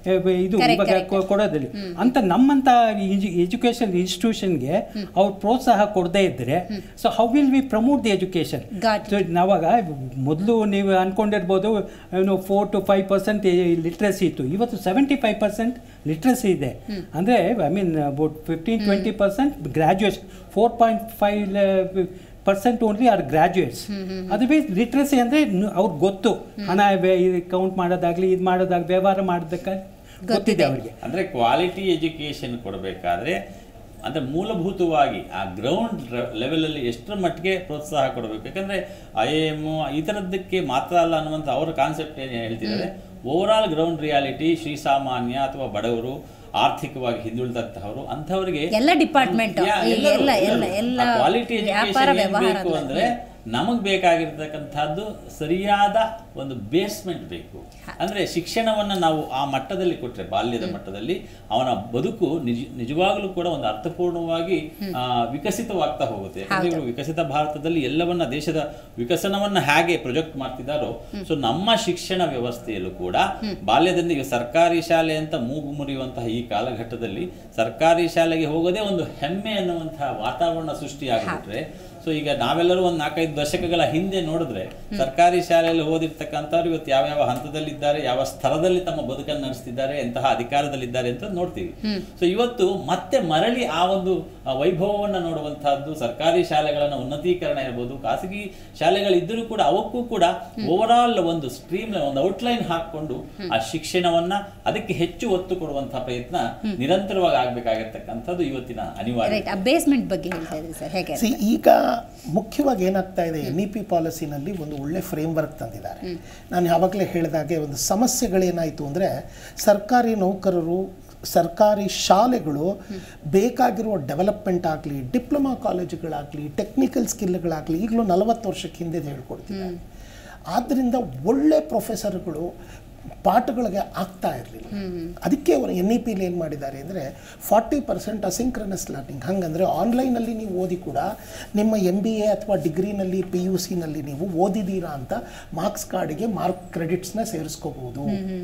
ಇದು Correct, ಇವಾಗ correct. ಕೊ- ಕೊಡೋದಿಲ್ಲ ಅಂತ ನಮ್ಮಂತ ಎಜುಕೇಶನ್ ಇನ್ಸ್ಟಿಟ್ಯೂಷನ್ಗೆ ಅವ್ರು ಪ್ರೋತ್ಸಾಹ ಕೊಡದೇ ಇದ್ರೆ so how will we promote the education Got it. So ನಾವಾಗ ಮೊದಲು ನೀವು ಅನ್ಕೊಂಡಿರ್ಬೋದು ಏನು four to five percent literacy ಇತ್ತು ಇವತ್ತು ಸೆವೆಂಟಿ ಫೈವ್ ಪರ್ಸೆಂಟ್ ಲಿಟ್ರಸಿ ಇದೆ ಅಂದರೆ I mean about fifteen twenty percent graduates four point five percent only are graduates ಅದು ಬಿ ಲಿಟ್ರಸಿ ಅಂದರೆ ಅವ್ರಿಗೆ ಗೊತ್ತು ಹಣ ಕೌಂಟ್ ಮಾಡೋದಾಗ್ಲಿ ಇದು ಮಾಡೋದಾಗ್ಲಿ ವ್ಯವಹಾರ ಮಾಡೋದಕ್ಕಾಗಿ ಗೊತ್ತಿದೆ ಅವ್ರಿಗೆ ಅಂದ್ರೆ ಕ್ವಾಲಿಟಿ ಎಜುಕೇಶನ್ ಕೊಡಬೇಕಾದ್ರೆ ಅಂದ್ರೆ ಮೂಲಭೂತವಾಗಿ ಆ ಗ್ರೌಂಡ್ ಲೆವೆಲಲ್ಲಿ ಎಷ್ಟರ ಮಟ್ಟಿಗೆ ಪ್ರೋತ್ಸಾಹ ಕೊಡಬೇಕು ಯಾಕಂದ್ರೆ ಐ ಎಮ್ ಈ ಥರದ್ದಕ್ಕೆ ಮಾತ್ರ ಅಲ್ಲ ಅನ್ನುವಂಥ ಅವರ ಕಾನ್ಸೆಪ್ಟ್ ಏನು ಹೇಳ್ತಿದ್ದಾರೆ ಓವರ್ ಆಲ್ ಗ್ರೌಂಡ್ ರಿಯಾಲಿಟಿ ಶ್ರೀಸಾಮಾನ್ಯ ಅಥವಾ ಬಡವರು ಆರ್ಥಿಕವಾಗಿ ಹಿಂದುಳಿದಂತಹವರು ಅಂಥವರಿಗೆ ಎಲ್ಲ ಡಿಪಾರ್ಟ್ಮೆಂಟ್ ಯಾ- ಎಲ್ಲ ಎಲ್ಲ ಎಲ್ಲ ಎಲ್ಲ ಕ್ವಾಲಿಟಿ ವ್ಯಾಪಾರ ವ್ಯವಹಾರ ಬೇಕು ಅಂದ್ರೆ ನಮಗ್ ಬೇಕಾಗಿರ್ತಕ್ಕಂಥದ್ದು ಸರಿಯಾದ ಒಂದು ಬೇಸ್ಮೆಂಟ್ ಬೇಕು ಅಂದ್ರೆ ಶಿಕ್ಷಣವನ್ನ ನಾವು ಆ ಮಟ್ಟದಲ್ಲಿ ಕೊಟ್ರೆ ಬಾಲ್ಯದ ಮಟ್ಟದಲ್ಲಿ ಅವನ ಬದುಕು ನಿಜ ನಿಜವಾಗ್ಲೂ ಕೂಡ ಒಂದು ಅರ್ಥಪೂರ್ಣವಾಗಿ ಆ, ವಿಕಸಿತವಾಗ್ತಾ ಹೋಗುತ್ತೆ ಯಾಕಂದ್ರೆ ಇವರು ವಿಕಸಿತ ಭಾರತದಲ್ಲಿ ಎಲ್ಲವನ್ನ ದೇಶದ ವಿಕಸನವನ್ನ ಹೇಗೆ ಪ್ರೊಜೆಕ್ಟ್ ಮಾಡ್ತಿದ್ದಾರೋ ಸೊ ನಮ್ಮ ಶಿಕ್ಷಣ ವ್ಯವಸ್ಥೆಯಲ್ಲೂ ಕೂಡ ಬಾಲ್ಯದಿಂದ ಈಗ ಸರ್ಕಾರಿ ಶಾಲೆ ಅಂತ ಮೂಗು ಮುರಿಯುವಂತಹ ಈ ಕಾಲಘಟ್ಟದಲ್ಲಿ ಸರ್ಕಾರಿ ಶಾಲೆಗೆ ಹೋಗೋದೇ ಒಂದು ಹೆಮ್ಮೆ ಅನ್ನುವಂತಹ ವಾತಾವರಣ ಸೃಷ್ಟಿಯಾಗ್ಬಿಟ್ರೆ ಸೊ ಈಗ ನಾವೆಲ್ಲರೂ ಒಂದು ನಾಲ್ಕೈದು ದಶಕಗಳ ಹಿಂದೆ ನೋಡಿದ್ರೆ ಸರ್ಕಾರಿ ಶಾಲೆಯಲ್ಲಿ ಓದಿರ್ತಕ್ಕಂಥವ್ರು ಇವತ್ತು ಯಾವ ಯಾವ ಹಂತದಲ್ಲಿದ್ದಾರೆ ಯಾವ ಸ್ಥಳದಲ್ಲಿ ತಮ್ಮ ಬದುಕನ್ನು ನಡೆಸ್ತಿದ್ದಾರೆ ಎಂತಹ ಅಧಿಕಾರದಲ್ಲಿದ್ದಾರೆ ಅಂತ ನೋಡ್ತೀವಿ ಸೊ ಇವತ್ತು ಮತ್ತೆ ಮರಳಿ ಆ ಒಂದು ಆ, ವೈಭವವನ್ನ ನೋಡುವಂತಹದ್ದು ಸರ್ಕಾರಿ ಶಾಲೆಗಳನ್ನ ಉನ್ನತೀಕರಣ ಇರ್ಬೋದು ಖಾಸಗಿ ಶಾಲೆಗಳಿದ್ದರೂ ಕೂಡ ಅವಕ್ಕೂ ಕೂಡ ಓವರ್ ಆಲ್ ಒಂದು ಸ್ಟ್ರೀಮ್ ಒಂದು ಔಟ್ಲೈನ್ ಹಾಕೊಂಡು ಆ ಶಿಕ್ಷಣವನ್ನ ಅದಕ್ಕೆ ಹೆಚ್ಚು ಒತ್ತು ಕೊಡುವಂತಹ ಪ್ರಯತ್ನ ನಿರಂತರವಾಗಿ ಆಗ್ಬೇಕಾಗಿರ್ತಕ್ಕಂಥದ್ದು ಇವತ್ತಿನ ಅನಿವಾರ್ಯ ರೈಟ್ ಆ ಬೇಸ್ಮೆಂಟ್ ಬಗ್ಗೆ ಹೇಳ್ತಾ ಇದ್ದೀವಿ ಸರ್ ಹೇಗೆ ಸಿ ಈಗ ಮುಖ್ಯವಾಗಿ ಏನಾಗ್ತಾ ಇದೆ ಎನ್ ಇ ಪಿ ಪಾಲಿಸಿನಲ್ಲಿ ಒಂದು ಒಳ್ಳೆ ಫ್ರೇಮ್ ವರ್ಕ್ ತಂದಿದ್ದಾರೆ ನಾನು ಯಾವಾಗಲೇ ಹೇಳಿದಾಗೆ ಒಂದು ಸಮಸ್ಯೆಗಳೇನಾಯಿತು ಅಂದರೆ ಸರ್ಕಾರಿ ನೌಕರರು ಸರ್ಕಾರಿ ಶಾಲೆಗಳು ಬೇಕಾಗಿರುವ ಡೆವಲಪ್ಮೆಂಟ್ ಆಗಲಿ ಡಿಪ್ಲೊಮಾ ಕಾಲೇಜುಗಳಾಗಲಿ ಟೆಕ್ನಿಕಲ್ ಸ್ಕಿಲ್ಗಳಾಗಲಿ ಈಗಲೂ ನಲವತ್ತು ವರ್ಷಕ್ಕೆ ಹಿಂದೆ ಹೇಳ್ಕೊಡ್ತಿದ್ದಾರೆ ಆದ್ದರಿಂದ ಒಳ್ಳೆ ಪ್ರೊಫೆಸರ್ಗಳು ಪಾಠಗಳಿಗೆ ಆಗ್ತಾ ಇರಲಿಲ್ಲ ಅದಕ್ಕೆ ಅವರು ಎನ್ ಇ ಪಿಲಿ ಏನು ಮಾಡಿದ್ದಾರೆ ಅಂದರೆ ಫಾರ್ಟಿ ಪರ್ಸೆಂಟ್ ಅಸಿಂಕ್ರನಸ್ ಲರ್ನಿಂಗ್ ಹಂಗಂದರೆ ಆನ್ಲೈನಲ್ಲಿ ನೀವು ಓದಿ ಕೂಡ ನಿಮ್ಮ ಎಮ್ ಬಿ ಎ ಅಥವಾ ಡಿಗ್ರಿನಲ್ಲಿ ಪಿ ಯು ಸಿನಲ್ಲಿ ನೀವು ಓದಿದ್ದೀರಾ ಅಂತ ಮಾರ್ಕ್ಸ್ ಕಾರ್ಡಿಗೆ ಮಾರ್ಕ್ ಕ್ರೆಡಿಟ್ಸ್ನ ಸೇರಿಸ್ಕೋಬಹುದು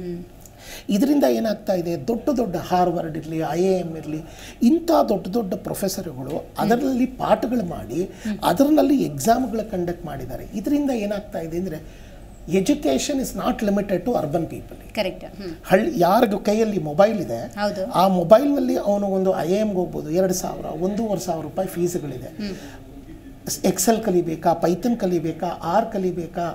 ಇದರಿಂದ ಏನಾಗ್ತಾ ಇದೆ ದೊಡ್ಡ ದೊಡ್ಡ ಹಾರ್ವರ್ಡ್ ಇರಲಿ ಐ ಎ ಎಮ್ ಇರಲಿ ಇಂಥ ದೊಡ್ಡ ದೊಡ್ಡ ಪ್ರೊಫೆಸರ್ಗಳು ಅದರಲ್ಲಿ ಪಾಠಗಳು ಮಾಡಿ ಅದರಲ್ಲಿ ಎಕ್ಸಾಮ್ಗಳ ಕಂಡಕ್ಟ್ ಮಾಡಿದ್ದಾರೆ ಇದರಿಂದ ಏನಾಗ್ತಾ ಇದೆ ಅಂದರೆ education is not limited to urban people correct hmm ಹಳ್ಳಿ ಯಾರಿಗೂ ಕೈಯಲ್ಲಿ ಮೊಬೈಲ್ ಇದೆ ಹೌದು. ಆ ಮೊಬೈಲ್ನಲ್ಲಿ ಅವನು ಒಂದು ಐ ಎಮ್ಗೆ ಹೋಗ್ಬೋದು ಎರಡು ಸಾವಿರ ಒಂದೂವರೆ ಸಾವಿರ ರೂಪಾಯಿ ಫೀಸ್ಗಳಿದೆ ಎಕ್ಸೆಲ್ ಕಲಿಬೇಕಾ ಪೈಥನ್ ಕಲಿಬೇಕಾ ಆರ್ ಕಲಿಬೇಕಾ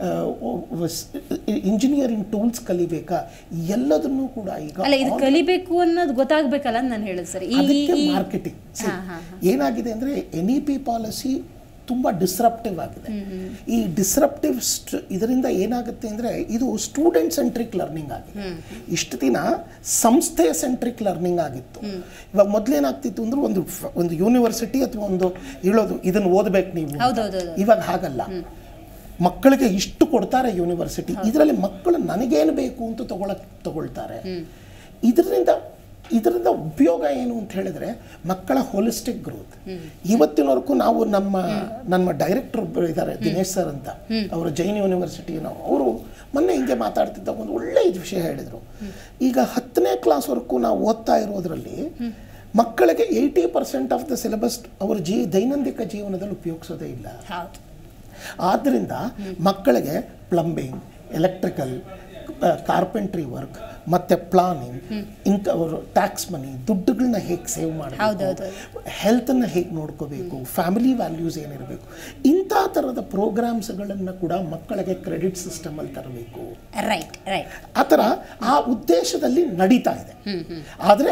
ಇಂಜಿನಿಯರಿಂಗ್ ಟೂಲ್ಸ್ ಕಲಿಬೇಕಾ ಎಲ್ಲದನ್ನೂ ಕೂಡ ಈಗ ಅಲ್ಲ ಇದು ಕಲಿಬೇಕು ಅನ್ನೋದು ಗೊತ್ತಾಗ್ಬೇಕಲ್ಲ ಅಂತ ನಾನು ಹೇಳೋದು ಸರ್ ಈ ಅದಕ್ಕೆ ಈ- ಮಾರ್ಕೆಟಿಂಗ್ ಹಾ, ಹಾ, ಏನಾಗಿದೆ ಅಂದರೆ ಎನ್ ಇ ಪಿ ಪಾಲಿಸಿ ತುಂಬ ಡಿಸ್ರಪ್ಟಿವ್ ಆಗಿದೆ ಈ ಡಿಸ್ರಪ್ಟಿವ್ ಇದರಿಂದ ಏನಾಗುತ್ತೆ ಅಂದರೆ ಇದು ಸ್ಟೂಡೆಂಟ್ ಸೆಂಟ್ರಿಕ್ ಲರ್ನಿಂಗ್ ಆಗಿದೆ ಇಷ್ಟು ದಿನ ಸಂಸ್ಥೆ ಸೆಂಟ್ರಿಕ್ ಲರ್ನಿಂಗ್ ಆಗಿತ್ತು ಇವಾಗ ಮೊದಲೇನಾಗ್ತಿತ್ತು ಅಂದ್ರೆ ಒಂದು ಫ- ಒಂದು ಯೂನಿವರ್ಸಿಟಿ ಅಥವಾ ಒಂದು ಹೇಳೋದು ಇದನ್ನು ಓದಬೇಕು ನೀವು ಅಂತ. ಹೌದೌದೌದು. ಇವಾಗ ಹಾಗಲ್ಲ ಮಕ್ಕಳಿಗೆ ಇಷ್ಟು ಕೊಡ್ತಾರೆ ಯೂನಿವರ್ಸಿಟಿ ಇದರಲ್ಲಿ ಮಕ್ಕಳು ನನಗೇನು ಬೇಕು ಅಂತ ತಗೊಳಕ್ ತಗೊಳ್ತಾರೆ ಇದರಿಂದ ಇದರಿಂದ ಉಪಯೋಗ ಏನು ಅಂತ ಹೇಳಿದ್ರೆ ಮಕ್ಕಳ ಹೋಲಿಸ್ಟಿಕ್ ಗ್ರೋತ್ ಇವತ್ತಿನವರೆಗೂ ನಾವು ನಮ್ಮ ನಮ್ಮ ಡೈರೆಕ್ಟರ್ ಒಬ್ಬರು ಇದ್ದಾರೆ ದಿನೇಶ್ ಸರ್ ಅಂತ ಅವರು ಜೈನ್ ಯೂನಿವರ್ಸಿಟಿನ ಅವರು ಮೊನ್ನೆ ಹಿಂಗೆ ಮಾತಾಡ್ತಿದ್ದ ಒಂದು ಒಳ್ಳೆ ಇದು ವಿಷಯ ಹೇಳಿದರು ಈಗ ಹತ್ತನೇ ಕ್ಲಾಸ್ವರೆಗೂ ನಾವು ಓದ್ತಾ ಇರೋದ್ರಲ್ಲಿ ಮಕ್ಕಳಿಗೆ eighty percent of the syllabus ಅವರ ಜೀ ದೈನಂದಿಕ ಜೀವನದಲ್ಲಿ ಉಪಯೋಗಿಸೋದೇ ಇಲ್ಲ ಹೌದು ಆದ್ದರಿಂದ ಮಕ್ಕಳಿಗೆ ಪ್ಲಂಬಿಂಗ್ ಎಲೆಕ್ಟ್ರಿಕಲ್ ಕಾರ್ಪೆಂಟ್ರಿ ವರ್ಕ್ ಮತ್ತು ಪ್ಲಾನಿಂಗ್ ಇಂಕ ಅವರು ಟ್ಯಾಕ್ಸ್ ಮನಿ ದುಡ್ಡುಗಳನ್ನ ಹೇಗೆ ಸೇವ್ ಮಾಡಬೇಕು ಹೌದೌದು. ಹೆಲ್ತನ್ನು ಹೇಗೆ ನೋಡ್ಕೋಬೇಕು ಫ್ಯಾಮಿಲಿ ವ್ಯಾಲ್ಯೂಸ್ ಏನಿರಬೇಕು ಇಂಥ ಥರದ ಪ್ರೋಗ್ರಾಮ್ಸ್ಗಳನ್ನು ಕೂಡ ಮಕ್ಕಳಿಗೆ ಕ್ರೆಡಿಟ್ ಸಿಸ್ಟಮಲ್ಲಿ ತರಬೇಕು ರೈಟ್ ರೈಟ್ ಆ ಥರ ಆ ಉದ್ದೇಶದಲ್ಲಿ ನಡೀತಾ ಇದೆ ಆದರೆ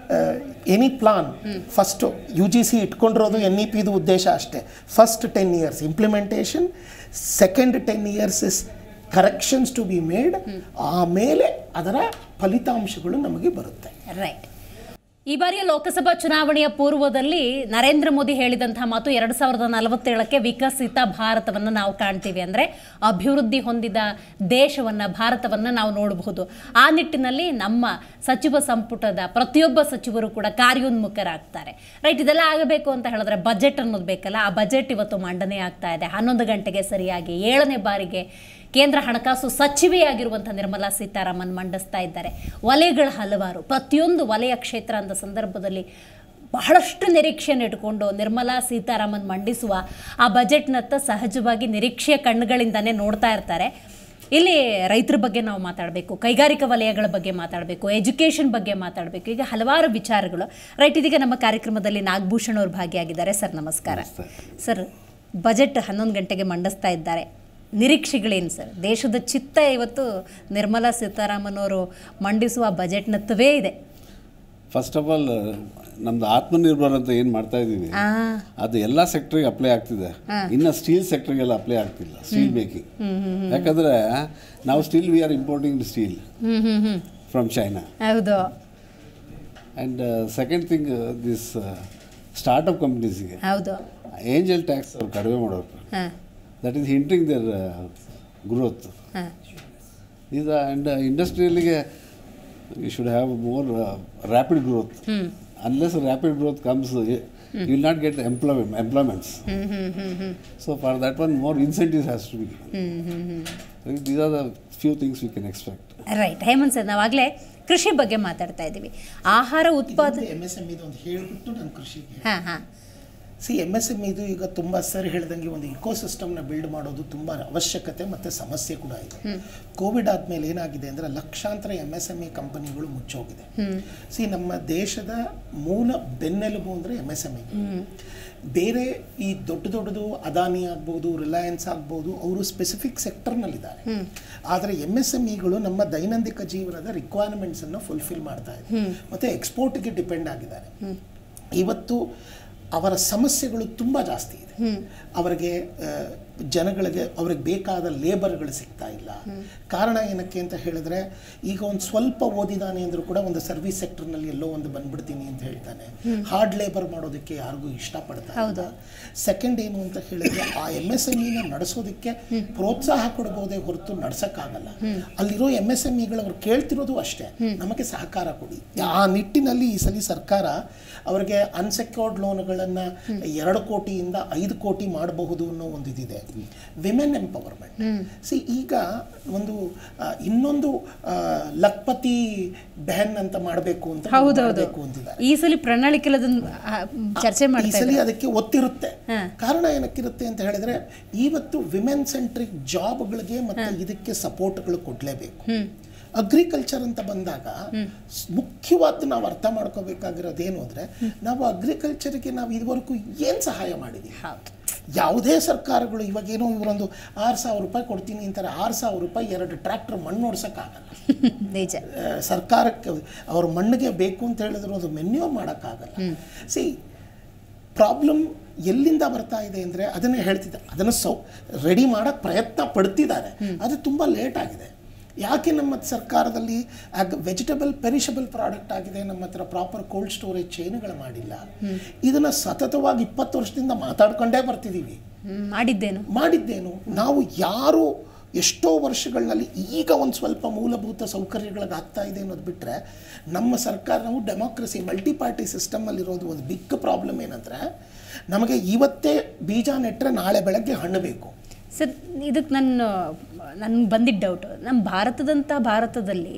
any plan first U G C ಇಟ್ಕೊಂಡಿರೋದು ಎನ್ ಇ ಪಿದು ಉದ್ದೇಶ ಅಷ್ಟೇ first ten years implementation second ten years is corrections to be made ಆಮೇಲೆ ಅದರ ಫಲಿತಾಂಶಗಳು ನಮಗೆ ಬರುತ್ತೆ ರೈಟ್ ಈ ಬಾರಿಯ ಲೋಕಸಭಾ ಚುನಾವಣೆಯ ಪೂರ್ವದಲ್ಲಿ ನರೇಂದ್ರ ಮೋದಿ ಹೇಳಿದಂತಹ ಮಾತು ಎರಡು ಸಾವಿರದ ನಲವತ್ತೇಳಕ್ಕೆ ವಿಕಸಿತ ಭಾರತವನ್ನು ನಾವು ಕಾಣ್ತೀವಿ ಅಂದರೆ ಅಭಿವೃದ್ಧಿ ಹೊಂದಿದ ದೇಶವನ್ನು ಭಾರತವನ್ನು ನಾವು ನೋಡಬಹುದು ಆ ನಿಟ್ಟಿನಲ್ಲಿ ನಮ್ಮ ಸಚಿವ ಸಂಪುಟದ ಪ್ರತಿಯೊಬ್ಬ ಸಚಿವರು ಕೂಡ ಕಾರ್ಯೋನ್ಮುಖರಾಗ್ತಾರೆ ರೈಟ್ ಇದೆಲ್ಲ ಆಗಬೇಕು ಅಂತ ಹೇಳಿದ್ರೆ ಬಜೆಟ್ ಅನ್ನೋದು ಬೇಕಲ್ಲ ಆ ಬಜೆಟ್ ಇವತ್ತು ಮಂಡನೆ ಆಗ್ತಾ ಇದೆ ಹನ್ನೊಂದು ಗಂಟೆಗೆ ಸರಿಯಾಗಿ ಏಳನೇ ಬಾರಿಗೆ ಕೇಂದ್ರ ಹಣಕಾಸು ಸಚಿವೆಯಾಗಿರುವಂಥ ನಿರ್ಮಲಾ ಸೀತಾರಾಮನ್ ಮಂಡಿಸ್ತಾ ಇದ್ದಾರೆ ವಲಯಗಳ ಹಲವಾರು ಪ್ರತಿಯೊಂದು ವಲಯ ಕ್ಷೇತ್ರ ಅಂದ ಸಂದರ್ಭದಲ್ಲಿ ಬಹಳಷ್ಟು ನಿರೀಕ್ಷೆಯನ್ನು ಇಟ್ಕೊಂಡು ನಿರ್ಮಲಾ ಸೀತಾರಾಮನ್ ಮಂಡಿಸುವ ಆ ಬಜೆಟ್ನತ್ತ ಸಹಜವಾಗಿ ನಿರೀಕ್ಷೆಯ ಕಣ್ಣುಗಳಿಂದನೇ ನೋಡ್ತಾ ಇರ್ತಾರೆ ಇಲ್ಲಿ ರೈತರ ಬಗ್ಗೆ ನಾವು ಮಾತಾಡಬೇಕು ಕೈಗಾರಿಕಾ ವಲಯಗಳ ಬಗ್ಗೆ ಮಾತಾಡಬೇಕು ಎಜುಕೇಷನ್ ಬಗ್ಗೆ ಮಾತಾಡಬೇಕು ಈಗ ಹಲವಾರು ವಿಚಾರಗಳು ರೈಟ್ ಇದೀಗ ನಮ್ಮ ಕಾರ್ಯಕ್ರಮದಲ್ಲಿ ನಾಗಭೂಷಣ್ ಅವರು ಭಾಗಿಯಾಗಿದ್ದಾರೆ ಸರ್ ನಮಸ್ಕಾರ ಸರ್ ಬಜೆಟ್ ಹನ್ನೊಂದು ಗಂಟೆಗೆ ಮಂಡಿಸ್ತಾ ಇದ್ದಾರೆ ನಿರೀಕ್ಷೆಗಳೇನು ಸರ್ ದೇಶದ ಚಿತ್ತ ಇವತ್ತು ನಿರ್ಮಲಾ ಸೀತಾರಾಮನ್ ಅವರು ಮಂಡಿಸುವ ಬಜೆಟ್ನತ್ತವೇ ಇದೆ ಫಸ್ಟ್ ಆಫ್ ಆಲ್ ನಮ್ದು ಆತ್ಮನಿರ್ಭರ್ ಅಂತ ಏನು ಮಾಡ್ತಾ ಇದ್ದೀವಿ ಆ ಅದು ಎಲ್ಲ ಸೆಕ್ಟ್ರಿಗೆ ಅಪ್ಲೈ ಆಗ್ತಿದೆ ಇನ್ನು ಸ್ಟೀಲ್ ಸೆಕ್ಟ್ರಿಗೆಲ್ಲ ಅಪ್ಲೈ ಆಗ್ತಿಲ್ಲ ಸ್ಟೀಲ್ ಮೇಕಿಂಗ್ ಯಾಕಂದರೆ ನಾವು still we are importing steel hmm hmm hmm from China ಹೌದು and second thing this startup ಕಂಪ್ನೀಸ್ಗೆ ಹೌದು ಏಂಜಲ್ ಟ್ಯಾಕ್ಸ್ ಅವ್ರು ಕಡಿಮೆ ಮಾಡೋರು ಹಾಂ that is hinting their growth ಹಾಂ ಇದು ಆ್ಯಂಡ್ ಇಂಡಸ್ಟ್ರಿಯಲ್ಲಿಗೆ you should have more rapid growth unless rapid growth comes you will not get employ employments hmm hmm hmm hmm so for that one more incentives has to be hmm hmm hmm these are the few things we can expect right Hemant sir ನಾವಾಗಲೇ ಕೃಷಿ ಬಗ್ಗೆ ಮಾತಾಡ್ತಾ ಇದ್ದೀವಿ ಆಹಾರ ಉತ್ಪಾದನೆ M S M ಇದು ಒಂದು ಹೇಳ್ಬಿಟ್ಟು ನಾನು ಕೃಷಿಗೆ ಹಾಂ ಹಾಂ ಸಿ ಎಮ್ ಎಸ್ ಎಮ್ ಇದು ಈಗ ತುಂಬ ಸರ್ ಹೇಳ್ದಂಗೆ ಒಂದು ಇಕೋಸಿಸ್ಟಮ್ನ ಬಿಲ್ಡ್ ಮಾಡೋದು ತುಂಬ ಅವಶ್ಯಕತೆ ಮತ್ತು ಸಮಸ್ಯೆ ಕೂಡ ಇದೆ ಕೋವಿಡ್ ಆದಮೇಲೆ ಏನಾಗಿದೆ ಅಂದರೆ ಲಕ್ಷಾಂತರ ಎಮ್ ಎಸ್ ಎಮ್ ಇ ಕಂಪನಿಗಳು ಮುಚ್ಚೋಗಿದೆ ಸಿ ನಮ್ಮ ದೇಶದ ಮೂಲ ಬೆನ್ನೆಲುಬು ಅಂದರೆ ಎಮ್ ಎಸ್ ಎಮ್ ಇ ಬೇರೆ ಈ ದೊಡ್ಡ ದೊಡ್ಡದು ಅದಾನಿ ಆಗ್ಬೋದು ರಿಲಯನ್ಸ್ ಆಗ್ಬೋದು ಅವರು ಸ್ಪೆಸಿಫಿಕ್ ಸೆಕ್ಟರ್ನಲ್ಲಿದ್ದಾರೆ ಆದರೆ ಎಮ್ ಎಸ್ ಎಮ್ ಇಗಳು ನಮ್ಮ ದೈನಂದಿಕ ಜೀವನದ ರಿಕ್ವೈರ್ಮೆಂಟ್ಸನ್ನು ಫುಲ್ಫಿಲ್ ಮಾಡ್ತಾ ಇದೆ ಮತ್ತು ಎಕ್ಸ್ಪೋರ್ಟ್ಗೆ ಡಿಪೆಂಡ್ ಆಗಿದ್ದಾರೆ ಇವತ್ತು ಅವರ ಸಮಸ್ಯೆಗಳು ತುಂಬ ಜಾಸ್ತಿ ಇದೆ ಅವರಿಗೆ ಆ, ಜನಗಳಿಗೆ ಅವ್ರಿಗೆ ಬೇಕಾದ ಲೇಬರ್ಗಳು ಸಿಗ್ತಾ ಇಲ್ಲ ಕಾರಣ ಏನಕ್ಕೆ ಅಂತ ಹೇಳಿದ್ರೆ ಈಗ ಒಂದು ಸ್ವಲ್ಪ ಓದಿದಾನೆ ಅಂದರೂ ಕೂಡ ಒಂದು ಸರ್ವಿಸ್ ಸೆಕ್ಟರ್ನಲ್ಲಿ ಎಲ್ಲೋ ಒಂದು ಬಂದ್ಬಿಡ್ತೀನಿ ಅಂತ ಹೇಳ್ತಾನೆ ಹಾರ್ಡ್ ಲೇಬರ್ ಮಾಡೋದಕ್ಕೆ ಯಾರಿಗೂ ಇಷ್ಟಪಡ್ತಾ ಇಲ್ಲ ಸೆಕೆಂಡ್ ಏನು ಅಂತ ಹೇಳಿದ್ರೆ ಆ ಎಮ್ ಎಸ್ ಎಮ್ ಇನ ನಡೆಸೋದಕ್ಕೆ ಪ್ರೋತ್ಸಾಹ ಕೊಡ್ಬೋದೇ ಹೊರತು ನಡ್ಸಕ್ಕಾಗಲ್ಲ ಅಲ್ಲಿರೋ ಎಮ್ ಎಸ್ ಎಮ್ ಇಗಳು ಕೇಳ್ತಿರೋದು ಅಷ್ಟೇ ನಮಗೆ ಸಹಕಾರ ಕೊಡಿ ಆ ನಿಟ್ಟಿನಲ್ಲಿ ಈ ಸಲ ಸರ್ಕಾರ ಅವರಿಗೆ ಅನ್ಸೆಕ್ಯೂರ್ಡ್ ಲೋನ್ಗಳನ್ನು ಎರಡು ಕೋಟಿಯಿಂದ ಐದು ಕೋಟಿ ಮಾಡಬಹುದು ಅನ್ನೋ ಒಂದು ಇದಿದೆ ವಿಮೆನ್ ಎಂಪವರ್ಮೆಂಟ್ ಸಿ ಈಗ ಒಂದು ಆ, ಇನ್ನೊಂದು ಆ, ಲಕ್ಪತಿ ಬೆಹನ್ ಅಂತ ಮಾಡಬೇಕು ಅಂತ ಹೌದೌದು ಮಾಡಬೇಕು ಅಂತಿದ್ದಾರೆ ಈ ಸಲ ಪ್ರಣಾಳಿಕೆಯಲ್ಲಿ ಅದನ್ನ ಆ, ಚರ್ಚೆ ಈ ಮಾಡ್ತಾ ಸಲ ಇದ್ದಾರೆ ಅದಕ್ಕೆ ಒತ್ತಿರುತ್ತೆ ಹಾ. ಕಾರಣ ಏನಕ್ಕಿರುತ್ತೆ ಅಂತ ಹೇಳಿದ್ರೆ ಇವತ್ತು ವಿಮೆನ್ ಸೆಂಟ್ರಿಕ್ ಜಾಬ್ಗಳಿಗೆ ಮತ್ತೆ ಇದಕ್ಕೆ ಸಪೋರ್ಟ್ಗಳು ಕೊಡಲೇಬೇಕು ಅಗ್ರಿಕಲ್ಚರ್ ಅಂತ ಬಂದಾಗ ಸ್- ಮುಖ್ಯವಾದ ನಾವು ಅರ್ಥ ಮಾಡ್ಕೋಬೇಕಾಗಿರೋದು ಏನು ಅಂದ್ರೆ ನಾವು ಅಗ್ರಿಕಲ್ಚರ್ಗೆ ನಾವು ಇದುವರೆಗೂ ಏನು ಸಹಾಯ ಮಾಡಿದ್ದೀವಿ ಹೌದು ಯಾವುದೇ ಸರ್ಕಾರಗಳು ಇವಾಗೇನೋ ಇವರೊಂದು ಆರು ಸಾವಿರ ರೂಪಾಯಿ ಕೊಡ್ತೀನಿ ಅಂತಾರೆ ಆರು ಸಾವಿರ ರೂಪಾಯಿ ಎರಡು ಟ್ರ್ಯಾಕ್ಟರ್ ಮಣ್ಣು ಓಡ್ಸೋಕ್ಕಾಗಲ್ಲ ನಿಜ ಆ, ಸರ್ಕಾರಕ್ಕೆ ಅವ್ರ ಮಣ್ಣಿಗೆ ಬೇಕು ಅಂತ ಹೇಳಿದ್ರು ಅದು ಮೆನ್ಯೂರ್ ಮಾಡೋಕ್ಕಾಗಲ್ಲ ಸಿ ಪ್ರಾಬ್ಲಮ್ ಎಲ್ಲಿಂದ ಬರ್ತಾ ಇದೆ ಅಂದರೆ ಅದನ್ನೇ ಹೇಳ್ತಿದ್ದೆ ಅದನ್ನು ಸೌ ರೆಡಿ ಮಾಡೋಕ್ಕೆ ಪ್ರಯತ್ನ ಪಡ್ತಿದ್ದಾರೆ ಅದು ತುಂಬ ಲೇಟ್ ಆಗಿದೆ ಯಾಕೆ ನಮ್ಮ ಸರ್ಕಾರದಲ್ಲಿ ಆಗ ವೆಜಿಟಬಲ್ ಪೆರಿಷಬಲ್ ಪ್ರಾಡಕ್ಟ್ ಆಗಿದೆ ನಮ್ಮ ಹತ್ರ ಪ್ರಾಪರ್ ಕೋಲ್ಡ್ ಸ್ಟೋರೇಜ್ ಚೈನ್ಗಳು ಮಾಡಿಲ್ಲ ಇದನ್ನು ಸತತವಾಗಿ ಇಪ್ಪತ್ತು ವರ್ಷದಿಂದ ಮಾತಾಡ್ಕೊಂಡೇ ಬರ್ತಿದ್ದೀವಿ ಹ್ಮ್, ಮಾಡಿದ್ದೇನು ಮಾಡಿದ್ದೇನು ನಾವು ಯಾರು ಎಷ್ಟೋ ವರ್ಷಗಳಲ್ಲಿ ಈಗ ಒಂದು ಸ್ವಲ್ಪ ಮೂಲಭೂತ ಸೌಕರ್ಯಗಳಿಗೆ ಆಗ್ತಾ ಇದೆ ಅನ್ನೋದು ಬಿಟ್ಟರೆ ನಮ್ಮ ಸರ್ಕಾರ ನಾವು ಡೆಮೋಕ್ರಸಿ ಮಲ್ಟಿ ಪಾರ್ಟಿ ಸಿಸ್ಟಮಲ್ಲಿರೋದು ಒಂದು ಬಿಗ್ ಪ್ರಾಬ್ಲಮ್ ಏನಂದರೆ ನಮಗೆ ಇವತ್ತೇ ಬೀಜ ನೆಟ್ಟರೆ ನಾಳೆ ಬೆಳಗ್ಗೆ ಹಣ್ಣು ಬೇಕು ಸರ್ ಇದಕ್ಕೆ ನನ್ನ ನನ್ಗೆ ಬಂದಿದ್ದ ಡೌಟ್ ನಮ್ಮ ಭಾರತದಂಥ ಭಾರತದಲ್ಲಿ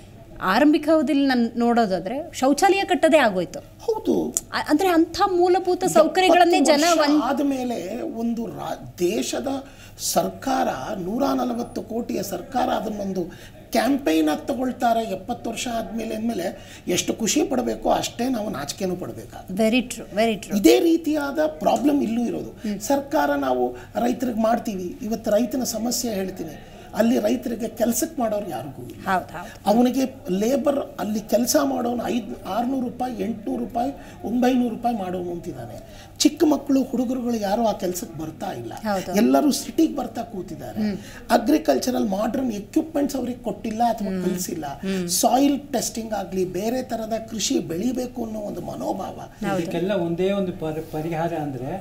ಆರಂಭಿಕ ಅವಧಿಯಲ್ಲಿ ನಾನು ನೋಡೋದಾದ್ರೆ ಶೌಚಾಲಯ ಕಟ್ಟದೇ ಆಗೋಯ್ತು ಹೌದು ಅ- ಅಂದ್ರೆ ಅಂಥ ಮೂಲಭೂತ ಸೌಕರ್ಯಗಳನ್ನೇ ಜನ वन ಆದಮೇಲೆ ಒಂದು ರಾ ದೇಶದ ಸರ್ಕಾರ ನೂರ ನಲವತ್ತು ಕೋಟಿಯ ಸರ್ಕಾರ ಅದನ್ನೊಂದು ಕ್ಯಾಂಪೈನ್ ಆಗಿ ತಗೊಳ್ತಾರೆ ಎಪ್ಪತ್ತು ವರ್ಷ ಆದಮೇಲೆ ಅಂದಮೇಲೆ ಎಷ್ಟು ಖುಷಿ ಪಡಬೇಕೋ ಅಷ್ಟೇ ನಾವು ನಾಚಿಕೆನೂ ಪಡಬೇಕಾಗುತ್ತೆ ವೆರಿ ಟ್ರೂ ವೆರಿ ಟ್ರೂ ಇದೇ ರೀತಿಯಾದ ಪ್ರಾಬ್ಲಮ್ ಇಲ್ಲೂ ಇರೋದು ಸರ್ಕಾರ ನಾವು ರೈತರಿಗೆ ಮಾಡ್ತೀವಿ ಇವತ್ತು ರೈತನ ಸಮಸ್ಯೆ ಹೇಳ್ತೀನಿ ಅಲ್ಲಿ ರೈತರಿಗೆ ಕೆಲಸಕ್ಕೆ ಮಾಡೋರು ಯಾರಿಗೂ ಇಲ್ಲ ಹೌದು ಹೌದು ಅವನಿಗೆ ಲೇಬರ್ ಅಲ್ಲಿ ಕೆಲಸ ಮಾಡೋನು ಐದು ಆರುನೂರು ರೂಪಾಯಿ ಎಂಟುನೂರು ರೂಪಾಯಿ ಒಂಬೈನೂರು ರೂಪಾಯಿ ಮಾಡೋನು ಅಂತಿದ್ದಾನೆ ಚಿಕ್ಕ ಮಕ್ಕಳು ಹುಡುಗರುಗಳು ಯಾರು ಆ ಕೆಲಸಕ್ಕೆ ಬರ್ತಾ ಇಲ್ಲ ಹೌದು. ಎಲ್ಲರೂ ಸಿಟಿಗೆ ಬರ್ತಾ ಕೂತಿದ್ದಾರೆ ಅಗ್ರಿಕಲ್ಚರಲ್ ಮಾಡರ್ನ್ ಎಕ್ವಿಪ್ಮೆಂಟ್ಸ್ ಅವ್ರಿಗೆ ಕೊಟ್ಟಿಲ್ಲ ಅಥವಾ ಕಲಿಸಿಲ್ಲ ಸಾಯಿಲ್ ಟೆಸ್ಟಿಂಗ್ ಆಗಲಿ ಬೇರೆ ಥರದ ಕೃಷಿ ಬೆಳಿಬೇಕು ಅನ್ನೋ ಒಂದು ಮನೋಭಾವ ಇದಕ್ಕೆಲ್ಲ ಒಂದೇ ಒಂದು ಪರಿ ಪರಿಹಾರ ಅಂದರೆ ಹಾ.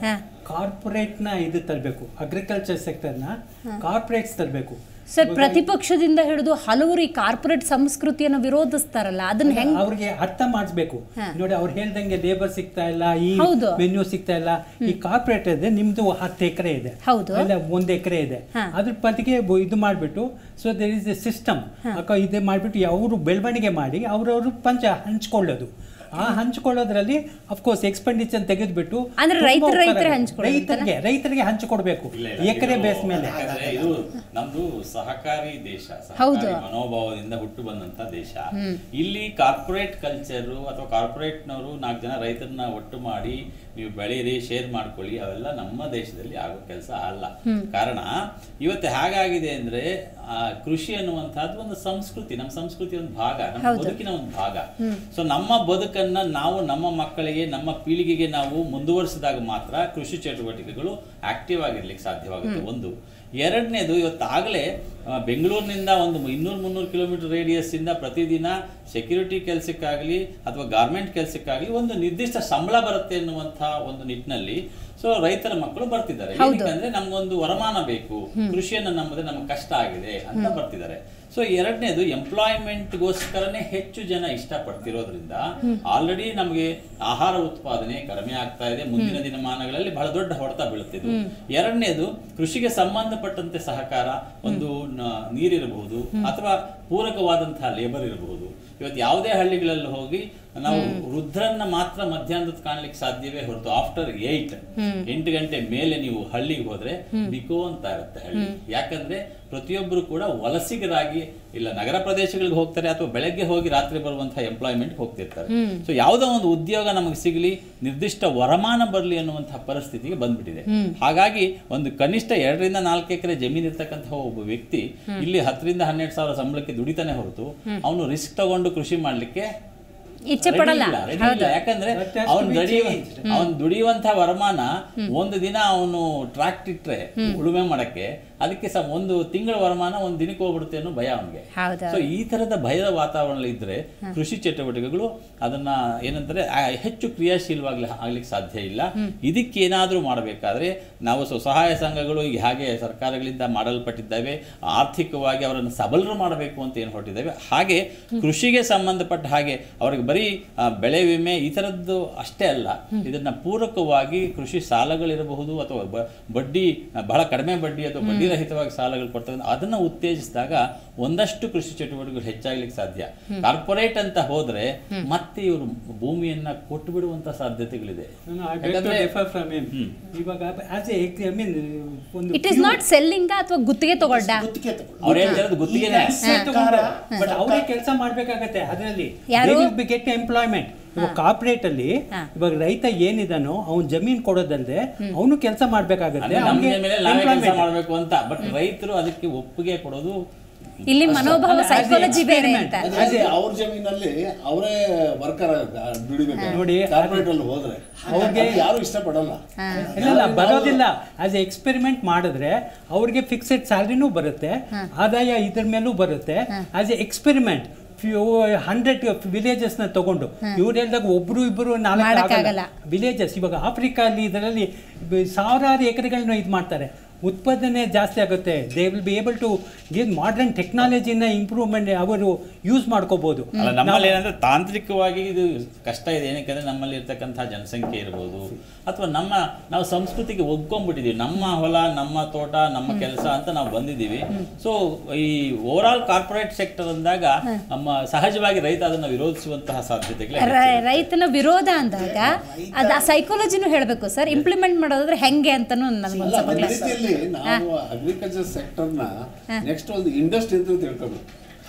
ಕಾರ್ಪೊರೇಟ್ನ ಇದು ತರಬೇಕು ಅಗ್ರಿಕಲ್ಚರ್ ಸೆಕ್ಟರ್ನ ಕಾರ್ಪೊರೇಟ್ಸ್ ತರಬೇಕು ಸರ್ ಪ್ರತಿಪಕ್ಷದಿಂದ ಹಿಡಿದು ಹಲವರು ಈ ಕಾರ್ಪೊರೇಟ್ ಸಂಸ್ಕೃತಿಯನ್ನು ವಿರೋಧಿಸ್ತಾರಲ್ಲ ಅದನ್ನ ಹೆಂಗ್ ಅವ್ರಿಗೆ ಅರ್ಥ ಮಾಡಿಸ್ಬೇಕು ನೋಡಿ ಅವ್ರು ಹೇಳ್ದಂಗೆ ಲೇಬರ್ ಸಿಗ್ತಾ ಇಲ್ಲ ಈ ಹೌದು. ಮೆನ್ಯೂ ಸಿಗ್ತಾ ಇಲ್ಲ ಈ ಕಾರ್ಪೊರೇಟ್ ಇದೆ ನಿಮ್ದು ಹತ್ತು ಎಕರೆ ಇದೆ ಹೌದು. ಇಲ್ಲ ಒಂದ್ ಎಕರೆ ಇದೆ ಹಾ. ಅದ್ರ ಬದಿಗೆ ಬ- ಇದು ಮಾಡಿಬಿಟ್ಟು so there is a system ಅಕ್ಕ ಇದು ಮಾಡಿಬಿಟ್ಟು ಅವರು ಬೆಳವಣಿಗೆ ಮಾಡಿ ಅವ್ರವ್ರು ಪಂಚ ಹಂಚ್ಕೊಳ್ಳೋದು ಆ ಹಂಚ್ಕೊಳ್ಳೋದ್ರಲ್ಲಿ ಅಫ್ಕೋರ್ಸ್ ಎಕ್ಸ್ಪೆಂಡಿಚರ್ ತೆಗೆದ್ಬಿಟ್ಟು ಅಂದ್ರೆ ತುಂಬಾ ರೈತರ- ಉಪಕಾರ ರೈತರೇ ಇದೆ. ಹಂಚ್ಕೊಳ್ಳೋದು ರೈತರಿಗೆ ರೈತರಿಗೆ ಹಂಚಿಕೊಡ್ಬೇಕು ಇಲ್ಲ, ಇಲ್ಲ. ಎಕರೆ ಇದು ಬೇಸ್ ಮೇಲೆ ಯಾಕಂದ್ರೆ ಇದು ನಮ್ದು ಸಹಕಾರಿ ದೇಶ ಹೌದು. ಸಹಕಾರಿ ಮನೋಭಾವದಿಂದ ಹುಟ್ಟು ಬಂದಂತ ದೇಶ ಇಲ್ಲಿ ಕಾರ್ಪೊರೇಟ್ ಕಲ್ಚರ್ ಅಥವಾ ಕಾರ್ಪೊರೇಟ್ನವರು ನಾಲ್ಕು ಜನ ರೈತರನ್ನ ಒಟ್ಟು ಮಾಡಿ ನೀವು ಬೆಳೀರಿ ಶೇರ್ ಮಾಡ್ಕೊಳ್ಳಿ ಅವೆಲ್ಲ ನಮ್ಮ ದೇಶದಲ್ಲಿ ಆಗೋ ಕೆಲಸ ಅಲ್ಲ ಕಾರಣ ಇವತ್ತು ಹೇಗಾಗಿದೆ ಅಂದ್ರೆ ಆ, ಕೃಷಿ ಅನ್ನುವಂಥದ್ದು ಒಂದು ಸಂಸ್ಕೃತಿ ನಮ್ಮ ಸಂಸ್ಕೃತಿ ಒಂದು ಭಾಗ ನಮ್ಮ ಬದುಕಿನ ಒಂದು ಭಾಗ ಸೊ ನಮ್ಮ ಬದುಕನ್ನ ನಾವು ನಮ್ಮ ಮಕ್ಕಳಿಗೆ ನಮ್ಮ ಪೀಳಿಗೆಗೆ ನಾವು ಮುಂದುವರಿಸಿದಾಗ ಮಾತ್ರ ಕೃಷಿ ಚಟುವಟಿಕೆಗಳು ಆಕ್ಟಿವ್ ಆಗಿರ್ಲಿಕ್ಕೆ ಸಾಧ್ಯವಾಗುತ್ತೆ ಒಂದು ಎರಡನೇದು ಇವತ್ತಾಗಲೇ ಬೆಂಗಳೂರಿನಿಂದ ಒಂದು ಇನ್ನೂರು ಮುನ್ನೂರು ಕಿಲೋಮೀಟರ್ ರೇಡಿಯಸ್ ಇಂದ ಪ್ರತಿದಿನ ಸೆಕ್ಯೂರಿಟಿ ಕೆಲಸಕ್ಕಾಗಲಿ ಅಥವಾ ಗಾರ್ಮೆಂಟ್ ಕೆಲಸಕ್ಕಾಗಲಿ ಒಂದು ನಿರ್ದಿಷ್ಟ ಸಂಬಳ ಬರುತ್ತೆ ಎನ್ನುವಂಥ ಒಂದು ನಿಟ್ಟಿನಲ್ಲಿ ಸೊ ರೈತರ ಮಕ್ಕಳು ಬರ್ತಿದ್ದಾರೆ ಏನಕ್ಕೆ ನಮ್ಗೊಂದು ವರಮಾನ ಬೇಕು ಕೃಷಿಯನ್ನು ನಂಬುದ್ರೆ ನಮ್ಗೆ ಕಷ್ಟ ಆಗಿದೆ ಅಂತ ಬರ್ತಿದ್ದಾರೆ ಸೊ ಎರಡನೇದು ಎಂಪ್ಲಾಯ್ಮೆಂಟ್ಗೋಸ್ಕರನೇ ಹೆಚ್ಚು ಜನ ಇಷ್ಟಪಡ್ತಿರೋದ್ರಿಂದ ಆಲ್ರೆಡಿ ನಮಗೆ ಆಹಾರ ಉತ್ಪಾದನೆ ಕಡಿಮೆ ಆಗ್ತಾ ಇದೆ ಮುಂದಿನ ದಿನಮಾನಗಳಲ್ಲಿ ಬಹಳ ದೊಡ್ಡ ಹೊಡೆತ ಬೀಳುತ್ತಿದ್ದು ಎರಡನೇದು ಕೃಷಿಗೆ ಸಂಬಂಧಪಟ್ಟಂತೆ ಸಹಕಾರ ಒಂದು ನ- ನೀರಿರಬಹುದು ಅಥವಾ ಪೂರಕವಾದಂತಹ ಲೇಬರ್ ಇರಬಹುದು ಇವತ್ತು ಯಾವುದೇ ಹಳ್ಳಿಗಳಲ್ಲಿ ಹೋಗಿ ನಾವು ವೃದ್ಧರನ್ನ ಮಾತ್ರ ಮಧ್ಯಾಹ್ನದ ಕಾಣ್ಲಿಕ್ಕೆ ಸಾಧ್ಯವೇ ಹೊರತು ಆಫ್ಟರ್ ಏಟ್ ಎಂಟು ಗಂಟೆ ಮೇಲೆ ನೀವು ಹಳ್ಳಿಗೆ ಹೋದ್ರೆ ಬಿಕೋ ಅಂತ ಇರುತ್ತೆ ಹಳ್ಳಿ ಯಾಕಂದ್ರೆ ಪ್ರತಿಯೊಬ್ಬರು ಕೂಡ ವಲಸಿಗರಾಗಿ ಇಲ್ಲ ನಗರ ಪ್ರದೇಶಗಳಿಗೆ ಹೋಗ್ತಾರೆ ಅಥವಾ ಬೆಳಗ್ಗೆ ಹೋಗಿ ರಾತ್ರಿ ಬರುವಂತಹ ಎಂಪ್ಲಾಯ್ಮೆಂಟ್ ಹೋಗ್ತಿರ್ತಾರೆ ಸೊ ಯಾವುದೋ ಒಂದು ಉದ್ಯೋಗ ನಮಗೆ ಸಿಗಲಿ ನಿರ್ದಿಷ್ಟ ವರಮಾನ ಬರಲಿ ಅನ್ನುವಂತಹ ಪರಿಸ್ಥಿತಿಗೆ ಬಂದ್ಬಿಟ್ಟಿದೆ ಹಾಗಾಗಿ ಒಂದು ಕನಿಷ್ಠ ಎರಡರಿಂದ ನಾಲ್ಕು ಎಕರೆ ಜಮೀನು ಇರ್ತಕ್ಕಂತಹ ಒಬ್ಬ ವ್ಯಕ್ತಿ ಇಲ್ಲಿ ಹತ್ತರಿಂದ ಹನ್ನೆರಡು ಸಾವಿರ ಸಂಬಳಕ್ಕೆ ದುಡಿತಾನೆ ಹೊರತು ಅವನು ರಿಸ್ಕ್ ತಗೊಂಡು ಕೃಷಿ ಮಾಡ್ಲಿಕ್ಕೆ ಇಚ್ಛೆ ready ಪಡಲ್ಲ ಇಲ್ಲ, ready ಇಲ್ಲ. ಯಾಕಂದ್ರೆ That has to ಅವನು be ದುಡಿಯುವ changed. ಅವನು ದುಡಿಯುವಂತ ವರಮಾನ ಒಂದು ದಿನ ಅವನು ಟ್ರಾಕ್ಟ್ ಇಟ್ರೆ ಉಳುಮೆ ಮಾಡಕ್ಕೆ ಅದಕ್ಕೆ ಸಹ ಒಂದು ತಿಂಗಳ ವರಮಾನ ಒಂದು ದಿನಕ್ಕೆ ಹೋಗ್ಬಿಡುತ್ತೆ ಅನ್ನೋ ಭಯ ಅವನಿಗೆ ಹೌದಾ ಸೊ ಈ ತರದ ಭಯದ ವಾತಾವರಣ ಇದ್ರೆ ಕೃಷಿ ಚಟುವಟಿಕೆಗಳು ಅದನ್ನ ಏನಂತಾರೆ ಆ, ಹೆಚ್ಚು ಕ್ರಿಯಾಶೀಲವಾಗ್ಲಿ ಆಗ್ಲಿಕ್ಕೆ ಸಾಧ್ಯ ಇಲ್ಲ ಇದಕ್ಕೆ ಏನಾದ್ರೂ ಮಾಡಬೇಕಾದ್ರೆ ನಾವು ಸ್ವಸಹಾಯ ಸಂಘಗಳು ಈಗ ಹಾಗೆ ಸರ್ಕಾರಗಳಿಂದ ಮಾಡಲ್ಪಟ್ಟಿದ್ದಾವೆ ಆರ್ಥಿಕವಾಗಿ ಅವರನ್ನು ಸಬಲರು ಮಾಡಬೇಕು ಅಂತ ಏನು ಹೊರಟಿದ್ದಾವೆ ಹಾಗೆ ಕೃಷಿಗೆ ಸಂಬಂಧಪಟ್ಟ ಹಾಗೆ ಅವ್ರಿಗೆ ಬರೀ ಆ, ಬೆಳೆ ವಿಮೆ ಈ ಥರದ್ದು ಅಷ್ಟೇ ಅಲ್ಲ ಇದನ್ನ ಪೂರಕವಾಗಿ ಕೃಷಿ ಸಾಲಗಳಿರಬಹುದು ಅಥವಾ ಬ- ಬಡ್ಡಿ ಆ, ಬಹಳ ಕಡಿಮೆ ಬಡ್ಡಿ ಅಥವಾ ಬಡ್ಡಿ ರಹಿತವಾಗಿ ಸಾಲಗಳು ಕೊಡ್ತಾರೆ ಅದನ್ನ ಉತ್ತೇಜಿಸಿದಾಗ ಒಂದಷ್ಟು ಕೃಷಿ ಚಟುವಟಿಕೆಗಳು ಹೆಚ್ಚಾಗ್ಲಿಕ್ಕೆ ಸಾಧ್ಯ ಕಾರ್ಪೊರೇಟ್ ಅಂತ ಹೋದ್ರೆ ಮತ್ತೆ ಇವರು ಭೂಮಿಯನ್ನ ಕೊಟ್ಟು ಬಿಡುವಂತ ಸಾಧ್ಯತೆಗಳಿದೆ ಯಾಕಂದ್ರೆ ಡಿಫರ್ ಫ್ರಮ್ ಹಿಮ್ ಇವಾಗ ಆಸ್ ಎ ಐ ಮೀನ್ ಒಂದು ಇಟ್ ಇಸ್ ನಾಟ್ ಸೆಲ್ಲಿಂಗ ಅಥವಾ ಗುತ್ತಿಗೆ ತಗೊಳ್ಳ ಗುತ್ತಿಗೆ ತಗೊಳ್ಳಿ. ಅವ್ರು ಹೇಳ್ತಿರೋದು ಗುತ್ತಿಗೆನೆ ಸರ್ಕಾರ ಬಟ್ ಅವರೇ ಕೆಲಸ ಮಾಡ್ಬೇಕಾಗತ್ತೆ ಅದರಲ್ಲಿ ಯಾರು? ಗೆಟ್ ಎಂಪ್ಲಾಯ್ಮೆಂಟ್ ಇವಾಗ ಕಾರ್ಪೊರೇಟ್ ಅಲ್ಲಿ ಹಾ. ಇವಾಗ ರೈತ ಏನಿದಾನೋ ಅವ್ನ್ ಜಮೀನ್ ಕೊಡೋದಲ್ದೆ ಅವನು ಕೆಲಸ ಮಾಡ್ಬೇಕಾಗತ್ತೆ ಅಂದ್ರೆ ನಮ್ಮ ಅವ್ನಿಗೆ ಮೇಲೆ ನಾವೇ ಕೆಲಸ employment. ಮಾಡಬೇಕು ಅಂತ ಬಟ್ ರೈತರು ಅದಕ್ಕೆ ಒಪ್ಪಿಗೆ ಕೊಡೋದು ಇಲ್ಲಿ ಮನೋಭಾವ ಅಲ್ಲ, as a ಸೈಕಾಲಜಿ ಬೇರೆ ಅಂತ experiment. ಅದೇ ಅವ್ರ ಜಮೀನಲ್ಲಿ ಅವರೇ ವರ್ಕರ್ ದುಡಿಬೇಕು ನೋಡಿ, ಕಾರ್ಪೊರೇಟ್ ಅಲ್ಲಿ ಹೋದ್ರೆ ಅವ್ರಿಗೆ ಯಾರು ಇಷ್ಟಪಡಲ್ಲ ಇಲ್ಲ ಇಲ್ಲ ಬರೋದಿಲ್ಲ ಆಸ್ ಎ ಎಕ್ಸ್ಪೆರಿಮೆಂಟ್ ಮಾಡಿದ್ರೆ ಅವ್ರಿಗೆ ಫಿಕ್ಸೆಡ್ ಸ್ಯಾಲ್ರಿನೂ ಬರುತ್ತೆ ಆದಾಯ ಇದ್ರ ಮೇಲೂ ಬರುತ್ತೆ as a experiment hundred villages ನ ತಗೊಂಡು ಇವ್ರು ಹೇಳ್ದಾಗ ಒಬ್ರು ಇಬ್ರು ನಾಲ್ಕು ಮಾಡಕ್ಕಾಗಲ್ಲ. ವಿಲೇಜಸ್ ಇವಾಗ ಆಫ್ರಿಕಾ ಅಲ್ಲಿ ಇದರಲ್ಲಿ ಬ- ಸಾವಿರಾರು ಎಕರೆಗಳನ್ನ ಇದು ಮಾಡ್ತಾರೆ ಉತ್ಪಾದನೆ ಜಾಸ್ತಿ ಆಗುತ್ತೆ they will be able to give modern ಟೆಕ್ನಾಲಜಿನ ಇಂಪ್ರೂವ್ಮೆಂಟ್ ಅವರು ಯೂಸ್ ಮಾಡ್ಕೋಬಹುದು ಅಲ್ಲ ನಮ್ಮಲ್ಲಿ ಏನಂದ್ರೆ ತಾಂತ್ರಿಕವಾಗಿ ಇದು ಕಷ್ಟ ಇದೆ ಏನಕ್ಕೆ ನಮ್ಮಲ್ಲಿ ಇರ್ತಕ್ಕಂಥ ಜನಸಂಖ್ಯೆ ಇರ್ಬೋದು ಅಥವಾ ನಮ್ಮ ನಾವು ಸಂಸ್ಕೃತಿಗೆ ಒಗ್ಕೊಂಡ್ಬಿಟ್ಟಿದೀವಿ ನಮ್ಮ ಹೊಲ ನಮ್ಮ ತೋಟ ನಮ್ಮ ಕೆಲಸ ಅಂತ ನಾವು ಬಂದಿದ್ದೀವಿ ಸೊ ಈ ಓವರ್ ಆಲ್ ಕಾರ್ಪೊರೇಟ್ ಸೆಕ್ಟರ್ ಅಂದಾಗ ನಮ್ಮ ಸಹಜವಾಗಿ ರೈತ ಅದನ್ನ ವಿರೋಧಿಸುವಂತಹ ಸಾಧ್ಯತೆಗಳೇ ರ- ಹೆಚ್ಚಿರುತ್ತೆ. ರೈತನ ವಿರೋಧ ಅಂದಾಗ ಅದ ಆ ಸೈಕಾಲಜಿನೂ ಹೇಳಬೇಕು ಸರ್ ಇಂಪ್ಲಿಮೆಂಟ್ ಮಾಡೋದಾದ್ರೆ ಹೆಂಗೆ ಅಂತನೂ ನನಗೊಂದು ಅಲ್ಲ, ಸ್ವಲ್ಪ ಒಂದ್ ಕ್ಲಾಸ್ ರೀತಿಯಲ್ಲಿ ನಾವು ಅಗ್ರಿಕಲ್ಚರ್ ಸೆಕ್ಟರ್ನ ನೆಕ್ಸ್ಟ್ ಒಂದು ಇಂಡಸ್ಟ್ರಿ ಅಂತ ತಿಳ್ಕೊಬೇಕು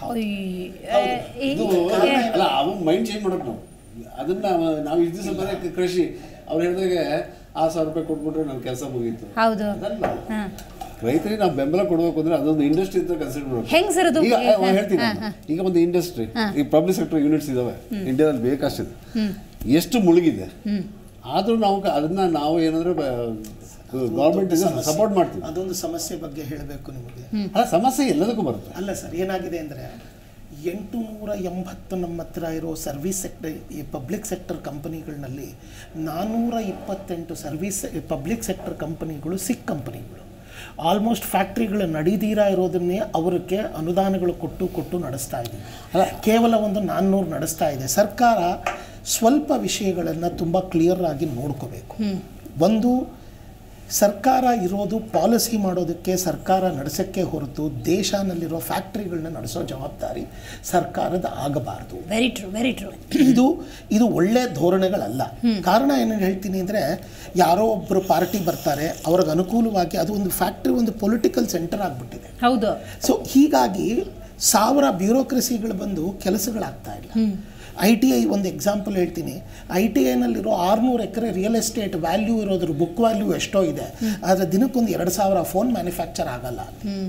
ಇದು ಅಲ್ಲ ಅವು ಮೈಂಡ್ ಚೇಂಜ್ ಮಾಡಕ್ ನಾವು ಅದನ್ನ ನಾವು ಇಷ್ಟು ದಿವಸ ಬರೀ ಕೃಷಿ ಅವ್ರು ಹೇಳಿದಾಗೆ ಆ ಸಾವಿರ ರೂಪಾಯಿ ಕೊಟ್ಬಿಟ್ರೆ ನನ್ನ ಕೆಲಸ ಮುಗೀತು ಹೌದು ಅದಲ್ಲ ಹಾ. ರೈತರಿಗೆ ನಾವು ಬೆಂಬಲ ಕೊಡಬೇಕು ಅಂದ್ರೆ ಅದೊಂದು ಇಂಡಸ್ಟ್ರಿ ಅಂತ ಕನ್ಸಿಡರ್ ಮಾಡಬೇಕು ಹೆಂಗ್ ಸರ್ ಅದು? ಈಗ ಹಾ, ಆ, ಹೇಳ್ತೀನಿ ನಾನು. ಈಗ ಒಂದು ಇಂಡಸ್ಟ್ರಿ ಈ ಪಬ್ಲಿಕ್ ಸೆಕ್ಟರ್ ಯೂನಿಟ್ಸ್ ಇದಾವೆ ಇಂಡಿಯಾದಲ್ಲಿ ಬೇಕಷ್ಟಿದೆ ಎಷ್ಟು ಮುಳುಗಿದೆ ಆದ್ರೂ ನಾವು ಕ- ಅದನ್ನ ನಾವು ಏನಂದ್ರೆ ಗೌರ್ಮೆಂಟ್ ಸಪೋರ್ಟ್ ಮಾಡ್ತೀವಿ ಅದೊಂದು ಸಮಸ್ಯೆ ಬಗ್ಗೆ ಹೇಳಬೇಕು ನಿಮಗೆ ಅಲ್ಲ ಸಮಸ್ಯೆ ಎಲ್ಲದಕ್ಕೂ ಬರುತ್ತೆ ಅಲ್ಲ ಸರ್ ಏನಾಗಿದೆ ಅಂದರೆ ಎಂಟು ನೂರ ಎಂಬತ್ತು ನಮ್ಮ ಹತ್ರ ಇರೋ ಸರ್ವಿಸ್ ಸೆಕ್ಟರ್ ಈ ಪಬ್ಲಿಕ್ ಸೆಕ್ಟರ್ ಕಂಪನಿಗಳಲ್ಲಿ ನಾನ್ನೂರ ಇಪ್ಪತ್ತೆಂಟು ಸರ್ವಿಸ್ ಪಬ್ಲಿಕ್ ಸೆಕ್ಟರ್ ಕಂಪನಿಗಳು ಸಿಕ್ ಕಂಪನಿಗಳು ಆಲ್ಮೋಸ್ಟ್ ಫ್ಯಾಕ್ಟ್ರಿಗಳು ನಡೀದೀರಾ ಇರೋದನ್ನೇ ಅವರಿಗೆ ಅನುದಾನಗಳು ಕೊಟ್ಟು ಕೊಟ್ಟು ನಡೆಸ್ತಾ ಇದ್ದೀವಿ ಕೇವಲ ಒಂದು ನಾನ್ನೂರು ನಡೆಸ್ತಾ ಇದೆ ಸರ್ಕಾರ ಸ್ವಲ್ಪ ವಿಷಯಗಳನ್ನು ತುಂಬ ಕ್ಲಿಯರ್ ಆಗಿ ನೋಡ್ಕೋಬೇಕು ಒಂದು ಸರ್ಕಾರ ಇರೋದು ಪಾಲಿಸಿ ಮಾಡೋದಕ್ಕೆ ಸರ್ಕಾರ ನಡೆಸೋಕ್ಕೆ ಹೊರತು ದೇಶನಲ್ಲಿರೋ ಫ್ಯಾಕ್ಟ್ರಿಗಳನ್ನ ನಡೆಸೋ ಜವಾಬ್ದಾರಿ ಸರ್ಕಾರದ ಆಗಬಾರ್ದು ವೆರಿ ಟ್ರೂ ವೆರಿ ಟ್ರೂ ಇದು ಇದು ಒಳ್ಳೆ ಧೋರಣೆಗಳಲ್ಲ ಕಾರಣ ಏನು ಹೇಳ್ತೀನಿ ಅಂದರೆ ಯಾರೋ ಒಬ್ಬರು ಪಾರ್ಟಿ ಬರ್ತಾರೆ ಅವ್ರಿಗೆ ಅನುಕೂಲವಾಗಿ ಅದು ಒಂದು ಫ್ಯಾಕ್ಟ್ರಿ ಒಂದು ಪೊಲಿಟಿಕಲ್ ಸೆಂಟರ್ ಆಗಿಬಿಟ್ಟಿದೆ ಹೌದು ಸೊ ಹೀಗಾಗಿ ಸಾವಿರ ಬ್ಯೂರೋಕ್ರಸಿಗಳು ಬಂದು ಕೆಲಸಗಳಾಗ್ತಾ ಇಲ್ಲ ಐ ಟಿ ಐ ಒಂದು ಎಕ್ಸಾಂಪಲ್ ಹೇಳ್ತೀನಿ ಐ ಟಿ ಐನಲ್ಲಿರೋ ಆರುನೂರು ಎಕರೆ ರಿಯಲ್ ಎಸ್ಟೇಟ್ ವ್ಯಾಲ್ಯೂ ಇರೋದ್ರ ಬುಕ್ ವ್ಯಾಲ್ಯೂ ಎಷ್ಟೋ ಇದೆ ಆದರೆ ದಿನಕ್ಕೊಂದು ಎರಡು ಸಾವಿರ ಫೋನ್ ಮ್ಯಾನುಫ್ಯಾಕ್ಚರ್ ಆಗಲ್ಲ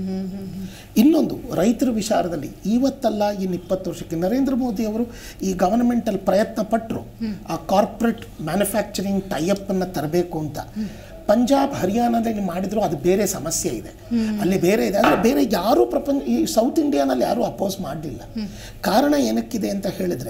ಇನ್ನೊಂದು ರೈತರ ವಿಚಾರದಲ್ಲಿ ಇವತ್ತಲ್ಲ ಇನ್ನು ಇಪ್ಪತ್ತು ವರ್ಷಕ್ಕೆ ನರೇಂದ್ರ ಮೋದಿ ಅವರು ಈ ಗವರ್ನಮೆಂಟಲ್ಲಿ ಪ್ರಯತ್ನ ಪಟ್ಟರು ಆ ಕಾರ್ಪೊರೇಟ್ ಮ್ಯಾನುಫ್ಯಾಕ್ಚರಿಂಗ್ ಟೈಅಪ್ ಅನ್ನು ತರಬೇಕು ಅಂತ ಪಂಜಾಬ್ ಹರಿಯಾಣದಲ್ಲಿ ಮಾಡಿದ್ರು ಅದು ಬೇರೆ ಸಮಸ್ಯೆ ಇದೆ ಅಲ್ಲಿ ಬೇರೆ ಇದೆ ಆದರೆ ಬೇರೆ ಯಾರೂ ಪ್ರಪಂಚ ಈ ಸೌತ್ ಇಂಡಿಯಾನಲ್ಲಿ ಯಾರೂ ಅಪೋಸ್ ಮಾಡಲಿಲ್ಲ ಕಾರಣ ಏನಕ್ಕಿದೆ ಅಂತ ಹೇಳಿದ್ರೆ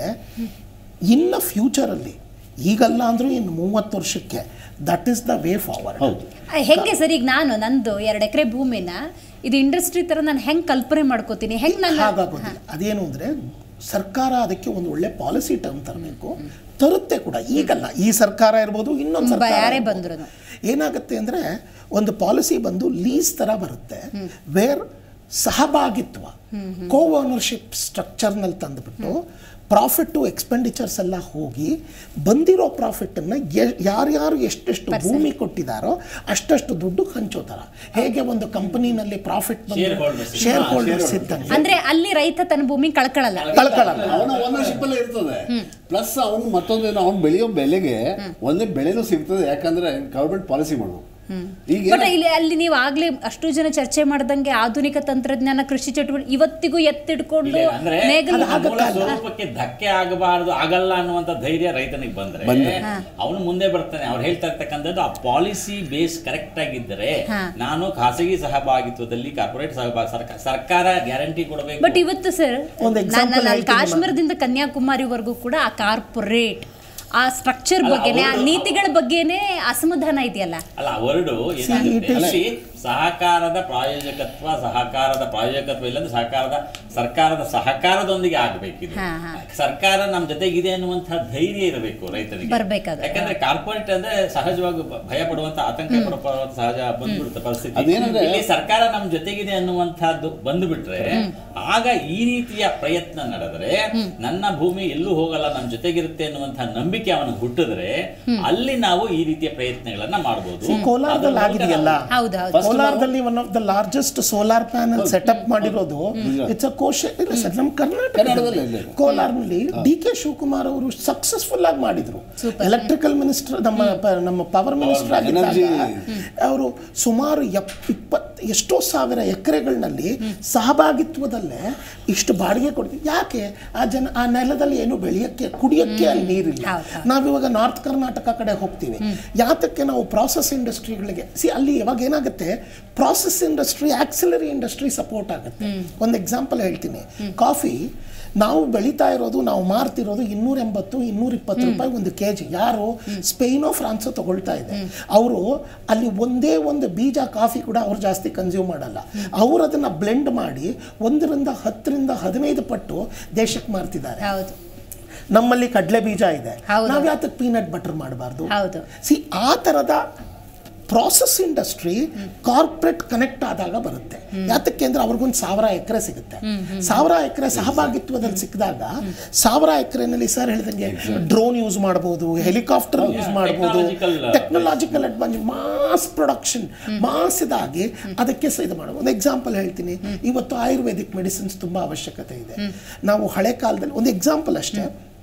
ಇನ್ನು ಫ್ಯೂಚರಲ್ಲಿ ಈಗಲ್ಲ ಅಂದರೂ ಇನ್ನು ಮೂವತ್ತು ವರ್ಷಕ್ಕೆ that is the way forward ಹೌದು ಆ, ಹೆಂಗೆ ಸರ್ ಈಗ ನಾನು ನಂದು ಎರಡು ಎಕರೆ ಭೂಮಿನ ಇದು ಇಂಡಸ್ಟ್ರಿ ತರ ನಾನು ಹೆಂಗ್ ಕಲ್ಪನೆ ಮಾಡ್ಕೋತೀನಿ ಹೆಂಗ್ ನಾನು ಹಾಗಾಗೋದಿಲ್ಲ ಅದೇನು ಅಂದರೆ ಸರ್ಕಾರ ಅದಕ್ಕೆ ಒಂದು ಒಳ್ಳೆ ಪಾಲಿಸಿ ಟರ್ಮ್ ತರಬೇಕು ತರುತ್ತೆ ಕೂಡ ಈಗಲ್ಲ ಈ ಸರ್ಕಾರ ಇರ್ಬೋದು ಇನ್ನೊಂದು ಬ- ಸರ್ಕಾರ ಯಾರೇ ಇರ್ಬೋದು. ಬಂದ್ರೂನು. ಏನಾಗುತ್ತೆ ಅಂದರೆ ಒಂದು ಪಾಲಿಸಿ ಬಂದು ಲೀಸ್ ಥರ ಬರುತ್ತೆ ವೇರ್ ಸಹಭಾಗಿತ್ವ ಕೋ ಓನರ್ಶಿಪ್ ಸ್ಟ್ರಕ್ಚರ್ನಲ್ಲಿ ತಂದುಬಿಟ್ಟು ಪ್ರಾಫಿಟ್ಟು ಎಕ್ಸ್ಪೆಂಡಿಚರ್ಸ್ ಎಲ್ಲ ಹೋಗಿ ಬಂದಿರೋ ಪ್ರಾಫಿಟ್ಟನ್ನು ಯಾರ್ಯಾರು ಎಷ್ಟೆಷ್ಟು ಭೂಮಿ ಕೊಟ್ಟಿದ್ದಾರೋ ಅಷ್ಟಷ್ಟು ದುಡ್ಡು ಹಂಚೋ ಥರ ಹೇಗೆ ಒಂದು ಕಂಪನಿನಲ್ಲಿ ಪ್ರಾಫಿಟ್ Shareholders. ಶೇರ್ ಹೋಲ್ಡರ್ಸ್ ಇದ್ದಂಗೆ ಅಂದ್ರೆ ಅಲ್ಲಿ ರೈತ ತನ್ನ ಭೂಮಿ ಕಳ್ಕೊಳ್ಳಲ್ಲ ಕಳ್ಕೊಳ್ಳಲ್ಲ ಅವನ ಓನರ್ಶಿಪ್ ಅಲ್ಲೇ ಇರ್ತದೆ ಪ್ಲಸ್ ಅವನು ಮತ್ತೊಂದೇನು ಅವ್ನು ಬೆಳೆಯೋ ಬೆಲೆಗೆ ಒಂದೇ ಬೆಳೆನೂ ಸಿಗ್ತದೆ ಯಾಕಂದ್ರೆ ಗೌರ್ಮೆಂಟ್ ಪಾಲಿಸಿ ಮಾಡೋದು ಈಗ ಬಟ್ ಇಲ್ಲಿ ಅಲ್ಲಿ ನೀವು ಆಗ್ಲೇ ಅಷ್ಟು ಜನ ಚರ್ಚೆ ಮಾಡ್ದಂಗೆ ಆಧುನಿಕ ತಂತ್ರಜ್ಞಾನ ಕೃಷಿ ಚಟುವಟಿಕೆ ಇವತ್ತಿಗೂ ಎತ್ತಿಡ್ಕೊಂಡು ಇದೆ. ಅಂದ್ರೆ ನೇಗಿಲು ಅದು ಮೂಲ ಸ್ವರೂಪಕ್ಕೆ ಧಕ್ಕೆ ಆಗಬಾರದು ಆಗಲ್ಲ ಅನ್ನುವಂತ ಧೈರ್ಯ ರೈತನಿಗೆ ಬಂದ್ರೆ ಅವನು ಮುಂದೆ ಬರ್ತಾನೆ ಅವ್ರು ಹೇಳ್ತಾ ಇರ್ತಕ್ಕಂಥದ್ದು ಆ ಪಾಲಿಸಿ ಬೇಸ್ ಕರೆಕ್ಟ್ ಆಗಿದ್ದರೆ ನಾನು ಖಾಸಗಿ ಸಹಭಾಗಿತ್ವದಲ್ಲಿ ಕಾರ್ಪೊರೇಟ್ ಸಹಭಾಗಿ ಸರ್ಕಾರ ಸರ್ಕಾರ ಗ್ಯಾರಂಟಿ ಕೊಡಬೇಕು ಬಟ್ ಇವತ್ತು ಸರ್ ಒಂದು example ಹೇಳ್ತೀನಿ ಕಾಶ್ಮೀರದಿಂದ ಕನ್ಯಾಕುಮಾರಿವರೆಗೂ ಕೂಡ ಆ ಕಾರ್ಪೊರೇಟ್ ಆ ಸ್ಟ್ರಕ್ಚರ್ ಅಲ್ಲ, ಬಗ್ಗೆನೆ ಆ ಅವ್ರು- ನೀತಿಗಳ ಬಗ್ಗೆನೇ ಅಸಮಾಧಾನ ಇದೆಯಲ್ಲ ಅಲ್ಲ ವರ್ಡು ಏನಾಗುತ್ತೆ it is- ಅಲ್ಲಿ ಸಹಕಾರದ ಪ್ರಾಯೋಜಕತ್ವ ಸಹಕಾರದ ಪ್ರಾಯೋಜಕತ್ವ ಇಲ್ಲಂದ್ರೆ ಸಹಕಾರದ ಸರ್ಕಾರದ ಸಹಕಾರದೊಂದಿಗೆ ಆಗ್ಬೇಕಿದೆ ಹಾ, ಹಾ. ಸರ್ಕಾರ ನಮ್ಮ ಜೊತೆಗಿದೆ ಅನ್ನುವಂತಹ ಧೈರ್ಯ ಇರಬೇಕು ರೈತರಿಗೆ ಬರ್ಬೇಕಾದ್ರೆ. ಯಾಕಂದ್ರೆ ಕಾರ್ಪೊರೇಟ್ ಅಂದ್ರೆ ಸಹಜವಾಗಿ ಬ- ಭಯ ಪಡುವಂತ ಆತಂಕ ಪಡುವಂತ ಸಹಜ ಬಂದ್ಬಿಡುತ್ತೆ ಪರಿಸ್ಥಿತಿ ಅದೇನಂದ್ರೆ- ಇಲ್ಲಿ ಸರ್ಕಾರ ನಮ್ಮ ಜೊತೆಗಿದೆ ಅನ್ನುವಂತಹದ್ದು ಬಂದುಬಿಟ್ರೆ ಆಗ ಈ ರೀತಿಯ ಪ್ರಯತ್ನ ನಡೆದ್ರೆ ನನ್ನ ಭೂಮಿ ಎಲ್ಲೂ ಹೋಗಲ್ಲ ನಮ್ಮ ಜೊತೆಗಿರುತ್ತೆ ಅನ್ನುವಂತಹ ನಂಬಿಕೆ ಅವನಿಗೆ ಹುಟ್ಟಿದ್ರೆ ಅಲ್ಲಿ ನಾವು ಈ ರೀತಿಯ ಪ್ರಯತ್ನಗಳನ್ನ ಮಾಡಬಹುದು ಕೋಲಾರದಲ್ಲಿ ಆಗಿದೆಯಲ್ಲ ಹೌದು ಹೌದು ಕೋಲಾರದಲ್ಲಿ one of the largest solar panel setup ಮಾಡಿರೋದು ಇಟ್ಸ್ ಅ ಕೋಶ ಇಲ್ಲ ಸರ್ ನಮ್ಮ ಕರ್ನಾಟಕದಲ್ಲಿ ಕರ್ನಾಟಕದಲ್ಲಿ ಇದೆ. ಕೋಲಾರ್ನಲ್ಲಿ ಡಿ ಕೆ ಶಿವಕುಮಾರ್ ಅವರು ಸಕ್ಸಸ್ಫುಲ್ ಆಗಿ ಮಾಡಿದ್ರು ಎಲೆಕ್ಟ್ರಿಕಲ್ ಮಿನಿಸ್ಟರ್ ನಮ್ಮ ಪ- ನಮ್ಮ ಪವರ್ ಮಿನಿಸ್ಟರ್ ಆಗಿದ್ದಾಗ Energy. ಅವರು ಸುಮಾರು ಎಪ್ ಇಪ್ಪತ್ತು ಎಷ್ಟೋ ಸಾವಿರ ಎಕರೆಗಳಲ್ಲಿ ಸಹಭಾಗಿತ್ವದಲ್ಲೇ ಇಷ್ಟು ಬಾಡಿಗೆ ಕೊಡ್ತೀವಿ ಯಾಕೆ ಆ ಜನ ಆ ನೆಲದಲ್ಲಿ ಏನು ಬೆಳೆಯಕ್ಕೆ ಕುಡಿಯಕ್ಕೆ ಅಲ್ಲಿ ನೀರಿಲ್ಲ ಹೌದು, ಹೌದು. ನಾವಿವಾಗ ನಾರ್ತ್ ಕರ್ನಾಟಕ ಕಡೆ ಹೋಗ್ತೀವಿ ಯಾತಕ್ಕೆ ನಾವು ಪ್ರಾಸೆಸ್ ಇಂಡಸ್ಟ್ರಿಗಳಿಗೆ ಸಿ ಅಲ್ಲಿ ಇವಾಗ ಏನಾಗುತ್ತೆ process industry auxiliary industry support ಆಗುತ್ತೆ ಒಂದು ಎಕ್ಸಾಂಪಲ್ ಹೇಳ್ತೀನಿ ಕಾಫಿ ನಾವು ಬೆಳೀತಾ ಇರೋದು ನಾವು ಮಾರ್ತಿರೋದು ಇನ್ನೂರ ಎಂಬತ್ತು ಇನ್ನೂರ ಇಪ್ಪತ್ತು ರೂಪಾಯಿ ಒಂದು ಕೆ ಜಿ ಯಾರು ಸ್ಪೇನೋ ಫ್ರಾನ್ಸೋ ತಗೊಳ್ತಾ ಇದೆ ಅವರು ಅಲ್ಲಿ ಒಂದೇ ಒಂದು ಬೀಜ ಕಾಫಿ ಕೂಡ ಅವ್ರು ಜಾಸ್ತಿ ಕನ್ಸ್ಯೂಮ್ ಮಾಡಲ್ಲ ಅವ್ರು ಅದನ್ನ ಬ್ಲೆಂಡ್ ಮಾಡಿ ಒಂದರಿಂದ ಹತ್ತರಿಂದ ಹದಿನೈದು ಪಟ್ಟು ದೇಶಕ್ಕೆ ಮಾರ್ತಿದ್ದಾರೆ ಹೌದು ನಮ್ಮಲ್ಲಿ ಕಡಲೆ ಬೀಜ ಇದೆ ಹೌದು. ನಾವು ಯಾತಕ್ಕೆ ಪೀನಟ್ ಬಟರ್ ಮಾಡಬಾರ್ದು ಹೌದು ಸಿ ಆ ಥರದ ಪ್ರಾಸೆಸ್ ಇಂಡಸ್ಟ್ರಿ ಕಾರ್ಪೊರೇಟ್ ಕನೆಕ್ಟ್ ಆದಾಗ ಬರುತ್ತೆ ಯಾತಕ್ಕೆ ಅಂದ್ರೆ ಅವ್ರಿಗೊಂದು ಸಾವಿರ ಎಕರೆ ಸಿಗುತ್ತೆ ಸಾವಿರ ಎಕರೆ ಸಹಭಾಗಿತ್ವದಲ್ಲಿ ಸಿಕ್ಕಿದಾಗ ಸಾವಿರ ಎಕರೆನಲ್ಲಿ ಸರ್ ಹೇಳಿದಂಗೆ ಡ್ರೋನ್ ಯೂಸ್ ಮಾಡ್ಬೋದು ಹೆಲಿಕಾಪ್ಟರ್ ಯೂಸ್ ಮಾಡ್ಬೋದು technological, technological advance mass production mass ಇದಾಗಿ ಅದಕ್ಕೆ ಸ ಇದು ಮಾಡೋದು ಒಂದು ಎಕ್ಸಾಂಪಲ್ ಹೇಳ್ತೀನಿ ಇವತ್ತು ಆಯುರ್ವೇದಿಕ್ ಮೆಡಿಸಿನ್ಸ್ ತುಂಬ ಅವಶ್ಯಕತೆ ಇದೆ ನಾವು ಹಳೆ ಕಾಲದಲ್ಲಿ ಒಂದು ಎಕ್ಸಾಂಪಲ್ ಅಷ್ಟೇ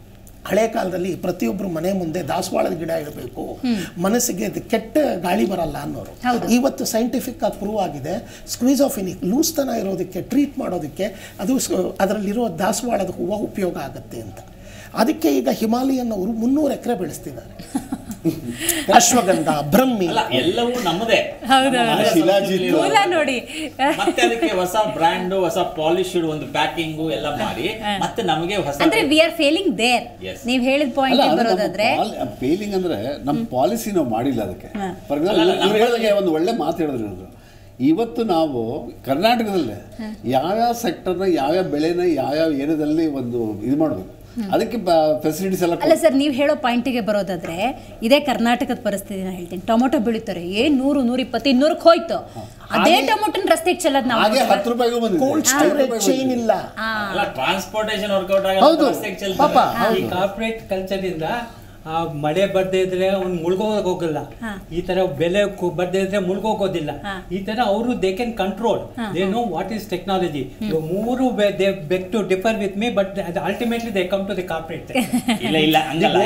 ಹಳೆ ಕಾಲದಲ್ಲಿ ಪ್ರತಿಯೊಬ್ಬರು ಮನೆ ಮುಂದೆ ದಾಸವಾಳದ ಗಿಡ ಇಡಬೇಕು ಮನಸ್ಸಿಗೆ ಅದು ಕೆಟ್ಟ ಗಾಳಿ ಬರಲ್ಲ ಅನ್ನೋರು ಹೌದು. ಇವತ್ತು ಸೈಂಟಿಫಿಕ್ ಆಗಿ ಪ್ರೂವ್ ಆಗಿದೆ ಸ್ಕ್ವೀಸೋಫಿನಿಕ್ ಲೂಸ್ತನ ಇರೋದಕ್ಕೆ ಟ್ರೀಟ್ ಮಾಡೋದಕ್ಕೆ ಅದು ಸ್- ಅದರಲ್ಲಿರೋ ದಾಸವಾಳದ ಹೂವು ಉಪಯೋಗ ಆಗುತ್ತೆ ಅಂತ ಅದಕ್ಕೆ ಈಗ ಹಿಮಾಲಯನ್ ಅವರು ಮುನ್ನೂರು ಎಕರೆ ಬೆಳೆಸ್ತಿದ್ದಾರೆ ಅಶ್ವಗಂಧ ಬ್ರಹ್ಮಿ ಅಲ್ಲ ಎಲ್ಲವೂ ನಮ್ಮದೇ ಹೌದು, ನಮ್ಮ ಹೌದು. ಸಂಸ್ಕೃತಿಯಲ್ಲಿ ಇರುವ- ಮೂಲ ನೋಡಿ ಮತ್ತೆ ಅದಕ್ಕೆ ಹೊಸ ಬ್ರ್ಯಾಂಡ್ ಹೊಸ ಪಾಲಿಶ್ಡ್ ಒಂದು ಪ್ಯಾಕಿಂಗು ಎಲ್ಲ ಮಾಡಿ ಮತ್ತೆ ನಮಗೆ ಹೊಸ ಅಂದ್ರೆ we are failing there Yes. ನೀವ್ ಹೇಳಿದ ಪಾಯಿಂಟ್ ಬರೋದಾದ್ರೆ ಫೇಲಿಂಗ್ ಅಂದ್ರೆ ನಮ್ಮ ಪಾಲಿಸಿ ನಾವು ಮಾಡಿಲ್ಲ ಅದಕ್ಕೆ ಫಾರ್ ಅಲ್ಲ, ಎಕ್ಸಾಂಪಲ್ ನಮ್ಮ- ಇವ್ರು ಹೇಳಿದಾಗೆ ಒಂದು ಒಳ್ಳೆ ಮಾತು ಹೇಳಿದ್ರು ಇವರು ಇವತ್ತು ನಾವು ಕರ್ನಾಟಕದಲ್ಲೇ ಯಾವ್ಯಾವ ಸೆಕ್ಟರ್ನ ಯಾವ್ಯಾವ ಬೆಳೆನ ಯಾವ್ಯಾವ ಏರಿಯಾದಲ್ಲಿ ಒಂದು ಇದು ಮಾಡಬೇಕು ಅದಕ್ಕೆ ಫೆಸಿಲಿಟೀಸ್ ಎಲ್ಲ ಅಲ್ಲ ಸರ್ ನೀವು ಹೇಳೋ ಪಾಯಿಂಟಿಗೆ ಬರೋದಾದ್ರೆ ಇದೇ ಕರ್ನಾಟಕದ ಪರಿಸ್ಥಿತಿ ನಾನು ಹೇಳ್ತೀನಿ ಟೊಮೊಟೊ ಬೆಳೀತಾರೆ ಏನ್ ನೂರು ನೂರ ಇಪ್ಪತ್ತು ಇನ್ನೂರಕ್ಕೆ ಹೋಯ್ತು ಅದೇ ಟೊಮೊಟೊನ ರಸ್ತೆಗೆ ಚೆಲ್ಲೋದು ನಾವು ಹಾಗೆ ಹತ್ತು ರೂಪಾಯಿಗೂ ಬಂದಿದೆ ಕೋಲ್ಡ್ ಐದು ಸ್ಟೋರೇಜ್ ರೂಪಾಯಿಗೂ ಚೈನ್ ಬಂದಿದೆ. ಇಲ್ಲ ಅಲ್ಲ ಟ್ರಾನ್ಸ್ಪೋರ್ಟೇಷನ್ ವರ್ಕೌಟ್ ಹೌದು. ಆಗಲ್ಲ ಪಾಪ, ಈ ಕಾರ್ಪೊರೇಟ್ ಕಲ್ಚರಿಂದ ಆ ಮಳೆ ಬರ್ದೇ ಇದ್ರೆ ಅವ್ನು ಮುಳುಗೋಕ್ ಹೋಗಲ್ಲ ಈ ತರ ಬೆಲೆ ಕು- ಬರ್ದೇ ಇದ್ರೆ ಮುಳುಗೋಗೋದಿಲ್ಲ ಈ ತರ ಅವರು they can control they know what is technology ಮೂರು they beg to differ with me but ultimately they come to the corporate ಇಲ್ಲ ಇಲ್ಲ ಹಂಗಲ್ಲ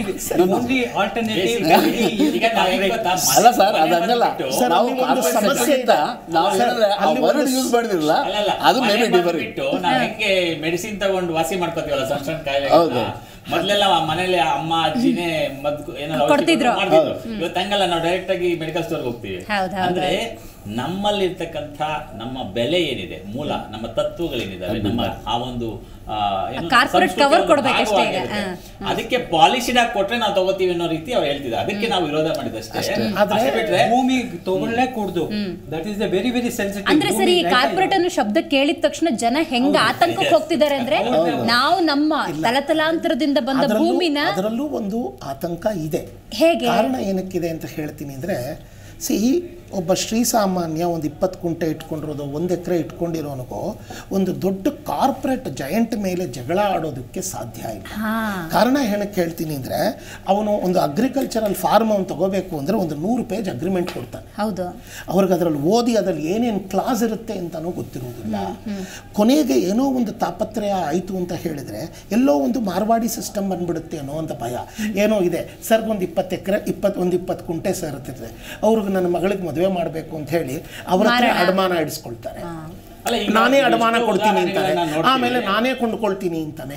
ಓನ್ಲಿ ಆಲ್ಟರ್ನೇಟಿವ್ ಈಗ ನಾವು ಹೆಂಗ್ ಗೊತ್ತಾ? ಅಲ್ಲ ಸರ್ ಅದು ಹಂಗಲ್ಲ ಸರ್, ನಾವು ಅಲ್ಲಿ ಒಂದು corporate ಸಮಸ್ಯೆ sector ಇದೆ. ಗಿಂತ ನಾವು ಸರ್, ಏನಂದ್ರೆ ಆ ಅಲ್ಲಿ ವರ್ಡ್ ಒಂದು ಯೂಸ್ ಮಾಡಿದಿರಲ್ಲ ಅಲ್ಲಲ್ಲ, ಅದು ಮೇ ಬಿ ಮನೆ ಡಿಫರ್ ಬಿಟ್ಟು ನಾವು ಹೆಂಗೆ ಮೆಡಿಸಿನ್ ತಗೊಂಡು ವಾಸಿ ಮಾಡ್ಕೋತೀವಲ್ಲ ಸಣ್ಣ ಸಣ್ಣ ಕಾಯಿಲೆ ಹೌದು. ಮೊದ್ಲೆಲ್ಲ ಮನೇಲಿ ಅಮ್ಮ ಅಜ್ಜಿನೇ ಮದ್ದು ಏನಾದ್ರು ಔಷಧಿ ಕೊಡ್ತಿದ್ರು. ಮಾಡ್ತಿದ್ರು. ಇವತ್ತು ಹಂಗಲ್ಲ ನಾವು ಡೈರೆಕ್ಟ್ ಆಗಿ ಮೆಡಿಕಲ್ ಸ್ಟೋರ್ಗೆ ಹೋಗ್ತೀವಿ ಹೌದು, ಹೌದು. ಅಂದ್ರೆ ನಮ್ಮಲ್ಲಿರ್ತಕ್ಕಂಥ ನಮ್ಮ ಬೆಲೆ ಏನಿದೆ ಮೂಲ ನಮ್ಮ ತತ್ವಗಳೇನಿದಾವೆ ನಮ್ಮ ಆ ಒಂದು ಆ, ಏನು, Corporate ಸಂಸ್ಕೃತಿಯ cover ಒಂದು ಕೊಡ್ಬೇಕಷ್ಟೇ ಈಗ. ಭಾಗವಾಗಿರುತ್ತೆ. ಅದಕ್ಕೆ ಪಾಲಿಸಿಡ್ ಆಗಿ ಕೊಟ್ರೆ ನಾವು ತಗೋತೀವಿ ಅನ್ನೋ ರೀತಿ ಅವ್ರು ಹೇಳ್ತಿದ್ದಾರೆ ಅದಕ್ಕೆ ನಾವು ವಿರೋಧ ಮಾಡಿದಷ್ಟೇ ಆದ್ರೆ ಅಷ್ಟೇ ಬಿಟ್ರೆ ಭೂಮಿ ತಗೊಳ್ಳೇ ಕೂಡ್ದು that is the very very sensitive ಅಂದ್ರೆ ಸರ್ ಈ ಕಾರ್ಪೊರೇಟ್ ಅನ್ನೋ ಶಬ್ದ ಕೇಳಿದ ತಕ್ಷಣ ಜನ ಹೆಂಗ ಆತಂಕಕ್ಕೆ ಹೋಗ್ತಿದ್ದಾರೆ ಅಂದ್ರೆ ನಾವು ನಮ್ಮ ತಲತಲಾಂತರದಿಂದ ಬಂದ ಅದರಲ್ಲೂ ಭೂಮಿನ ಅದರಲ್ಲೂ ಒಂದು ಆತಂಕ ಇದೆ ಹೇಗೆ ಕಾರಣ ಏನಕ್ಕಿದೆ ಅಂತ ಹೇಳ್ತೀನಿ ಅಂದರೆ ಸಿ ಒಬ್ಬ ಶ್ರೀಸಾಮಾನ್ಯ ಒಂದು ಇಪ್ಪತ್ತು ಕುಂಟೆ ಇಟ್ಕೊಂಡಿರೋದು ಒಂದು ಎಕರೆ ಇಟ್ಕೊಂಡಿರೋನಿಗೂ ಒಂದು ದೊಡ್ಡ ಕಾರ್ಪೊರೇಟ್ ಜಯಂಟ್ ಮೇಲೆ ಜಗಳ ಆಡೋದಕ್ಕೆ ಸಾಧ್ಯ ಇಲ್ಲ ಹಾ ಕಾರಣ ಏನಕ್ಕೆ ಹೇಳ್ತೀನಿ ಅಂದರೆ ಅವನು ಒಂದು ಅಗ್ರಿಕಲ್ಚರಲ್ ಫಾರ್ಮ್ ಅವನು ತಗೋಬೇಕು ಅಂದರೆ ಒಂದು ನೂರು ಪೇಜ್ ಅಗ್ರಿಮೆಂಟ್ ಕೊಡ್ತಾನೆ ಹೌದು ಅವ್ರಿಗೆ ಅದರಲ್ಲಿ ಓದಿ ಅದರಲ್ಲಿ ಏನೇನು ಕ್ಲಾಸ್ ಇರುತ್ತೆ ಅಂತಲೂ ಗೊತ್ತಿರುವುದಿಲ್ಲ ಕೊನೆಗೆ ಏನೋ ಒಂದು ತಾಪತ್ರಯ ಆಯಿತು ಅಂತ ಹೇಳಿದರೆ ಎಲ್ಲೋ ಒಂದು ಮಾರ್ವಾಡಿ ಸಿಸ್ಟಮ್ ಬಂದ್ಬಿಡುತ್ತೆ ಅನ್ನೋ ಅಂತ ಭಯ ಏನೋ ಇದೆ ಸರ್ಗೆ ಒಂದು ಇಪ್ಪತ್ತು ಎಕರೆ ಇಪ್ಪತ್ತು ಒಂದು ಇಪ್ಪತ್ತು ಕುಂಟೆ ಸೇರುತ್ತಿದೆ ಅವ್ರಿಗೆ ನನ್ನ ಮಗಳಿಗೆ ಮದುವೆ ಮಾಡಬೇಕು ಅಂತ ಹೇಳಿ ಅವ್ರ ಹತ್ರ ಮಾರಣ. ಅಡಮಾನ ಇಡಿಸ್ಕೊಳ್ತಾರೆ ಅಲ್ಲ, ಈಗ ನಾನೇ ಎಷ್ಟೋ ಅಡಮಾನ ಕೊಡ್ತೀನಿ ಅಂತಾನೆ ಉದಾಹರಣೆಗಳನ್ನ ನೋಡ್ತೀವಿ. ಆಮೇಲೆ ನಾನೇ ಕೊಂಡ್ಕೊಳ್ತೀನಿ ಅಂತಾನೆ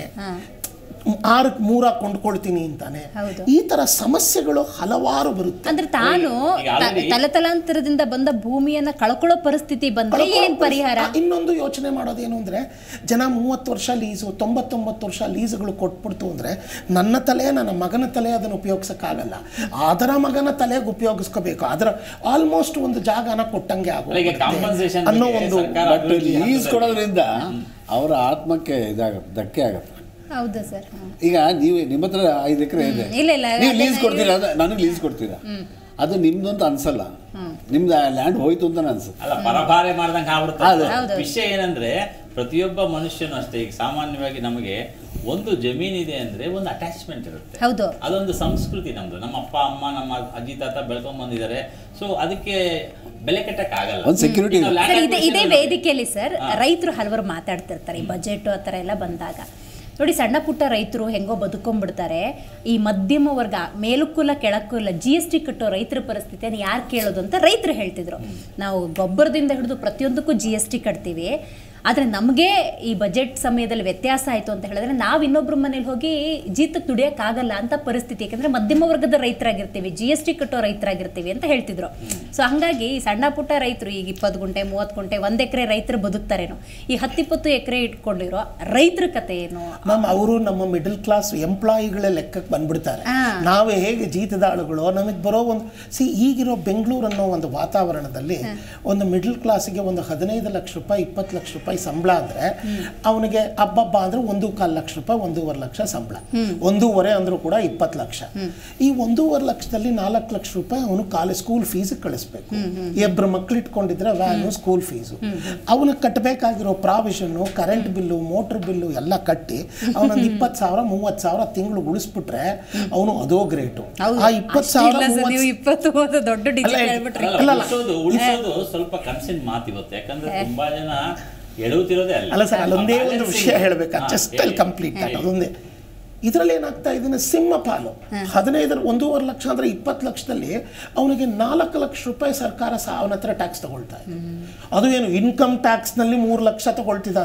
ಆರಕ್ಕೆ ಮೂರ ಕೊಂಡ್ಕೊಳ್ತೀನಿ ಅಂತಾನೆ ಹೌದು. ಈ ತರ ಸಮಸ್ಯೆಗಳು ಹಲವಾರು ಬರುತ್ತೆ ಅಂದ್ರೆ ತಾನು ಈಗ already- ತ- ತಲತಲಾಂತರದಿಂದ ಬಂದ ಭೂಮಿಯನ್ನ ಕಳ್ಕೊಳ್ಳೋ ಪರಿಸ್ಥಿತಿ ಬಂದ್ರೆ ಏನ್ ಪರಿಹಾರ ಆ, ಇನ್ನೊಂದು ಯೋಚನೆ ಮಾಡೋದೇನು ಅಂದರೆ ಜನ ಮೂವತ್ತು ವರ್ಷ ಲೀಸು ತೊಂಬತ್ತೊಂಬತ್ತು ವರ್ಷ ಲೀಸ್ಗಳು ಕೊಟ್ಬಿಡ್ತು ಅಂದರೆ ನನ್ನ ತಲೆ ನನ್ನ ಮಗನ ತಲೆ ಅದನ್ನು ಉಪಯೋಗಿಸೋಕ್ಕಾಗಲ್ಲ ಅದರ ಮಗನ ತಲೆಗೆ ಉಪಯೋಗಿಸ್ಕೋಬೇಕು ಅದರ ಆಲ್ಮೋಸ್ಟ್ ಒಂದು ಜಾಗನ ಕೊಟ್ಟಂಗೆ ಅಲ್ಲ, ಈಗ ಆಗೋಗುತ್ತೆ compensation ಅನ್ನೋ ಬಗ್ಗೆ ಒಂದು ಸರ್ಕಾರ ಬಟ್ ಅಭಿವೃದ್ಧಿ ಲೀಸ್ ಹಂತದಲ್ಲಿ- ಕೊಡೋದ್ರಿಂದ ಅವರ ಆತ್ಮಕ್ಕೆ ಇದಾಗುತ್ತೆ ಧಕ್ಕೆ ಆಗುತ್ತೆ ಹೌದು ಸರ್ ಈಗ ನೀವು ನಿಮ್ಮ ಹತ್ರ ಐದು ಎಕರೆ ಇದೆ ಇಲ್ಲ, ಇಲ್ಲ, ನೀವು ಅದನ್ನ ಲೀಸ್ ಕೊಡ್ತೀರಾ ಅದು ನನಗೆ ಲೀಸ್ ಕೊಡ್ತೀರಾ ಅದು ನಿಮ್ದು ಅಂತ ಅನ್ಸಲ್ಲ ನಿಮ್ದು ಲ್ಯಾಂಡ್ ಹೋಯ್ತು ಅಂತಾನೆ ಅನ್ಸುತ್ತೆ ಅಲ್ಲ ಪರಭಾರೆ ಮಾಡ್ದಂಗೆ ಹೌದು. ಆಗ್ಬಿಡುತ್ತೆ ವಿಷಯ ಏನಂದ್ರೆ ಪ್ರತಿಯೊಬ್ಬ ಮನುಷ್ಯನು ಅಷ್ಟೇ ಈಗ ಸಾಮಾನ್ಯವಾಗಿ ನಮಗೆ ಒಂದು ಜಮೀನಿದೆ ಅಂದ್ರೆ ಒಂದು ಅಟ್ಯಾಚ್ಮೆಂಟ್ ಇರುತ್ತೆ ಹೌದು ಅದೊಂದು ಸಂಸ್ಕೃತಿ ನಮ್ದು ನಮ್ಮ ಅಪ್ಪ ಅಮ್ಮ ನಮ್ಮ ಅಜ್ಜಿ ತಾತ ಬೆಳ್ಕೊಂಡ್ ಬಂದಿದ್ದಾರೆ ಸೊ ಅದಕ್ಕೆ ಬೆಲೆ ಕಟ್ಟಕ್ ಆಗಲ್ಲ ಒಂದು security ಇದೆ. ಸರ್ ಇದೇ ಇದೇ ವೇದಿಕೆಯಲ್ಲಿ ಸರ್ ರೈತರು ಹಲವರು ಮಾತಾಡ್ತಿರ್ತಾರೆ ಈ ಬಜೆಟ್ ಆ ಥರ ಎಲ್ಲ ಬಂದಾಗ ನೋಡಿ ಸಣ್ಣ ಪುಟ್ಟ ರೈತರು ಹೆಂಗೋ ಬದುಕೊಂಡ್ಬಿಡ್ತಾರೆ ಈ ಮಧ್ಯಮ ವರ್ಗ ಮೇಲಕ್ಕೂ ಇಲ್ಲ ಕೆಳಕ್ಕೂ ಇಲ್ಲ ಜಿ ಎಸ್ ಟಿ ಕಟ್ಟೋ ರೈತರ ಪರಿಸ್ಥಿತಿಯನ್ನು ಯಾರು ಕೇಳೋದು ಅಂತ ರೈತರು ಹೇಳ್ತಿದ್ರು ನಾವು ಗೊಬ್ಬರದಿಂದ ಹಿಡಿದು ಪ್ರತಿಯೊಂದಕ್ಕೂ ಜಿ ಎಸ್ ಟಿ ಕಟ್ತೀವಿ ಆದರೆ ನಮಗೆ ಈ ಬಜೆಟ್ ಸಮಯದಲ್ಲಿ ವ್ಯತ್ಯಾಸ ಆಯಿತು ಅಂತ ಹೇಳಿದ್ರೆ ನಾವು ಇನ್ನೊಬ್ರ ಮನೇಲಿ ಹೋಗಿ ಜೀತಕ್ಕೆ ದುಡಿಯೋಕ್ಕಾಗಲ್ಲ ಅಂತ ಪರಿಸ್ಥಿತಿ ಯಾಕಂದರೆ ಮಧ್ಯಮ ವರ್ಗದ ರೈತರಾಗಿರ್ತೀವಿ ಜಿ ಎಸ್ ಟಿ ಕಟ್ಟೋ ರೈತರಾಗಿರ್ತೀವಿ ಅಂತ ಹೇಳ್ತಿದ್ರು ಸೊ ಹಾಗಾಗಿ ಈ ಸಣ್ಣ ಪುಟ್ಟ ರೈತರು ಈಗ ಇಪ್ಪತ್ತು ಗುಂಟೆ ಮೂವತ್ತು ಗುಂಟೆ ಒಂದು ಎಕರೆ ರೈತರು ಬದುಕ್ತಾರೇನೋ ಈ ಹತ್ತಿಪ್ಪತ್ತು ಎಕರೆ ಇಟ್ಕೊಂಡಿರೋ ರೈತರ ಕತೆ ಏನು ಮ್ಯಾಮ್ ಅವರು ನಮ್ಮ ಮಿಡಲ್ ಕ್ಲಾಸ್ ಎಂಪ್ಲಾಯಿಗಳ ಲೆಕ್ಕಕ್ಕೆ ಬಂದ್ಬಿಡ್ತಾರೆ ಆ. ನಾವೇ ಹೇಗೆ ಜೀತದಾಳುಗಳು ನಮಗೆ ಬರೋ ಒಂದು ಸಿ ಈಗಿರೋ ಬೆಂಗಳೂರು ಅನ್ನೋ ಒಂದು ವಾತಾವರಣದಲ್ಲಿ ಒಂದು ಮಿಡಲ್ ಕ್ಲಾಸಿಗೆ ಒಂದು ಹದಿನೈದು ಲಕ್ಷ ರೂಪಾಯಿ ಇಪ್ಪತ್ತು ಲಕ್ಷ ರೂಪಾಯಿ ಸಂಬಳ ಅಂದರೆ ಅವನಿಗೆ ಹಬ್ಬಬ್ಬ ಅಂದರೆ ಒಂದು ಕಾಲು ಲಕ್ಷ ರೂಪಾಯಿ ಒಂದೂವರೆ ಲಕ್ಷ ಸಂಬಳ ಒಂದೂವರೆ ಅಂದರೂ ಕೂಡ ಇಪ್ಪತ್ತು ಲಕ್ಷ ಈ ಒಂದೂವರೆ ಲಕ್ಷದಲ್ಲಿ ನಾಲ್ಕು ಲಕ್ಷ ರೂಪಾಯಿ ಅವನು ಕಾಲೇಜ್ ಸ್ಕೂಲ್ ಫೀಸ್ ಕಳಿಸ್ಬೇಕು ಇಬ್ಬರು ಮಕ್ಳು ಇಟ್ಕೊಂಡಿದ್ರೆ ವ್ಯಾನು ಸ್ಕೂಲ್ ಫೀಸು ಅವನು ಕಟ್ಟಬೇಕಾಗಿರೋ provision current bill motor bill ಎಲ್ಲ ಕಟ್ಟಿ ಅವನೊಂದು ಇಪ್ಪತ್ತು ಸಾವಿರ ಮೂವತ್ತು ಸಾವಿರ ತಿಂಗಳು ಉಳಿಸ್ಬಿಟ್ರೆ ಅವನು ಅದೋ ಗ್ರೇಟು ಆ ಇಪ್ಪತ್ತು ಸಾವಿರ ನೀವು ಮೂವತ್ತು ಇಪ್ಪತ್ತು ಮೂವತ್ತು ದೊಡ್ಡ ಡಿಜಿಟ್ ಅಲ್ಲ, ಹೇಳ್ಬಿಟ್ರಿ ಅಲ್ಲ, ಅಲ್ಲ, ಅಲ್ಲ. ಉಳಿಸೋದು ಉಳಿಸೋದು ಸ್ವಲ್ಪ ಕನಸಿನ ಮಾತು ಇವತ್ತು ಯಾಕಂದ್ರೆ ತುಂಬಾ ಜನ ಎಳುತ್ತಿರೋದೇ ಅಲ್ಲ ಅಲ್ಲ ಸರ್ ಅಲ್ಲೊಂದೇ ಒಂದು Balancing. ವಿಷಯ ಹೇಳಬೇಕಾ ಹಾ, ಜಸ್ಟ್ ಹೇಳಿ. ಅಲ್ಲಿ ಕಂಪ್ಲೀಟ್ ಹೇಳಿ. ಅದೊಂದೇ ಇದರಲ್ಲಿ ಏನಾಗ್ತಾ ಇದನ್ನ ಸಿಂಹ ಪಾಲು ಹದಿನೈದರ ಒಂದೂವರೆ ಲಕ್ಷ ಅಂದ್ರೆ ಇಪ್ಪತ್ತು ಲಕ್ಷದಲ್ಲಿ ಅವನಿಗೆ ನಾಲ್ಕು ಲಕ್ಷ ರೂಪಾಯಿ ಸರ್ಕಾರ ಸಹ ಅವನ ಹತ್ರ ಟ್ಯಾಕ್ಸ್ ತಗೊಳ್ತಾ ಇದೆ ಅದು ಏನು ಇನ್ಕಮ್ ಟ್ಯಾಕ್ಸ್ನಲ್ಲಿ ಮೂರು ಲಕ್ಷ ತಗೊಳ್ತಿದ್ದಾನೆ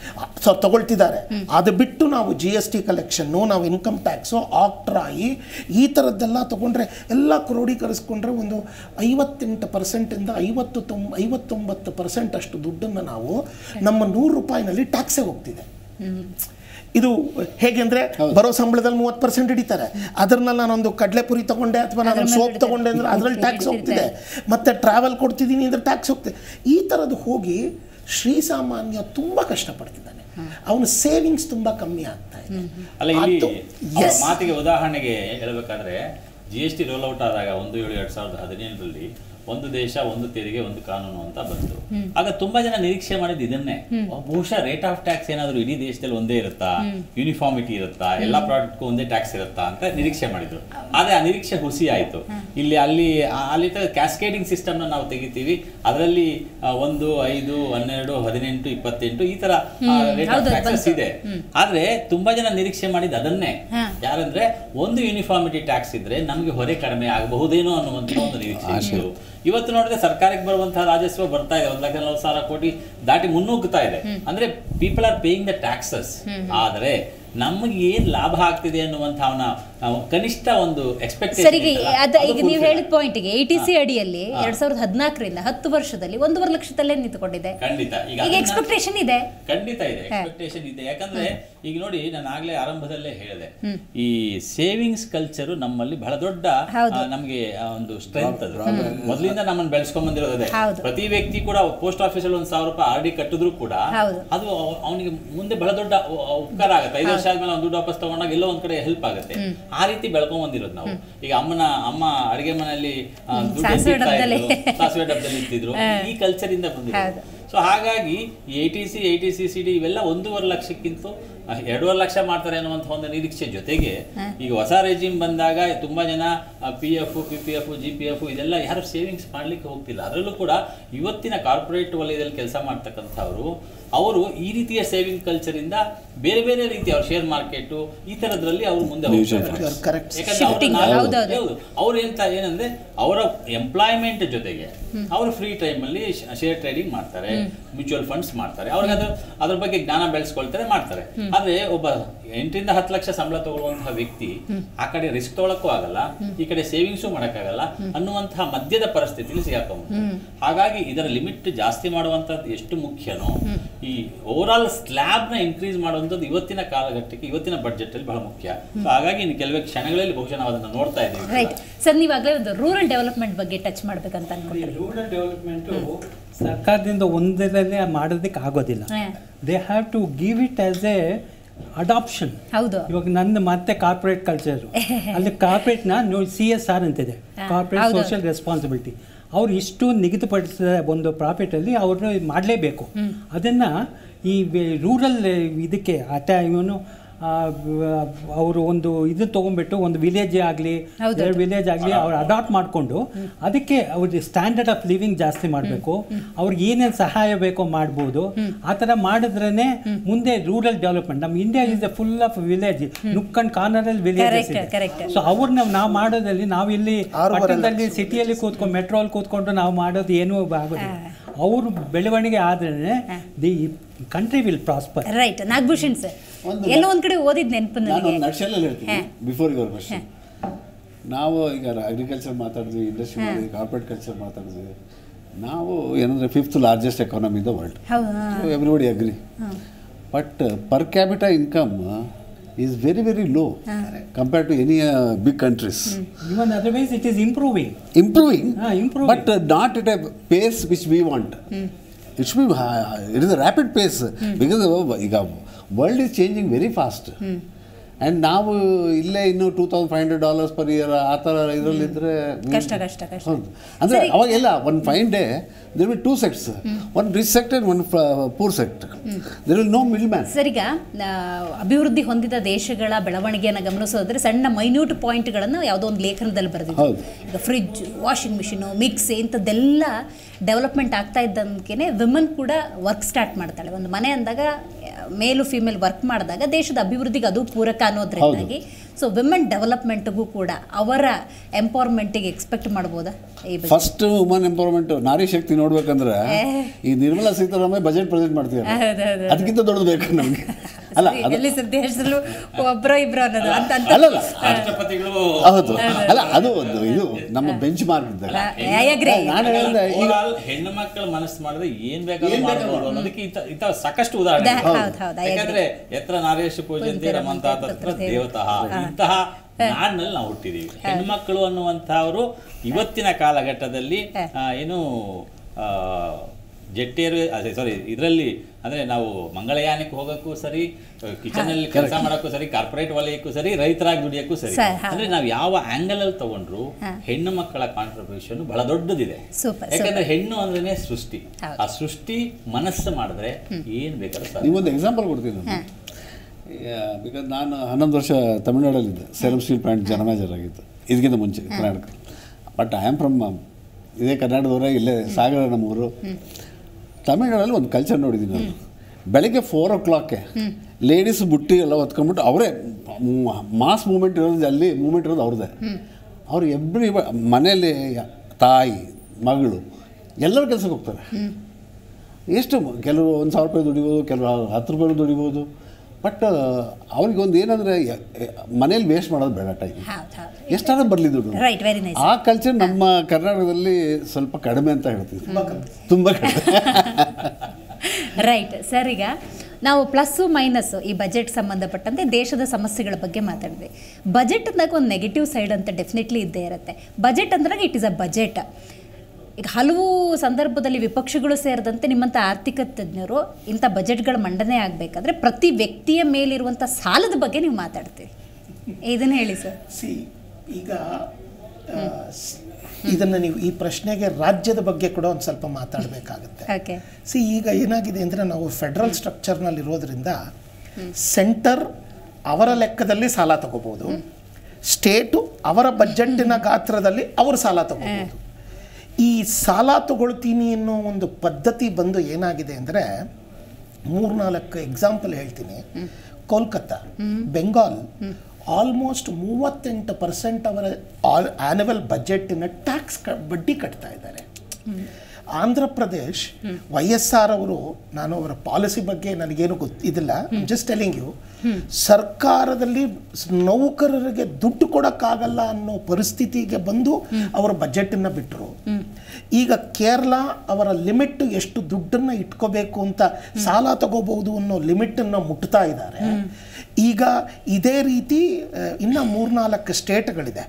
ಸೊ ತಗೊಳ್ತಿದ್ದಾರೆ ಅದು ಬಿಟ್ಟು ನಾವು ಜಿ ಎಸ್ ಟಿ ಕಲೆಕ್ಷನ್ನು ನಾವು ಇನ್ಕಮ್ ಟ್ಯಾಕ್ಸು ಆಕ್ಟ್ರಾಯಿ ಈ ಥರದ್ದೆಲ್ಲ ತಗೊಂಡ್ರೆ ಎಲ್ಲ ಕ್ರೋಢೀಕರಿಸ್ಕೊಂಡ್ರೆ ಒಂದು ಐವತ್ತೆಂಟು ಪರ್ಸೆಂಟಿಂದ ಐವತ್ತು ತೊಂಬ ಐವತ್ತೊಂಬತ್ತು ಪರ್ಸೆಂಟ್ ಅಷ್ಟು ದುಡ್ಡನ್ನು ನಾವು ನಮ್ಮ ನೂರು ರೂಪಾಯಿನಲ್ಲಿ ಟ್ಯಾಕ್ಸೇ ಹೋಗ್ತಿದೆ ಇದು ಹೇಗೆ ಅಂದ್ರೆ ಬರೋ ಸಂಬಳದಲ್ಲಿ ಮೂವತ್ತು ಪರ್ಸೆಂಟ್ ಹಿಡಿತಾರೆ ಅದ್ರಲ್ಲಿ ನಾನೊಂದು ಕಡಲೆಪುರಿ ತಗೊಂಡೆ ಅಥವಾ ನಾನು ಸೋಪ್ ತಗೊಂಡೆ ಅಂದ್ರೆ ಅದ್ರಲ್ಲಿ ಟ್ಯಾಕ್ಸ್ ಹೋಗ್ತಿದೆ ಮತ್ತೆ ಟ್ರಾವೆಲ್ ಕೊಡ್ತಿದ್ದೀನಿ ಅಂದ್ರೆ ಟ್ಯಾಕ್ಸ್ ಹೋಗ್ತಿದೆ ಈ ಥರದ್ದು ಹೋಗಿ ಶ್ರೀಸಾಮಾನ್ಯ ತುಂಬ ಕಷ್ಟಪಡ್ತಿದ್ದಾನೆ ಅವನ ಸೇವಿಂಗ್ಸ್ ತುಂಬ ಕಮ್ಮಿ ಆಗ್ತಾ ಇದೆ ಅಲ್ಲ ಇಲ್ಲಿ ಅದು- ಅವ್ರ yes. ಮಾತಿಗೆ ಉದಾಹರಣೆಗೆ ಹೇಳ್ಬೇಕಾದ್ರೆ G S T roll out ಆದಾಗ ಒಂದು ಏಳು ಎರಡ್ ಸಾವಿರದ ಹದಿನೇಳರಲ್ಲಿ ಒಂದು ದೇಶ ಒಂದು ತೆರಿಗೆ ಒಂದು ಕಾನೂನು ಅಂತ ಬಂತು ಆಗ ತುಂಬಾ ಜನ ನಿರೀಕ್ಷೆ ಮಾಡಿದ್ದು ಇದನ್ನೇ ಬಹುಶಃ ರೇಟ್ ಆಫ್ ಟ್ಯಾಕ್ಸ್ ಏನಾದ್ರು ಇಡೀ ದೇಶದಲ್ಲಿ ಒಂದೇ ಇರುತ್ತಾ ಯೂನಿಫಾರ್ಮಿಟಿ ಇರುತ್ತಾ ಎಲ್ಲಾ ಪ್ರಾಡಕ್ಟ್ಗೂ ಒಂದೇ ಟ್ಯಾಕ್ಸ್ ಇರುತ್ತಾ ಅಂತ ನಿರೀಕ್ಷೆ ಮಾಡಿದ್ರು ಆದ್ರೆ ಆ ನಿರೀಕ್ಷೆ ಹುಸಿ ಆಯ್ತು ಇಲ್ಲಿ ಅಲ್ಲಿ ಆ- ಅಲ್ಲಿ ಕ್ಯಾಸ್ಕೇಡಿಂಗ್ ಸಿಸ್ಟಮ್ ನ ನಾವು ತೆಗಿತೀವಿ ಅದರಲ್ಲಿ ಒಂದು ಐದು ಹನ್ನೆರಡು ಹದಿನೆಂಟು ಇಪ್ಪತ್ತೆಂಟು ಈ ತರ ರೇಟ್ ಆಫ್ ಹೌದು, ಟ್ಯಾಕ್ಸಸ್ ಬಂತು. ಇದೆ ಆದ್ರೆ ತುಂಬಾ ಜನ ನಿರೀಕ್ಷೆ ಮಾಡಿದ ಅದನ್ನೇ ಯಾರಂದ್ರೆ ಒಂದು ಯೂನಿಫಾರ್ಮಿಟಿ ಟ್ಯಾಕ್ಸ್ ಇದ್ರೆ ನಮಗೆ ಹೊರೆ ಕಡಿಮೆ ಆಗಬಹುದೇನೋ ಅನ್ನುವಂತ ಒಂದು ನಿರೀಕ್ಷೆ ಇತ್ತು ಇವತ್ತು ನೋಡಿದ್ರೆ ಸರ್ಕಾರಕ್ಕೆ ಬರುವಂತಹ ರಾಜಸ್ವ ಬರ್ತಾ ಇದೆ ಒಂದ್ ಲಕ್ಷ ನಲವತ್ತು ಸಾವಿರ ಕೋಟಿ ದಾಟಿ ಮುನ್ನುಗ್ಗುತ್ತಾ ಇದೆ ಅಂದ್ರೆ people are paying the taxes ಆದ್ರೆ ನಮಗೆ ಏನ್ ಲಾಭ ಆಗ್ತಿದೆ ಅನ್ನುವಂತ ಅವನ ನಾವು ಕನಿಷ್ಠ ಒಂದು ಸರ್ ಈಗ ಎಕ್ಸ್ಪೆಕ್ಟೇಷನ್ ಅದ ಈಗ ನೀವು ಹೇಳಿದ ಪಾಯಿಂಟ್ಗೆ ಎ ಟಿ ಸಿ ಅಡಿಯಲ್ಲಿ ಎರಡ್ ಸಾವಿರದ ಹದಿನಾಲ್ಕರಿಂದ ಹತ್ತು ವರ್ಷದಲ್ಲಿ ಒಂದೂವರೆ ಲಕ್ಷದಲ್ಲೇ ನಿಂತುಕೊಂಡಿದೆ ಖಂಡಿತ ಈಗ ಈಗ ಅದನ್ನ- ಎಕ್ಸ್ಪೆಕ್ಟೇಷನ್ ಇದೆ ಖಂಡಿತ ಇದೆ ಎಕ್ಸ್ಪೆಕ್ಟೇಷನ್ ಇದೆ ಯಾಕಂದ್ರೆ ಈಗ ನೋಡಿ ನಾನು ಆಗ್ಲೇ ಆರಂಭದಲ್ಲೇ ಹೇಳಿದೆ ಈ ಸೇವಿಂಗ್ಸ್ ಕಲ್ಚರ್ ನಮ್ಮಲ್ಲಿ ಬಹಳ ದೊಡ್ಡ ಹೌದು. ಆ, ನಮ್ಗೆ ಆ ಒಂದು ಸ್ಟ್ರೆಂತ್ ಅದು ಮೊದಲಿಂದ ನಮ್ಮನ್ನು ಬೆಳೆಸ್ಕೊಂಡ್ ಬಂದಿರೋದು ಅದೇ ಹೌದು. ಪ್ರತಿ ವ್ಯಕ್ತಿ ಕೂಡ ಪೋಸ್ಟ್ ಆಫೀಸ್ ಅಲ್ಲಿ ಒಂದ್ ಸಾವಿರ ರೂಪಾಯಿ ಆರ್ ಡಿ ಕಟ್ಟಿದ್ರು ಕೂಡ ಹೌದು. ಅದು ಅವನಿಗೆ ಮುಂದೆ ಬಹಳ ದೊಡ್ಡ ಉ- ಉಪಕಾರ ಆಗುತ್ತೆ ಐದು ವರ್ಷ ಆದ್ಮೇಲೆ ಒಂದು ದುಡ್ಡು ವಾಪಸ್ ತಗೊಂಡಾಗ ಎಲ್ಲೋ ಒಂದ್ ಕಡೆ ಹೆಲ್ಪ್ ಆಗುತ್ತೆ ಆ ರೀತಿ ಬೆಳ್ಕೊಂಡ್ ಬಂದಿರೋದು ನಾವು ಈಗ ಅಮ್ಮನ ಅಮ್ಮ ಅಡಿಗೆ ಮನೆಯಲ್ಲಿ ಆ, ದುಡ್ಡು ಸಾಸಿವೆ ಎತ್ತಿಡ್ತಾ ಡಬ್ಬದಲ್ಲಿ. ಇದ್ರು, ಸಾಸಿವೆ ಡಬ್ಬದಲ್ಲಿ ಇತ್ತಿದ್ರು ಈ ಕಲ್ಚರ್ ಇಂದ ಬಂದಿರೋದು ಸೊ ಹಾಗಾಗಿ eighty C eighty C C D ಇವೆಲ್ಲ ಒಂದೂವರೆ ಲಕ್ಷಕ್ಕಿಂತ ಅಹ್, ಎರಡೂವರೆ ಲಕ್ಷ ಮಾಡ್ತಾರೆ ಅನ್ನುವಂಥ ಒಂದು ನಿರೀಕ್ಷೆ ಜೊತೆಗೆ ಈಗ ಹೊಸ ರೆಜಿಮ್ ಬಂದಾಗ ತುಂಬಾ ಜನ P F P P F G P F ಇದೆಲ್ಲ ಯಾರು ಸೇವಿಂಗ್ಸ್ ಮಾಡ್ಲಿಕ್ಕೆ ಹೋಗ್ತಿಲ್ಲ ಅದರಲ್ಲೂ ಕೂಡ ಇವತ್ತಿನ ಕಾರ್ಪೊರೇಟ್ ವಲಯದಲ್ಲಿ ಕೆಲಸ ಮಾಡ್ತಕ್ಕಂಥವ್ರು ಅವರು ಈ ರೀತಿಯ ಸೇವಿಂಗ್ ಕಲ್ಚರ್ ಇಂದ ಬೇರೆ ಬೇರೆ ರೀತಿಯ ಅವ್ರ ಶೇರ್ ಮಾರ್ಕೆಟ್ ಈ ತರದ್ರಲ್ಲಿ ಅವರು ಮುಂದೆ ಹೋಗ್ತಾರೆ ಕರೆಕ್ಟ್ ಯಾಕಂದ್ರೆ ಅವ್ರು Shifting, ನಾವು- ಹೌದೌದು. ಹೌದು ಅವ್ರು ಎಂತ ಏನಂದ್ರೆ ಅವರ ಎಂಪ್ಲಾಯ್ಮೆಂಟ್ ಜೊತೆಗೆ ಅವರು ಫ್ರೀ ಟೈಮಲ್ಲಿ ಶೇರ್ ಟ್ರೇಡಿಂಗ್ ಮಾಡ್ತಾರೆ ಮ್ಯೂಚುವಲ್ ಫಂಡ್ಸ್ ಮಾಡ್ತಾರೆ ಅವ್ರಿಗೆ ಅದ್ರ ಅದ್ರ ಬಗ್ಗೆ ಜ್ಞಾನ ಬೆಳೆಸ್ಕೊಳ್ತಾರೆ ಮಾಡ್ತಾರೆ ಆದ್ರೆ ಒಬ್ಬ ಎಂಟರಿಂದ ಹತ್ತು ಲಕ್ಷ ಸಂಬಳ ತಗೊಳ್ಳುವಂತಹ ವ್ಯಕ್ತಿ ಆ ಕಡೆ ರಿಸ್ಕ್ ತಗೊಳಕ್ಕೂ ಆಗಲ್ಲ ಈ ಕಡೆ ಸೇವಿಂಗ್ಸು ಮಾಡಕ್ಕಾಗಲ್ಲ ಅನ್ನುವಂತಹ ಮಧ್ಯದ ಪರಿಸ್ಥಿತಿಯಲ್ಲಿ ಸಿಗಾಕೊಂಡು ಹಾಗಾಗಿ ಇದರ ಲಿಮಿಟ್ ಜಾಸ್ತಿ ಮಾಡುವಂತದ್ದು ಎಷ್ಟು ಮುಖ್ಯನೋ ಈ ಓವರ್ ಆಲ್ ಸ್ಲ್ಯಾಬ್ ನ ಇನ್ಕ್ರೀಸ್ ಮಾಡುವಂಥದ್ದು ಇವತ್ತಿನ ಕಾಲಘಟ್ಟಕ್ಕೆ ಇವತ್ತಿನ ಬಡ್ಜೆಟ್ ಅಲ್ಲಿ ಬಹಳ ಮುಖ್ಯ So ಹಾಗಾಗಿ ಇನ್ನು ಕೆಲವೇ ಕ್ಷಣಗಳಲ್ಲಿ ಬಹುಶಃ ನಾವು ಅದನ್ನು ನೋಡ್ತಾ ಇದ್ದೀವಿ ರೈಟ್ ಸರ್ ನೀವಾಗಲೇ ಒಂದು ರೂರಲ್ ಡೆವಲಪ್ಮೆಂಟ್ ಬಗ್ಗೆ ಟಚ್ ಮಾಡ್ಬೇಕಂತ ಅನ್ಕೊಂಡ್ರಿ ರೂರಲ್ ಡೆವಲಪ್ಮೆಂಟು ಸರ್ಕಾರದಿಂದ ಒಂದರಲ್ಲೇ ಮಾಡೋದಕ್ಕೆ ಆಗೋದಿಲ್ಲ ಹಾ. They have to give it as a adoption ಹೌದು ಇವಾಗ ನಂದು ಮತ್ತೆ ಕಾರ್ಪೊರೇಟ್ ಕಲ್ಚರ್ ಅಲ್ಲಿ ಕಾರ್ಪೊರೇಟ್ನ ನೋಡಿ ಸಿ ಎಸ್ ಆರ್ ಅಂತಿದೆ ಹಾ, ಕಾರ್ಪೊರೇಟ್ ಹೌದು. ಸೋಷಿಯಲ್ ರೆಸ್ಪಾನ್ಸಿಬಿಲಿಟಿ ಅವ್ರು ಇಷ್ಟು ನಿಗದಿಪಡಿಸಿದ ಒಂದು ಪ್ರಾಫಿಟಲ್ಲಿ ಅವ್ರನ್ನ ಮಾಡಲೇಬೇಕು ಅದನ್ನು ಈ ರೂರಲ್ ಇದಕ್ಕೆ ಅಟ ಇವನು ಅವರು ಒಂದು ಇದು ತೊಗೊಂಡ್ಬಿಟ್ಟು ಒಂದು ವಿಲೇಜ್ ಆಗಲಿ ಹೌದು. ಎರಡು ವಿಲೇಜ್ ಆಗಲಿ ಅವ್ರು ಅಡಾಪ್ಟ್ ಮಾಡಿಕೊಂಡು ಅದಕ್ಕೆ ಅವ್ರಿಗೆ ಸ್ಟ್ಯಾಂಡರ್ಡ್ ಆಫ್ ಲಿವಿಂಗ್ ಜಾಸ್ತಿ ಮಾಡಬೇಕು ಅವ್ರಿಗೆ ಏನೇನು ಸಹಾಯ ಬೇಕೋ ಮಾಡ್ಬೋದು ಆ ಥರ ಮಾಡಿದ್ರೇ ಮುಂದೆ ರೂರಲ್ ಡೆವಲಪ್ಮೆಂಟ್ ನಮ್ಮ India is a full of village nook and ಕಾರ್ನರಲ್ಲಿ ವಿಲೇಜಸ್ Correct, correct. ಸೊ ಅವ್ರನ್ನ ನಾವು ಮಾಡೋದಲ್ಲಿ ನಾವು ಇಲ್ಲಿ ಆರೂವರೆ ಪಟ್ಟಣದಲ್ಲಿ ಸಿಟಿಯಲ್ಲಿ ಕೂತ್ಕೊಂಡು ಮೆಟ್ರೋಲ್ ಕೂತ್ಕೊಂಡು ನಾವು ಮಾಡೋದು ಏನೂ ಆಗೋದಿಲ್ಲ ಅವ್ರ ಬೆಳವಣಿಗೆ ಆದ್ರೆ the country will prosper right Nagabhushan sir ಒಂದು- ಎಲ್ಲೋ ಒಂದ್ ಕಡೆ ಓದಿದ್ ನೆನಪು ನಾನು ನನಗೆ ಒಂದು ನಡ್ಸೆಲ್ಲಲ್ಲಿ ಹೇಳ್ತೀನಿ ಬಿಫೋರ್ ಯುವರ್ ಕ್ವಶನ್ ನಾವು ಈಗ ಅಗ್ರಿಕಲ್ಚರ್ ಮಾತಾಡಿದ್ವಿ ಇಂಡಸ್ಟ್ರಿ ಮಾಡಿದ್ವಿ ಕಾರ್ಪೊರೇಟ್ ಕಲ್ಚರ್ ಮಾತಾಡಿದ್ವಿ ನಾವು ಏನಂದ್ರೆ fifth largest economy in the world ಹೌದು everybody agree but per capital income is very very low compared to any big countries even otherwise it is improving improving, Ah, improving. but uh, not at a pace which we want. It should be, uh, it is a rapid pace because uh, ಈಗ world is changing very fast and ನಾವು ಇಲ್ಲೇ ಇನ್ನೂ two thousand five hundred dollars per year ಆ ಥರ ಇದರಲ್ಲಿದ್ದರೆ ಕಷ್ಟ, ಕಷ್ಟ, ಕಷ್ಟ. ಹೌದು ಅಂದರೆ ಸರಿ. ಅವಾಗೆಲ್ಲ one fine day there will two sects one rich sect and one poor sect there will no middle man ಸರಿಗ ಆ, ಅಭಿವೃದ್ಧಿ ಹೊಂದಿದ ದೇಶಗಳ ಬೆಳವಣಿಗೆಯನ್ನು ಗಮನಿಸೋದ್ರೆ ಸಣ್ಣ ಮೈನ್ಯೂಟ್ ಪಾಯಿಂಟ್ಗಳನ್ನು ಯಾವುದೋ ಒಂದು ಲೇಖನದಲ್ಲಿ ಬರೆದಿದ್ರು ಹೌದು. ಈಗ ಫ್ರಿಜ್ ವಾಷಿಂಗ್ ಮಿಷಿನು ಮಿಕ್ಸಿ ಇಂಥದ್ದೆಲ್ಲ ಡೆವಲಪ್ಮೆಂಟ್ ಆಗ್ತಾ ಇದ್ದಂಗೆ ವಿಮನ್ ಕೂಡ ವರ್ಕ್ ಸ್ಟಾರ್ಟ್ ಮಾಡ್ತಾಳೆ ಒಂದು ಮನೆ ಅಂದಾಗ ಮೇಲು ಫಿಮೇಲ್ ವರ್ಕ್ ಮಾಡಿದಾಗ ದೇಶದ ಅಭಿವೃದ್ಧಿಗೆ ಅದು ಪೂರಕ ಅನ್ನೋದ್ರಿಂದಾಗಿ ಸೊ ವಿಮೆನ್ ಡೆವಲಪ್ಮೆಂಟ್ಗೂ ಕೂಡ ಅವರ ಎಂಪವರ್ಮೆಂಟಿಗೆ ಎಕ್ಸ್ಪೆಕ್ಟ್ ಮಾಡ್ಬೋದಾ ಈ ಬಗ್ಗೆ ಫಸ್ಟ್ ವುಮನ್ ಎಂಪವರ್ಮೆಂಟ್ ನಾರಿ ಶಕ್ತಿ ನೋಡ್ಬೇಕಂದ್ರೆ ಈ ನಿರ್ಮಲಾ ಸೀತಾರಾಮನ್ ಬಜೆಟ್ ಪ್ರೆಸೆಂಟ್ ಮಾಡ್ತೀವಿ ಹೌದೌದು. ಅದಕ್ಕಿಂತ ದೊಡ್ಡದು ಬೇಕು ನಮಗೆ ಅಲ್ಲ ಅದು ಎಲ್ಲಿ ಸರ್ ದೇಶದಲ್ಲೂ ಒಬ್ಬರೋ ಇಬ್ಬರು ಅನ್ನೋದು ಅಂತ ಅಂತ ಅಲ್ಲಲ್ಲ ರಾಷ್ಟ್ರಪತಿಗಳು ಹೌದು ಅಲ್ಲ ಅದು ಒಂದು ಇದು ನಮ್ಮ ಬೆಂಚ್ ಮಾರ್ಕ್ ಇದ್ದಾಗ I agree. ನಾನು ಹೇಳಿದ್ರೆ ಈಗ Overall ಹೆಣ್ಣು ಮಕ್ಕಳು ಮನಸ್ಸು ಮಾಡಿದ್ರೆ ಏನ್ ಬೇಕಾದ್ರೂ ಮಾಡ್ಬೋದು ಅನ್ನೋದಕ್ಕೆ ಇಂಥ ಇಂಥ ಸಾಕಷ್ಟು ಉದಾಹರಣೆ ದ- ಹೌದು, ಹೌದು, I agree. ಯಾಕಂದ್ರೆ ಎತ್ರ ನಾರೇಶು ಪೂಜಂತಿ ರಮಂತ ತತ್ರ ದೇವತಃ ಇಂತಹ ನಾಡಿನಲ್ಲಿ ನಾವು ಹುಟ್ಟಿದೀವಿ ಹೆಣ್ಮಕ್ಳು ಅನ್ನುವಂತಹವರು ಇವತ್ತಿನ ಕಾಲಘಟ್ಟದಲ್ಲಿ ಆ, ಏನು ಆ, ಜೆಟ್ಟಿಯರು ಸಾರಿ ಇದರಲ್ಲಿ ಅಂದ್ರೆ ನಾವು ಮಂಗಳಯಾನಕ್ಕೆ ಹೋಗಕ್ಕೂ ಸರಿ ಕಿಚನ್ ಅಲ್ಲಿ ಕೆಲಸ ಮಾಡೋಕ್ಕೂ ಸರಿ ಕಾರ್ಪೊರೇಟ್ ವಲಯಕ್ಕೂ ಸರಿ ರೈತರಾಗಿ ದುಡಿಯೋಕ್ಕೂ ಸರಿ ಸರಿ, ಹೌದು. ಅಂದ್ರೆ ನಾವು ಯಾವ ಆಂಗಲ್ ಅಲ್ಲಿ ತಗೊಂಡ್ರು ಹೆಣ್ಣು ಮಕ್ಕಳ ಕಾಂಟ್ರಿಬ್ಯೂಷನ್ ಬಹಳ ದೊಡ್ಡದಿದೆ Super, ಯಾಕಂದ್ರೆ ಹೆಣ್ಣು ಅಂದ್ರೇನೆ ಸೃಷ್ಟಿ ಹೌದು. ಆ ಸೃಷ್ಟಿ ಮನಸ್ಸು ಮಾಡಿದ್ರೆ ಏನ್ ಬೇಕಾದ್ರೂ ಸಾಧ್ಯ. ನೀವೊಂದು ಎಕ್ಸಾಂಪಲ್ ಕೊಡ್ತೀನಿ ನಾನು ಬಿಕಾಸ್ ನಾನು ಹನ್ನೊಂದು ವರ್ಷ ತಮಿಳ್ನಾಡಲ್ಲಿದ್ದೆ Salem steel plant general manager ಆಗಿತ್ತು ಇದಕ್ಕಿಂತ ಮುಂಚೆ Karnataka but I am from ಇದೇ ಕರ್ನಾಟಕದವರೇ ಇಲ್ಲೇ ಸಾಗರ ನಮ್ಮೂರು ತಮಿಳ್ನಾಡಲ್ಲಿ ಒಂದು ಕಲ್ಚರ್ ನೋಡಿದ್ದೀನಿ ನಾನು ಬೆಳಗ್ಗೆ ಫೋರ್ ಓ ಕ್ಲಾಕ್ಗೆ ಲೇಡೀಸ್ ಬುಟ್ಟಿ ಎಲ್ಲ ಹೊತ್ಕೊಂಡ್ಬಿಟ್ಟು ಅವರೇ ಮಾಸ್ ಮೂಮೆಂಟ್ ಇರೋದು ಅಲ್ಲಿ ಮೂಮೆಂಟ್ ಇರೋದು ಅವ್ರದ್ದೇ ಅವ್ರು ಎವ್ರಿ ಮನೆಯಲ್ಲಿ ತಾಯಿ ಮಗಳು ಎಲ್ಲರೂ ಕೆಲಸಕ್ಕೆ ಹೋಗ್ತಾರೆ ಎಷ್ಟು ಕೆಲವು ಒಂದು ಸಾವಿರ ರೂಪಾಯಿ ದುಡಿಬೋದು ಕೆಲವು ಹತ್ತು ರೂಪಾಯಿ ದುಡಿಬೋದು ಬಟ್ ಅವ್ರಿಗೆ ಒಂದು ಏನಂದರೆ ಮನೇಲಿ ವೇಸ್ಟ್ ಮಾಡೋದು ಬೇಡ ಟೈಮ್ ಹೌದು ಹೌದು ಎಷ್ಟಾದ್ರೂ ಬರಲಿ ದುಡ್ಡು ರೈಟ್ ವೆರಿ ನೈಸ್ ಆ ಕಲ್ಚರ್ ನಮ್ಮ ಕರ್ನಾಟಕದಲ್ಲಿ ಸ್ವಲ್ಪ ಕಡಿಮೆ ಅಂತ ಹೇಳ್ತೀವಿ ತುಂಬ ಕಡಿಮೆ ರೈಟ್ ಸರ್ ಈಗ ನಾವು ಪ್ಲಸ್ಸು ಮೈನಸ್ಸು ಈ ಬಜೆಟ್ ಸಂಬಂಧಪಟ್ಟಂತೆ ದೇಶದ ಸಮಸ್ಯೆಗಳ ಬಗ್ಗೆ ಮಾತಾಡಿದ್ವಿ ಬಜೆಟ್ ಅಂದಾಗ ಒಂದು ನೆಗೆಟಿವ್ ಸೈಡ್ ಅಂತ ಡೆಫಿನೆಟ್ಲಿ ಇದ್ದೇ ಇರುತ್ತೆ ಬಜೆಟ್ ಅಂದಾಗ ಇಟ್ ಇಸ್ ಅ ಬಜೆಟ್ ಈಗ ಹಲವು ಸಂದರ್ಭದಲ್ಲಿ ವಿಪಕ್ಷಗಳು ಸೇರಿದಂತೆ ನಿಮ್ಮಂಥ ಆರ್ಥಿಕ ತಜ್ಞರು ಇಂಥ ಬಜೆಟ್ಗಳ ಮಂಡನೆ ಆಗಬೇಕಾದ್ರೆ ಪ್ರತಿ ವ್ಯಕ್ತಿಯ ಮೇಲಿರುವಂಥ ಸಾಲದ ಬಗ್ಗೆ ನೀವು ಮಾತಾಡ್ತೀವಿ ಇದನ್ನು ಹೇಳಿ ಸರ್ ಸಿ ಈಗ ಆ, ಸ್- ಇದನ್ನು ನೀವು ಈ ಪ್ರಶ್ನೆಗೆ ರಾಜ್ಯದ ಬಗ್ಗೆ ಕೂಡ ಒಂದು ಸ್ವಲ್ಪ ಮಾತಾಡಬೇಕಾಗುತ್ತೆ ಓಕೆ ಸಿ ಈಗ ಏನಾಗಿದೆ ಅಂದರೆ ನಾವು ಫೆಡ್ರಲ್ ಸ್ಟ್ರಕ್ಚರ್ನಲ್ಲಿ ಇರೋದ್ರಿಂದ ಸೆಂಟರ್ ಅವರ ಲೆಕ್ಕದಲ್ಲಿ ಸಾಲ ತಗೋಬೋದು ಸ್ಟೇಟು ಅವರ ಬಜೆಟ್ಟಿನ ಗಾತ್ರದಲ್ಲಿ ಅವರು ಸಾಲ ತಗೋಬೋದು ಈ ಸಾಲ ತಗೊಳ್ತೀನಿ ಅನ್ನೋ ಒಂದು ಪದ್ಧತಿ ಬಂದು ಏನಾಗಿದೆ ಅಂದರೆ ಮೂರ್ನಾಲ್ಕು ಎಕ್ಸಾಂಪಲ್ ಹೇಳ್ತೀನಿ ಕೋಲ್ಕತ್ತಾ ಬೆಂಗಾಲ್ ಆಲ್ಮೋಸ್ಟ್ ಮೂವತ್ತೆಂಟು ಪರ್ಸೆಂಟ್ ಅವರ ಆಲ್ ಆ್ಯನುವಲ್ ಬಜೆಟ್ಟಿನ ಟ್ಯಾಕ್ಸ್ ಕ ಬಡ್ಡಿ ಕಟ್ತಾ ಇದ್ದಾರೆ Andhra Pradesh Y S R ಅವರು ನಾನು ಅವರ ಪಾಲಿಸಿ ಬಗ್ಗೆ ನನಗೇನು ಗೊತ್ತಿದಿಲ್ಲ ಜಸ್ಟ್ ಟೆಲಿಂಗ್ ಯು ಸರ್ಕಾರದಲ್ಲಿ ಸ್- ನೌಕರರಿಗೆ ದುಡ್ಡು ಕೊಡೋಕ್ಕಾಗಲ್ಲ ಅನ್ನೋ ಪರಿಸ್ಥಿತಿಗೆ ಬಂದು ಅವರು ಬಜೆಟನ್ನು ಬಿಟ್ಟರು ಈಗ ಕೇರಳ ಅವರ ಲಿಮಿಟ್ ಎಷ್ಟು ದುಡ್ಡನ್ನು ಇಟ್ಕೋಬೇಕು ಅಂತ ಸಾಲ ತಗೋಬಹುದು ಅನ್ನೋ ಲಿಮಿಟನ್ನು ಮುಟ್ತಾ ಇದ್ದಾರೆ ಈಗ ಇದೇ ರೀತಿ ಆ, ಇನ್ನ ಮೂರ್ನಾಲ್ಕು ಸ್ಟೇಟ್ಗಳಿದೆ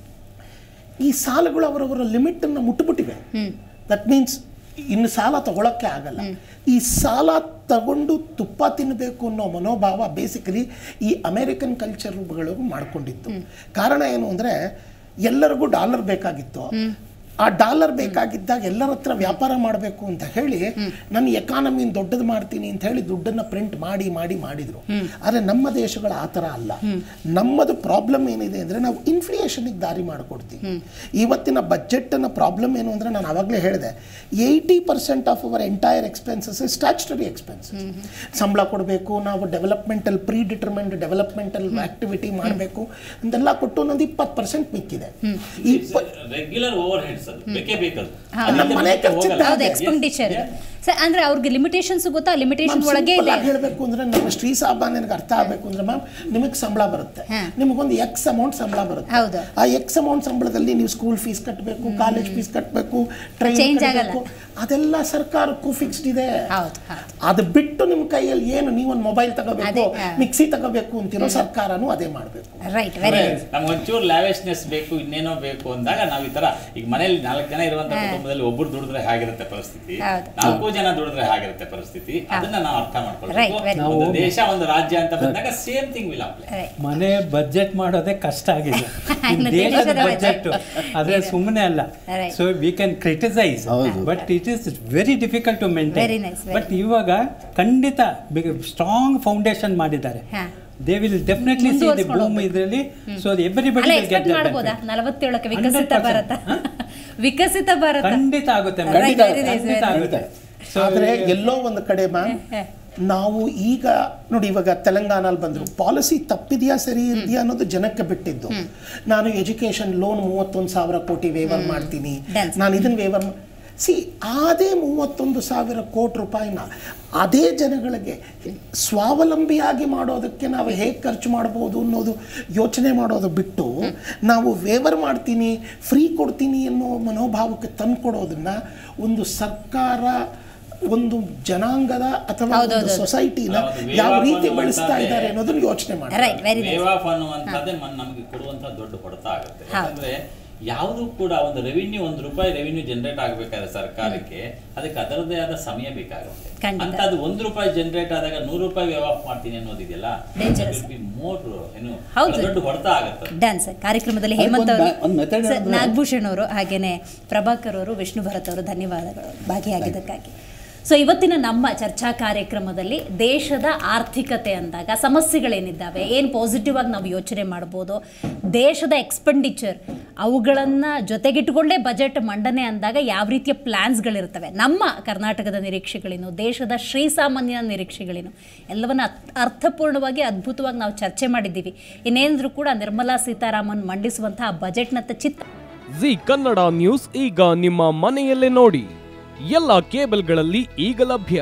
ಈ ಸಾಲಗಳು ಅವರವರ ಲಿಮಿಟನ್ನು ಮುಟ್ಟುಬಿಟ್ಟಿವೆ ದಟ್ ಮೀನ್ಸ್ ಇನ್ನು ಸಾಲ ತಗೊಳಕ್ಕೆ ಆಗಲ್ಲ ಈ ಸಾಲ ತಗೊಂಡು ತುಪ್ಪ ತಿನ್ನಬೇಕು ಅನ್ನೋ ಮನೋಭಾವ ಬೇಸಿಕಲಿ ಈ ಅಮೇರಿಕನ್ ಕಲ್ಚರ್ಗಳು ಮಾಡ್ಕೊಂಡಿತ್ತು ಕಾರಣ ಏನು ಅಂದರೆ ಎಲ್ಲರಿಗೂ ಡಾಲರ್ ಬೇಕಾಗಿತ್ತು ಆ ಡಾಲರ್ ಬೇಕಾಗಿದ್ದಾಗ ಎಲ್ಲರ ಹತ್ರ ವ್ಯಾಪಾರ ಮಾಡಬೇಕು ಅಂತ ಹೇಳಿ ನನ್ನ ಎಕಾನಮಿನ ದೊಡ್ಡದು ಮಾಡ್ತೀನಿ ಅಂತ ಹೇಳಿ ದುಡ್ಡನ್ನು ಪ್ರಿಂಟ್ ಮಾಡಿ ಮಾಡಿ ಮಾಡಿದ್ರು ಆದರೆ ನಮ್ಮ ದೇಶಗಳು ಆ ಥರ ಅಲ್ಲ ನಮ್ಮದು ಪ್ರಾಬ್ಲಮ್ ಏನಿದೆ ಅಂದರೆ ನಾವು ಇನ್ಫ್ಲೇಷನ್ಗೆ ದಾರಿ ಮಾಡಿಕೊಡ್ತೀವಿ ಇವತ್ತಿನ ಬಜೆಟ್ನ ಪ್ರಾಬ್ಲಮ್ ಏನು ಅಂದರೆ ನಾನು ಆವಾಗಲೇ ಹೇಳಿದೆ eighty percent of our entire expenses statutory expenses ಸಂಬಳ ಕೊಡಬೇಕು ನಾವು developmental predetermined developmental activity ಮಾಡಬೇಕು ಅಂತೆಲ್ಲ ಕೊಟ್ಟು ಒಂದೊಂದು ಇಪ್ಪತ್ತು ಪರ್ಸೆಂಟ್ ಮಿಕ್ಕಿದೆ ಈ ಇಪ್ಪ- ರೆಗ್ಯುಲರ್ ಓವರ್ ಹೆಡ್ಸ್ ಅದು ಬೇಕೇ ಬೇಕದು ನಮ್ಮ ಮನೆ ಖರ್ಚಿದ್ದ ಹೌದು ಎಕ್ಸ್ಪೆಂಡಿಚರ್ ಸರ್ ಅಂದ್ರೆ ಅವ್ರಿಗೆ ಲಿಮಿಟೇಷನ್ಸ್ ಗೊತ್ತಾ ಲಿಮಿಟೇಷನ್ ಒಳಗೆ ಇದೆ ಹೇಳಬೇಕು ಅಂದ್ರೆ ನಮ್ಮ ಶ್ರೀ ಸಾಮಾನ್ಯನಿಗೆ ಅರ್ಥ ಆಗಬೇಕು ಅಂದ್ರೆ ಮ್ಯಾಮ್ ನಿಮಗೆ ಸಂಬಳ ಬರುತ್ತೆ ಹಾ. ನಿಮಗೊಂದು ಎಕ್ಸ್ ಅಮೌಂಟ್ ಸಂಬಳ ಬರುತ್ತೆ ಹೌದು. ಆ ಎಕ್ಸ್ ಅಮೌಂಟ್ ಸಂಬಳದಲ್ಲಿ ನೀವು ಸ್ಕೂಲ್ ಫೀಸ್ ಕಟ್ಟಬೇಕು ಕಾಲೇಜ್ ಫೀಸ್ ಕಟ್ಟಬೇಕು ಟ್ರೈನ್ Change ಆಗಲ್ಲ. ಅದೆಲ್ಲ ಸರ್ಕಾರಕ್ಕೂ ಫಿಕ್ಸ್ಡ್ ಇದೆ ಹೌದು ಹೌದು ಅದು ಬಿಟ್ಟು ನಿಮ್ಮ ಕೈಯಲ್ಲಿ ಏನು ನೀವೊಂದು ಮೊಬೈಲ್ ತಗೋಬೇಕು ಅದೇ, ಹಾ. ಮಿಕ್ಸಿ ತಗೋಬೇಕು ಅಂತಿರೋ ಸರ್ಕಾರನೂ ಅದೇ ಮಾಡಬೇಕು ರೈಟ್ ವೆರಿ ನೈಸ್ ನಮ್ಗೆ ಒಂಚೂರು ಲ್ಯಾವಿಶ್ನೆಸ್ ಬೇಕು ಇನ್ನೇನೋ ಬೇಕು ಅಂದಾಗ ನಾವು ಈ ತರ ಈಗ ಮನೇಲಿ ನಾಲ್ಕು ಜನ ಇರುವಂತ ಕುಟುಂಬದಲ್ಲಿ ಒಬ್ರು ದುಡಿದ್ರೆ ಹೇಗಿರುತ್ತೆ ಪರಿಸ್ಥಿತಿ ಹೌದು. ನಾಲ್ಕು ಜನ ದುಡಿದ್ರೆ ಹೇಗಿರುತ್ತೆ ಪರಿಸ್ಥಿತಿ ಅದನ್ನ ನಾವು ಅರ್ಥ Right, ಮಾಡ್ಕೊಳ್ಬೇಕು very ಒಂದು ದೇಶ ಒಂದು ರಾಜ್ಯ ಅಂತ ಬಂದಾಗ same thing will apply right ಮನೆ ಬಜೆಟ್ ಮಾಡೋದೇ ಕಷ್ಟ ಆಗಿದೆ ಇನ್ನು ದೇಶದ ದೇಶದ ಬಜೆಟ್ ಆದ್ರೆ ಸುಮ್ಮನೆ ಅಲ್ಲ Right. So we can criticise ಹೌದು. But it is very difficult to Very maintain nice, very but ಇವಾಗ ಖಂಡಿತ ಸ್ಟ್ರಾಂಗ್ ಫೌಂಡೇಶನ್ ಮಾಡಿದ್ದಾರೆ ಹಾ. They will definitely see the ಮುಂದುವರ್ಸ್ಕೊಂಡು ಭೂಮಿ ಇದರಲ್ಲಿ ಸೊ ಎವ್ರಿಬಡಿ ಅಲ್ಲ ಎಕ್ಸ್ಪೆಕ್ಟ್ ಮಾಡ್ಬೋದಾ ನಲವತ್ತೇಳಕ್ಕೆ ವಿಕಸಿತ 100%. ಭಾರತ ವಿಕಸಿತ ಭಾರತ ಖಂಡಿತ ಆಗುತ್ತೆ Right, ಖಂಡಿತ very nice, ಖಂಡಿತ very ಆಗುತ್ತೆ ಸೊ ಆದರೆ ಎಲ್ಲೋ ಒಂದು ಕಡೆ ಮ್ಯಾಮ್ ನಾವು ಈಗ ನೋಡಿ ಇವಾಗ ತೆಲಂಗಾಣಲ್ಲಿ ಬಂದರು ಪಾಲಿಸಿ ತಪ್ಪಿದೆಯಾ ಸರಿ ಇದೆಯಾ ಅನ್ನೋದು ಜನಕ್ಕೆ ಬಿಟ್ಟಿದ್ದು ನಾನು ಎಜುಕೇಶನ್ ಲೋನ್ ಮೂವತ್ತೊಂದು ಸಾವಿರ ಕೋಟಿ ವೇವರ್ ಮಾಡ್ತೀನಿ Dance. ನಾನು ಇದನ್ನು ವೇವರ್ ಸಿ ಅದೇ ಮೂವತ್ತೊಂದು ಸಾವಿರ ಕೋಟಿ ರೂಪಾಯಿನ ಅದೇ ಜನಗಳಿಗೆ ಸ್ವಾವಲಂಬಿಯಾಗಿ ಮಾಡೋದಕ್ಕೆ ನಾವು ಹೇಗೆ ಖರ್ಚು ಮಾಡ್ಬೋದು ಅನ್ನೋದು ಯೋಚನೆ ಮಾಡೋದು ಬಿಟ್ಟು ನಾವು ವೇವರ್ ಮಾಡ್ತೀನಿ ಫ್ರೀ ಕೊಡ್ತೀನಿ ಅನ್ನೋ ಮನೋಭಾವಕ್ಕೆ ತಂದ್ಕೊಡೋದನ್ನ ಒಂದು ಸರ್ಕಾರ ಒಂದು ಜನಾಂಗದ ಅಥವಾ ಒಂದು ಹೌದೌದು. ಸೊಸೈಟಿನ ಹೌದು, ಯಾವ ವೇವ್ ರೀತಿ ಆಫ್ ಬಳಸ್ತಾ ಅನ್ನುವಂಥದ್ದೇ. ಇದ್ದಾರೆ ಅನ್ನೋದನ್ನ ಯೋಚನೆ ಮಾಡಿ right very nice wave of ಅನ್ನುವಂಥದ್ದೇ ಮನ್- ನಮಗೆ ಕೊಡುವಂತ ದೊಡ್ಡ ಹೊಡೆತ ಆಗುತ್ತೆ ಹೌದು. ಯಾಕಂದ್ರೆ ಯಾವುದು ಕೂಡ ಒಂದು ರೆವಿನ್ಯೂ ಒಂದು ರೂಪಾಯಿ ರೆವಿನ್ಯೂ ಜನರೇಟ್ ಆಗಬೇಕಾದ್ರೆ ಸರ್ಕಾರಕ್ಕೆ ಅದಕ್ಕೆ ಅದರದೇ ಆದ ಸಮಯ ಬೇಕಾಗುತ್ತೆ ಖಂಡಿತ. ಅಂತ ಅದು ಒಂದು ರೂಪಾಯಿ ಜನರೇಟ್ ಆದಾಗ ನೂರು ರೂಪಾಯಿ ವೇವ್ ಆಫ್ ಮಾಡ್ತೀನಿ ಅನ್ನೋದಿದೆಯಲ್ಲ Dangerous. ಮೋರ್ ಏನು ಹೌದು. ದೊಡ್ಡ ಹೊಡೆತ ಆಗುತ್ತೆ ಡ್ಯಾನ್ಸ್ ಕಾರ್ಯಕ್ರಮದಲ್ಲಿ ಅದಕ್ಕೆ ಹೇಮಂತ್ ಒಂದು ಅವರು ಬ್ಯಾ- ಒಂದು method ಸರ್, ಹೇಳಿದ್ರೆ- ನಾಗಭೂಷಣ್ ಅವರು ಹಾಗೇನೆ ಪ್ರಭಾಕರ್ ಅವರು ವಿಷ್ಣು ಭರತ್ ಅವರು ಧನ್ಯವಾದಗಳು ಭಾಗಿಯಾಗಿದ್ದಕ್ಕಾಗಿ ಸೊ ಇವತ್ತಿನ ನಮ್ಮ ಚರ್ಚಾ ಕಾರ್ಯಕ್ರಮದಲ್ಲಿ ದೇಶದ ಆರ್ಥಿಕತೆ ಅಂದಾಗ ಸಮಸ್ಯೆಗಳೇನಿದ್ದಾವೆ ಏನು ಪಾಸಿಟಿವ್ ಆಗಿ ನಾವು ಯೋಚನೆ ಮಾಡ್ಬೋದು ದೇಶದ ಎಕ್ಸ್ಪೆಂಡಿಚರ್ ಅವುಗಳನ್ನು ಜೊತೆಗಿಟ್ಟುಕೊಂಡೇ ಬಜೆಟ್ ಮಂಡನೆ ಅಂದಾಗ ಯಾವ ರೀತಿಯ ಪ್ಲ್ಯಾನ್ಸ್ಗಳಿರ್ತವೆ ನಮ್ಮ ಕರ್ನಾಟಕದ ನಿರೀಕ್ಷೆಗಳೇನು ದೇಶದ ಶ್ರೀಸಾಮಾನ್ಯನ ನಿರೀಕ್ಷೆಗಳೇನು ಎಲ್ಲವನ್ನ ಅತ್- ಅರ್ಥಪೂರ್ಣವಾಗಿ ಅದ್ಭುತವಾಗಿ ನಾವು ಚರ್ಚೆ ಮಾಡಿದ್ದೀವಿ ಇನ್ನೇನಾದರೂ ಕೂಡ ನಿರ್ಮಲಾ ಸೀತಾರಾಮನ್ ಮಂಡಿಸುವಂತಹ ಬಜೆಟ್ನತ್ತ ಚಿತ್ತ ಜಿ ಕನ್ನಡ ನ್ಯೂಸ್ ಈಗ ನಿಮ್ಮ ಮನೆಯಲ್ಲೇ ನೋಡಿ ಎಲ್ಲ ಕೇಬಲ್ಗಳಲ್ಲಿ ಈಗ ಲಭ್ಯ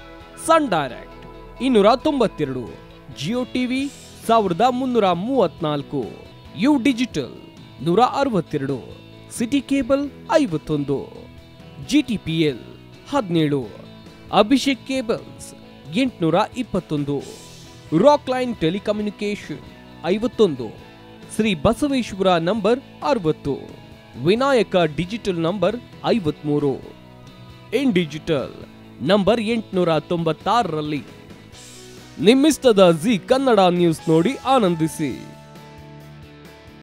ಸನ್ ಡೈರೆಕ್ಟ್ ಇನ್ನೂರ ತೊಂಬತ್ತೆರಡು ಜಿಯೋ ಟಿವಿ ಸಾವಿರದ ಮುನ್ನೂರ ಮೂವತ್ನಾಲ್ಕು ಯು ಡಿಜಿಟಲ್ ನೂರ ಅರವತ್ತೆರಡು ಸಿಟಿ ಕೇಬಲ್ ಐವತ್ತೊಂದು ಜಿ ಟಿ ಪಿ ಎಲ್ ಹದಿನೇಳು ಅಭಿಷೇಕ್ ಕೇಬಲ್ಸ್ ಎಂಟುನೂರ ಇಪ್ಪತ್ತೊಂದು ರಾಕ್ ಲೈನ್ ಟೆಲಿಕಮ್ಯುನಿಕೇಶನ್ ಐವತ್ತೊಂದು ಶ್ರೀ ಬಸವೇಶ್ವರ ನಂಬರ್ ಅರವತ್ತು ವಿನಾಯಕ ಡಿಜಿಟಲ್ ನಂಬರ್ ಐವತ್ಮೂರು ಇನ್ ಡಿಜಿಟಲ್ ನಂಬರ್ ಎಂಟುನೂರ ತೊಂಬತ್ತಾರರಲ್ಲಿ ನಿಮ್ಮಿಸ್ತದ ಜಿ ಕನ್ನಡ ನ್ಯೂಸ್ ನೋಡಿ ಆನಂದಿಸಿ